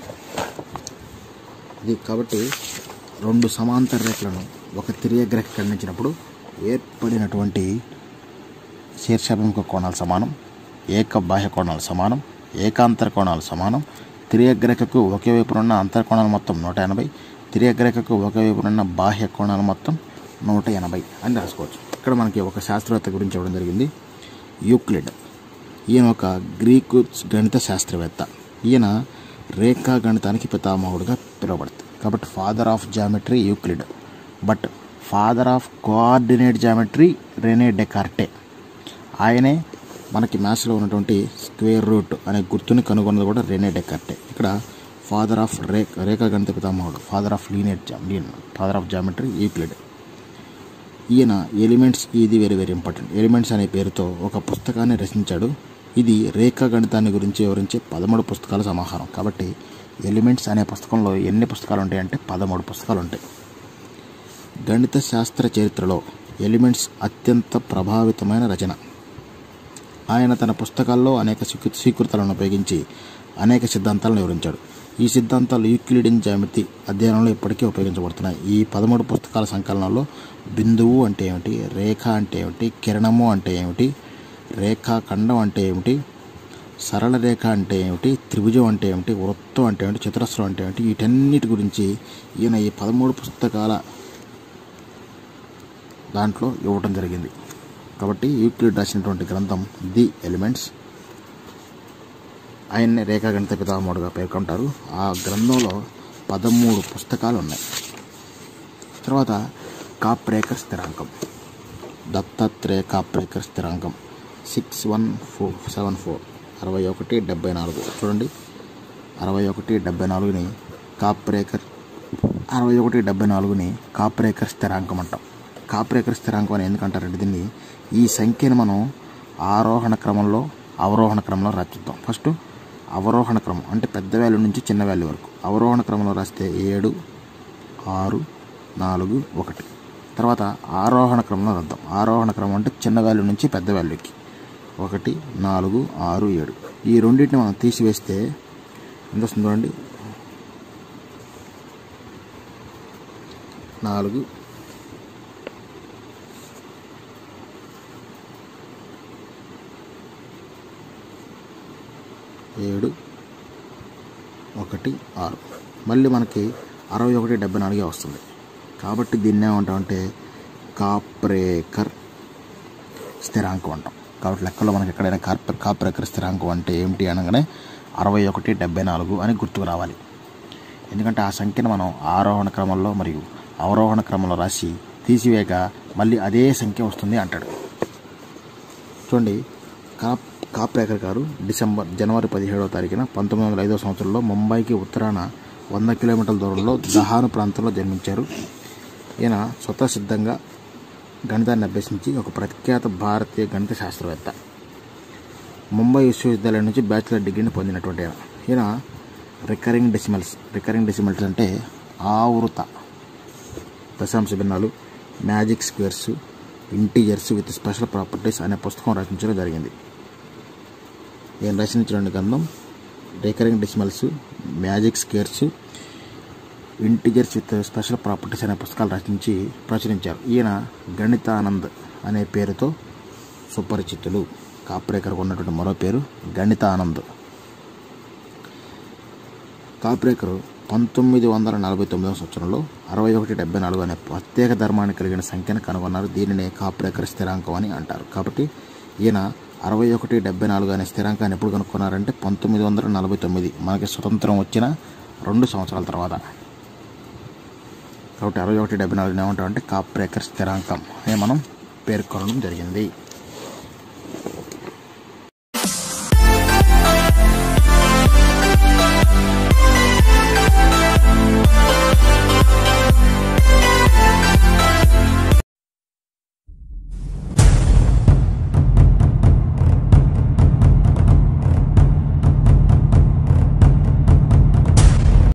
ఇది కాబట్టి రెండు సమాంతర రేఖలను ఒక తిరియగ్రహ ఖండించినప్పుడు ఏర్పడినటువంటి శీర్షాభిముఖ కోణాలు సమానం ఏక బాహ్య కోణాలు సమానం ఏకాంతర కోణాలు సమానం తిరియగ్రేఖకు ఒకే వైపునున్న అంతర కోణాలు మొత్తం నూట ఎనభై తిరియగ్రేఖకు ఒకే వైపునున్న బాహ్య కోణాలు మొత్తం నూట ఎనభై అని రాసుకోవచ్చు ఇక్కడ మనకి ఒక శాస్త్రవేత్త గురించి ఇవ్వడం జరిగింది యూక్లిడ్ ఈయన ఒక గ్రీకు గణిత శాస్త్రవేత్త ఈయన రేఖా గణితానికి పితామహుడుగా పిలువబడుతుంది కాబట్టి father of geometry Euclid but father of coordinate geometry Rene Descartes ఆయనే మనకి మ్యాథ్స్లో ఉన్నటువంటి స్క్వేర్ రూట్ అనే గుర్తుని కనుగొన్నది కూడా రెనే డెకార్టే ఇక్కడ ఫాదర్ ఆఫ్ రేఖ రేఖా గణిత పితామహుడు ఫాదర్ ఆఫ్ లీనియర్ జా ఫాదర్ ఆఫ్ జామెట్రీ యూక్లిడ్ ఈయన ఎలిమెంట్స్ ఇది వెరీ వెరీ ఇంపార్టెంట్ ఎలిమెంట్స్ అనే పేరుతో ఒక పుస్తకాన్ని రచించాడు ఇది రేఖా గణితాన్ని గురించి వివరించే పదమూడు పుస్తకాల సమాహారం కాబట్టి ఎలిమెంట్స్ అనే పుస్తకంలో ఎన్ని పుస్తకాలు ఉంటాయంటే పదమూడు పుస్తకాలు ఉంటాయి గణిత శాస్త్ర చరిత్రలో ఎలిమెంట్స్ అత్యంత ప్రభావితమైన రచన ఆయన తన పుస్తకాల్లో అనేక స్వీకృ స్వీకృతాలను ఉపయోగించి అనేక సిద్ధాంతాలను వివరించాడు ఈ సిద్ధాంతాలు యూక్లిడియన్ జామితి అధ్యయనంలో ఇప్పటికీ ఉపయోగించబడుతున్నాయి ఈ పదమూడు పుస్తకాల సంకలనంలో బిందువు అంటే ఏమిటి రేఖ అంటే ఏమిటి కిరణము అంటే ఏమిటి రేఖాఖండం అంటే ఏమిటి సరళ రేఖ అంటే ఏమిటి త్రిభుజం అంటే ఏమిటి వృత్తం అంటే ఏమిటి చతురస్రం అంటే ఏమిటి వీటన్నిటి గురించి ఈయన ఈ పదమూడు పుస్తకాల దాంట్లో ఇవ్వటం జరిగింది కాబట్టి యూక్లిడ్ రాసినటువంటి గ్రంథం ది ఎలిమెంట్స్ ఆయన్ని రేఖాగణిత పితామహుడుగా పేర్కొంటారు ఆ గ్రంథంలో పదమూడు పుస్తకాలు ఉన్నాయి తర్వాత కాప్రేకర్ స్థిరాంకం దత్తాత్రేయ కాప్రేకర్ స్థిరాంకం six one four seven four అరవై ఒకటి డెబ్బై నాలుగు చూడండి అరవై ఒకటి డెబ్బై నాలుగుని కాప్రేకర్ అరవై ఒకటి డెబ్బై నాలుగుని కాప్రేకర్ స్థిరాంకం అంటాం కాప్రేకర్ స్థిరాంకం అని ఎందుకంటారంటే దీన్ని ఈ సంఖ్యను మనం ఆరోహణ క్రమంలో అవరోహణ క్రమంలో రాసిద్దాం ఫస్ట్ అవరోహణ క్రమం అంటే పెద్ద వాల్యూ నుంచి చిన్న వాల్యూ వరకు అవరోహణ క్రమంలో రాస్తే ఏడు ఆరు నాలుగు ఒకటి తర్వాత ఆరోహణ క్రమంలో రాద్దాం ఆరోహణ క్రమం అంటే చిన్న వాల్యూ నుంచి పెద్ద వాల్యూకి ఒకటి నాలుగు ఆరు ఏడు ఈ రెండింటిని మనం తీసివేస్తే ఎంత వస్తుంది చూడండి నాలుగు ఏడు ఒకటి ఆరు మళ్ళీ మనకి అరవై ఒకటి డెబ్బై నాలుగే వస్తుంది కాబట్టి దీన్ని ఏమంటామంటే కాప్రేకర్ స్థిరాంకం అంటాం కాబట్టి లెక్కలో మనకి ఎక్కడైనా కార్ప కాప్రేకర్ స్థిరాంకం అంటే ఏమిటి అనగానే అరవై ఒకటి డెబ్బై నాలుగు అని గుర్తుకు రావాలి ఎందుకంటే ఆ సంఖ్యను మనం ఆరోహణ క్రమంలో మరియు అవరోహణ క్రమంలో రాసి తీసివేయక మళ్ళీ అదే సంఖ్య వస్తుంది అంటాడు చూడండి కాప్ కాప్రేకర్ గారు డిసెంబర్ జనవరి పదిహేడవ తారీఖున పంతొమ్మిది వందల ఐదవ సంవత్సరంలో ముంబైకి ఉత్తరాన వంద కిలోమీటర్ల దూరంలో దహాను ప్రాంతంలో జన్మించారు ఈయన స్వతసిద్ధంగా గణితాన్ని అభ్యసించి ఒక ప్రఖ్యాత భారతీయ గణిత శాస్త్రవేత్త ముంబై విశ్వవిద్యాలయం నుంచి బ్యాచిలర్ డిగ్రీని పొందినటువంటి ఆయన ఈయన రికరింగ్ డెసిమల్స్ రికరింగ్ డెసిమల్స్ అంటే ఆవృత దశాంశ భిన్నాలు magic squares integers with special properties అనే పుస్తకం రచించడం జరిగింది ఈయన రచించిన గ్రంథం recurring decimals magic squares integers with special properties అనే పుస్తకాలు రచించి ప్రచురించారు ఈయన గణితానంద్ అనే పేరుతో సుపరిచితులు కాప్రేకర్కు ఉన్నటువంటి మరో పేరు గణితానంద్ కాప్రేకర్ పంతొమ్మిది వందల నలభై తొమ్మిదవ సంవత్సరంలో అరవై ఒకటి డెబ్బై నాలుగు అనే ప్రత్యేక ధర్మాన్ని కలిగిన సంఖ్యను కనుగొన్నారు దీనినే కాప్రేకర్ స్థిరాంకం అని అంటారు కాబట్టి ఈయన అరవై ఒకటి డెబ్బై నాలుగు అనే స్థిరాంకాన్ని ఎప్పుడు కనుక్కున్నారంటే పంతొమ్మిది వందల నలభై తొమ్మిది మనకి స్వతంత్రం వచ్చిన రెండు సంవత్సరాల తర్వాత కాబట్టి అరవై ఒకటి డెబ్బై నాలుగు ఏమంటామంటే కాప్రేకర్ స్థిరాంకం అని మనం పేర్కొనడం జరిగింది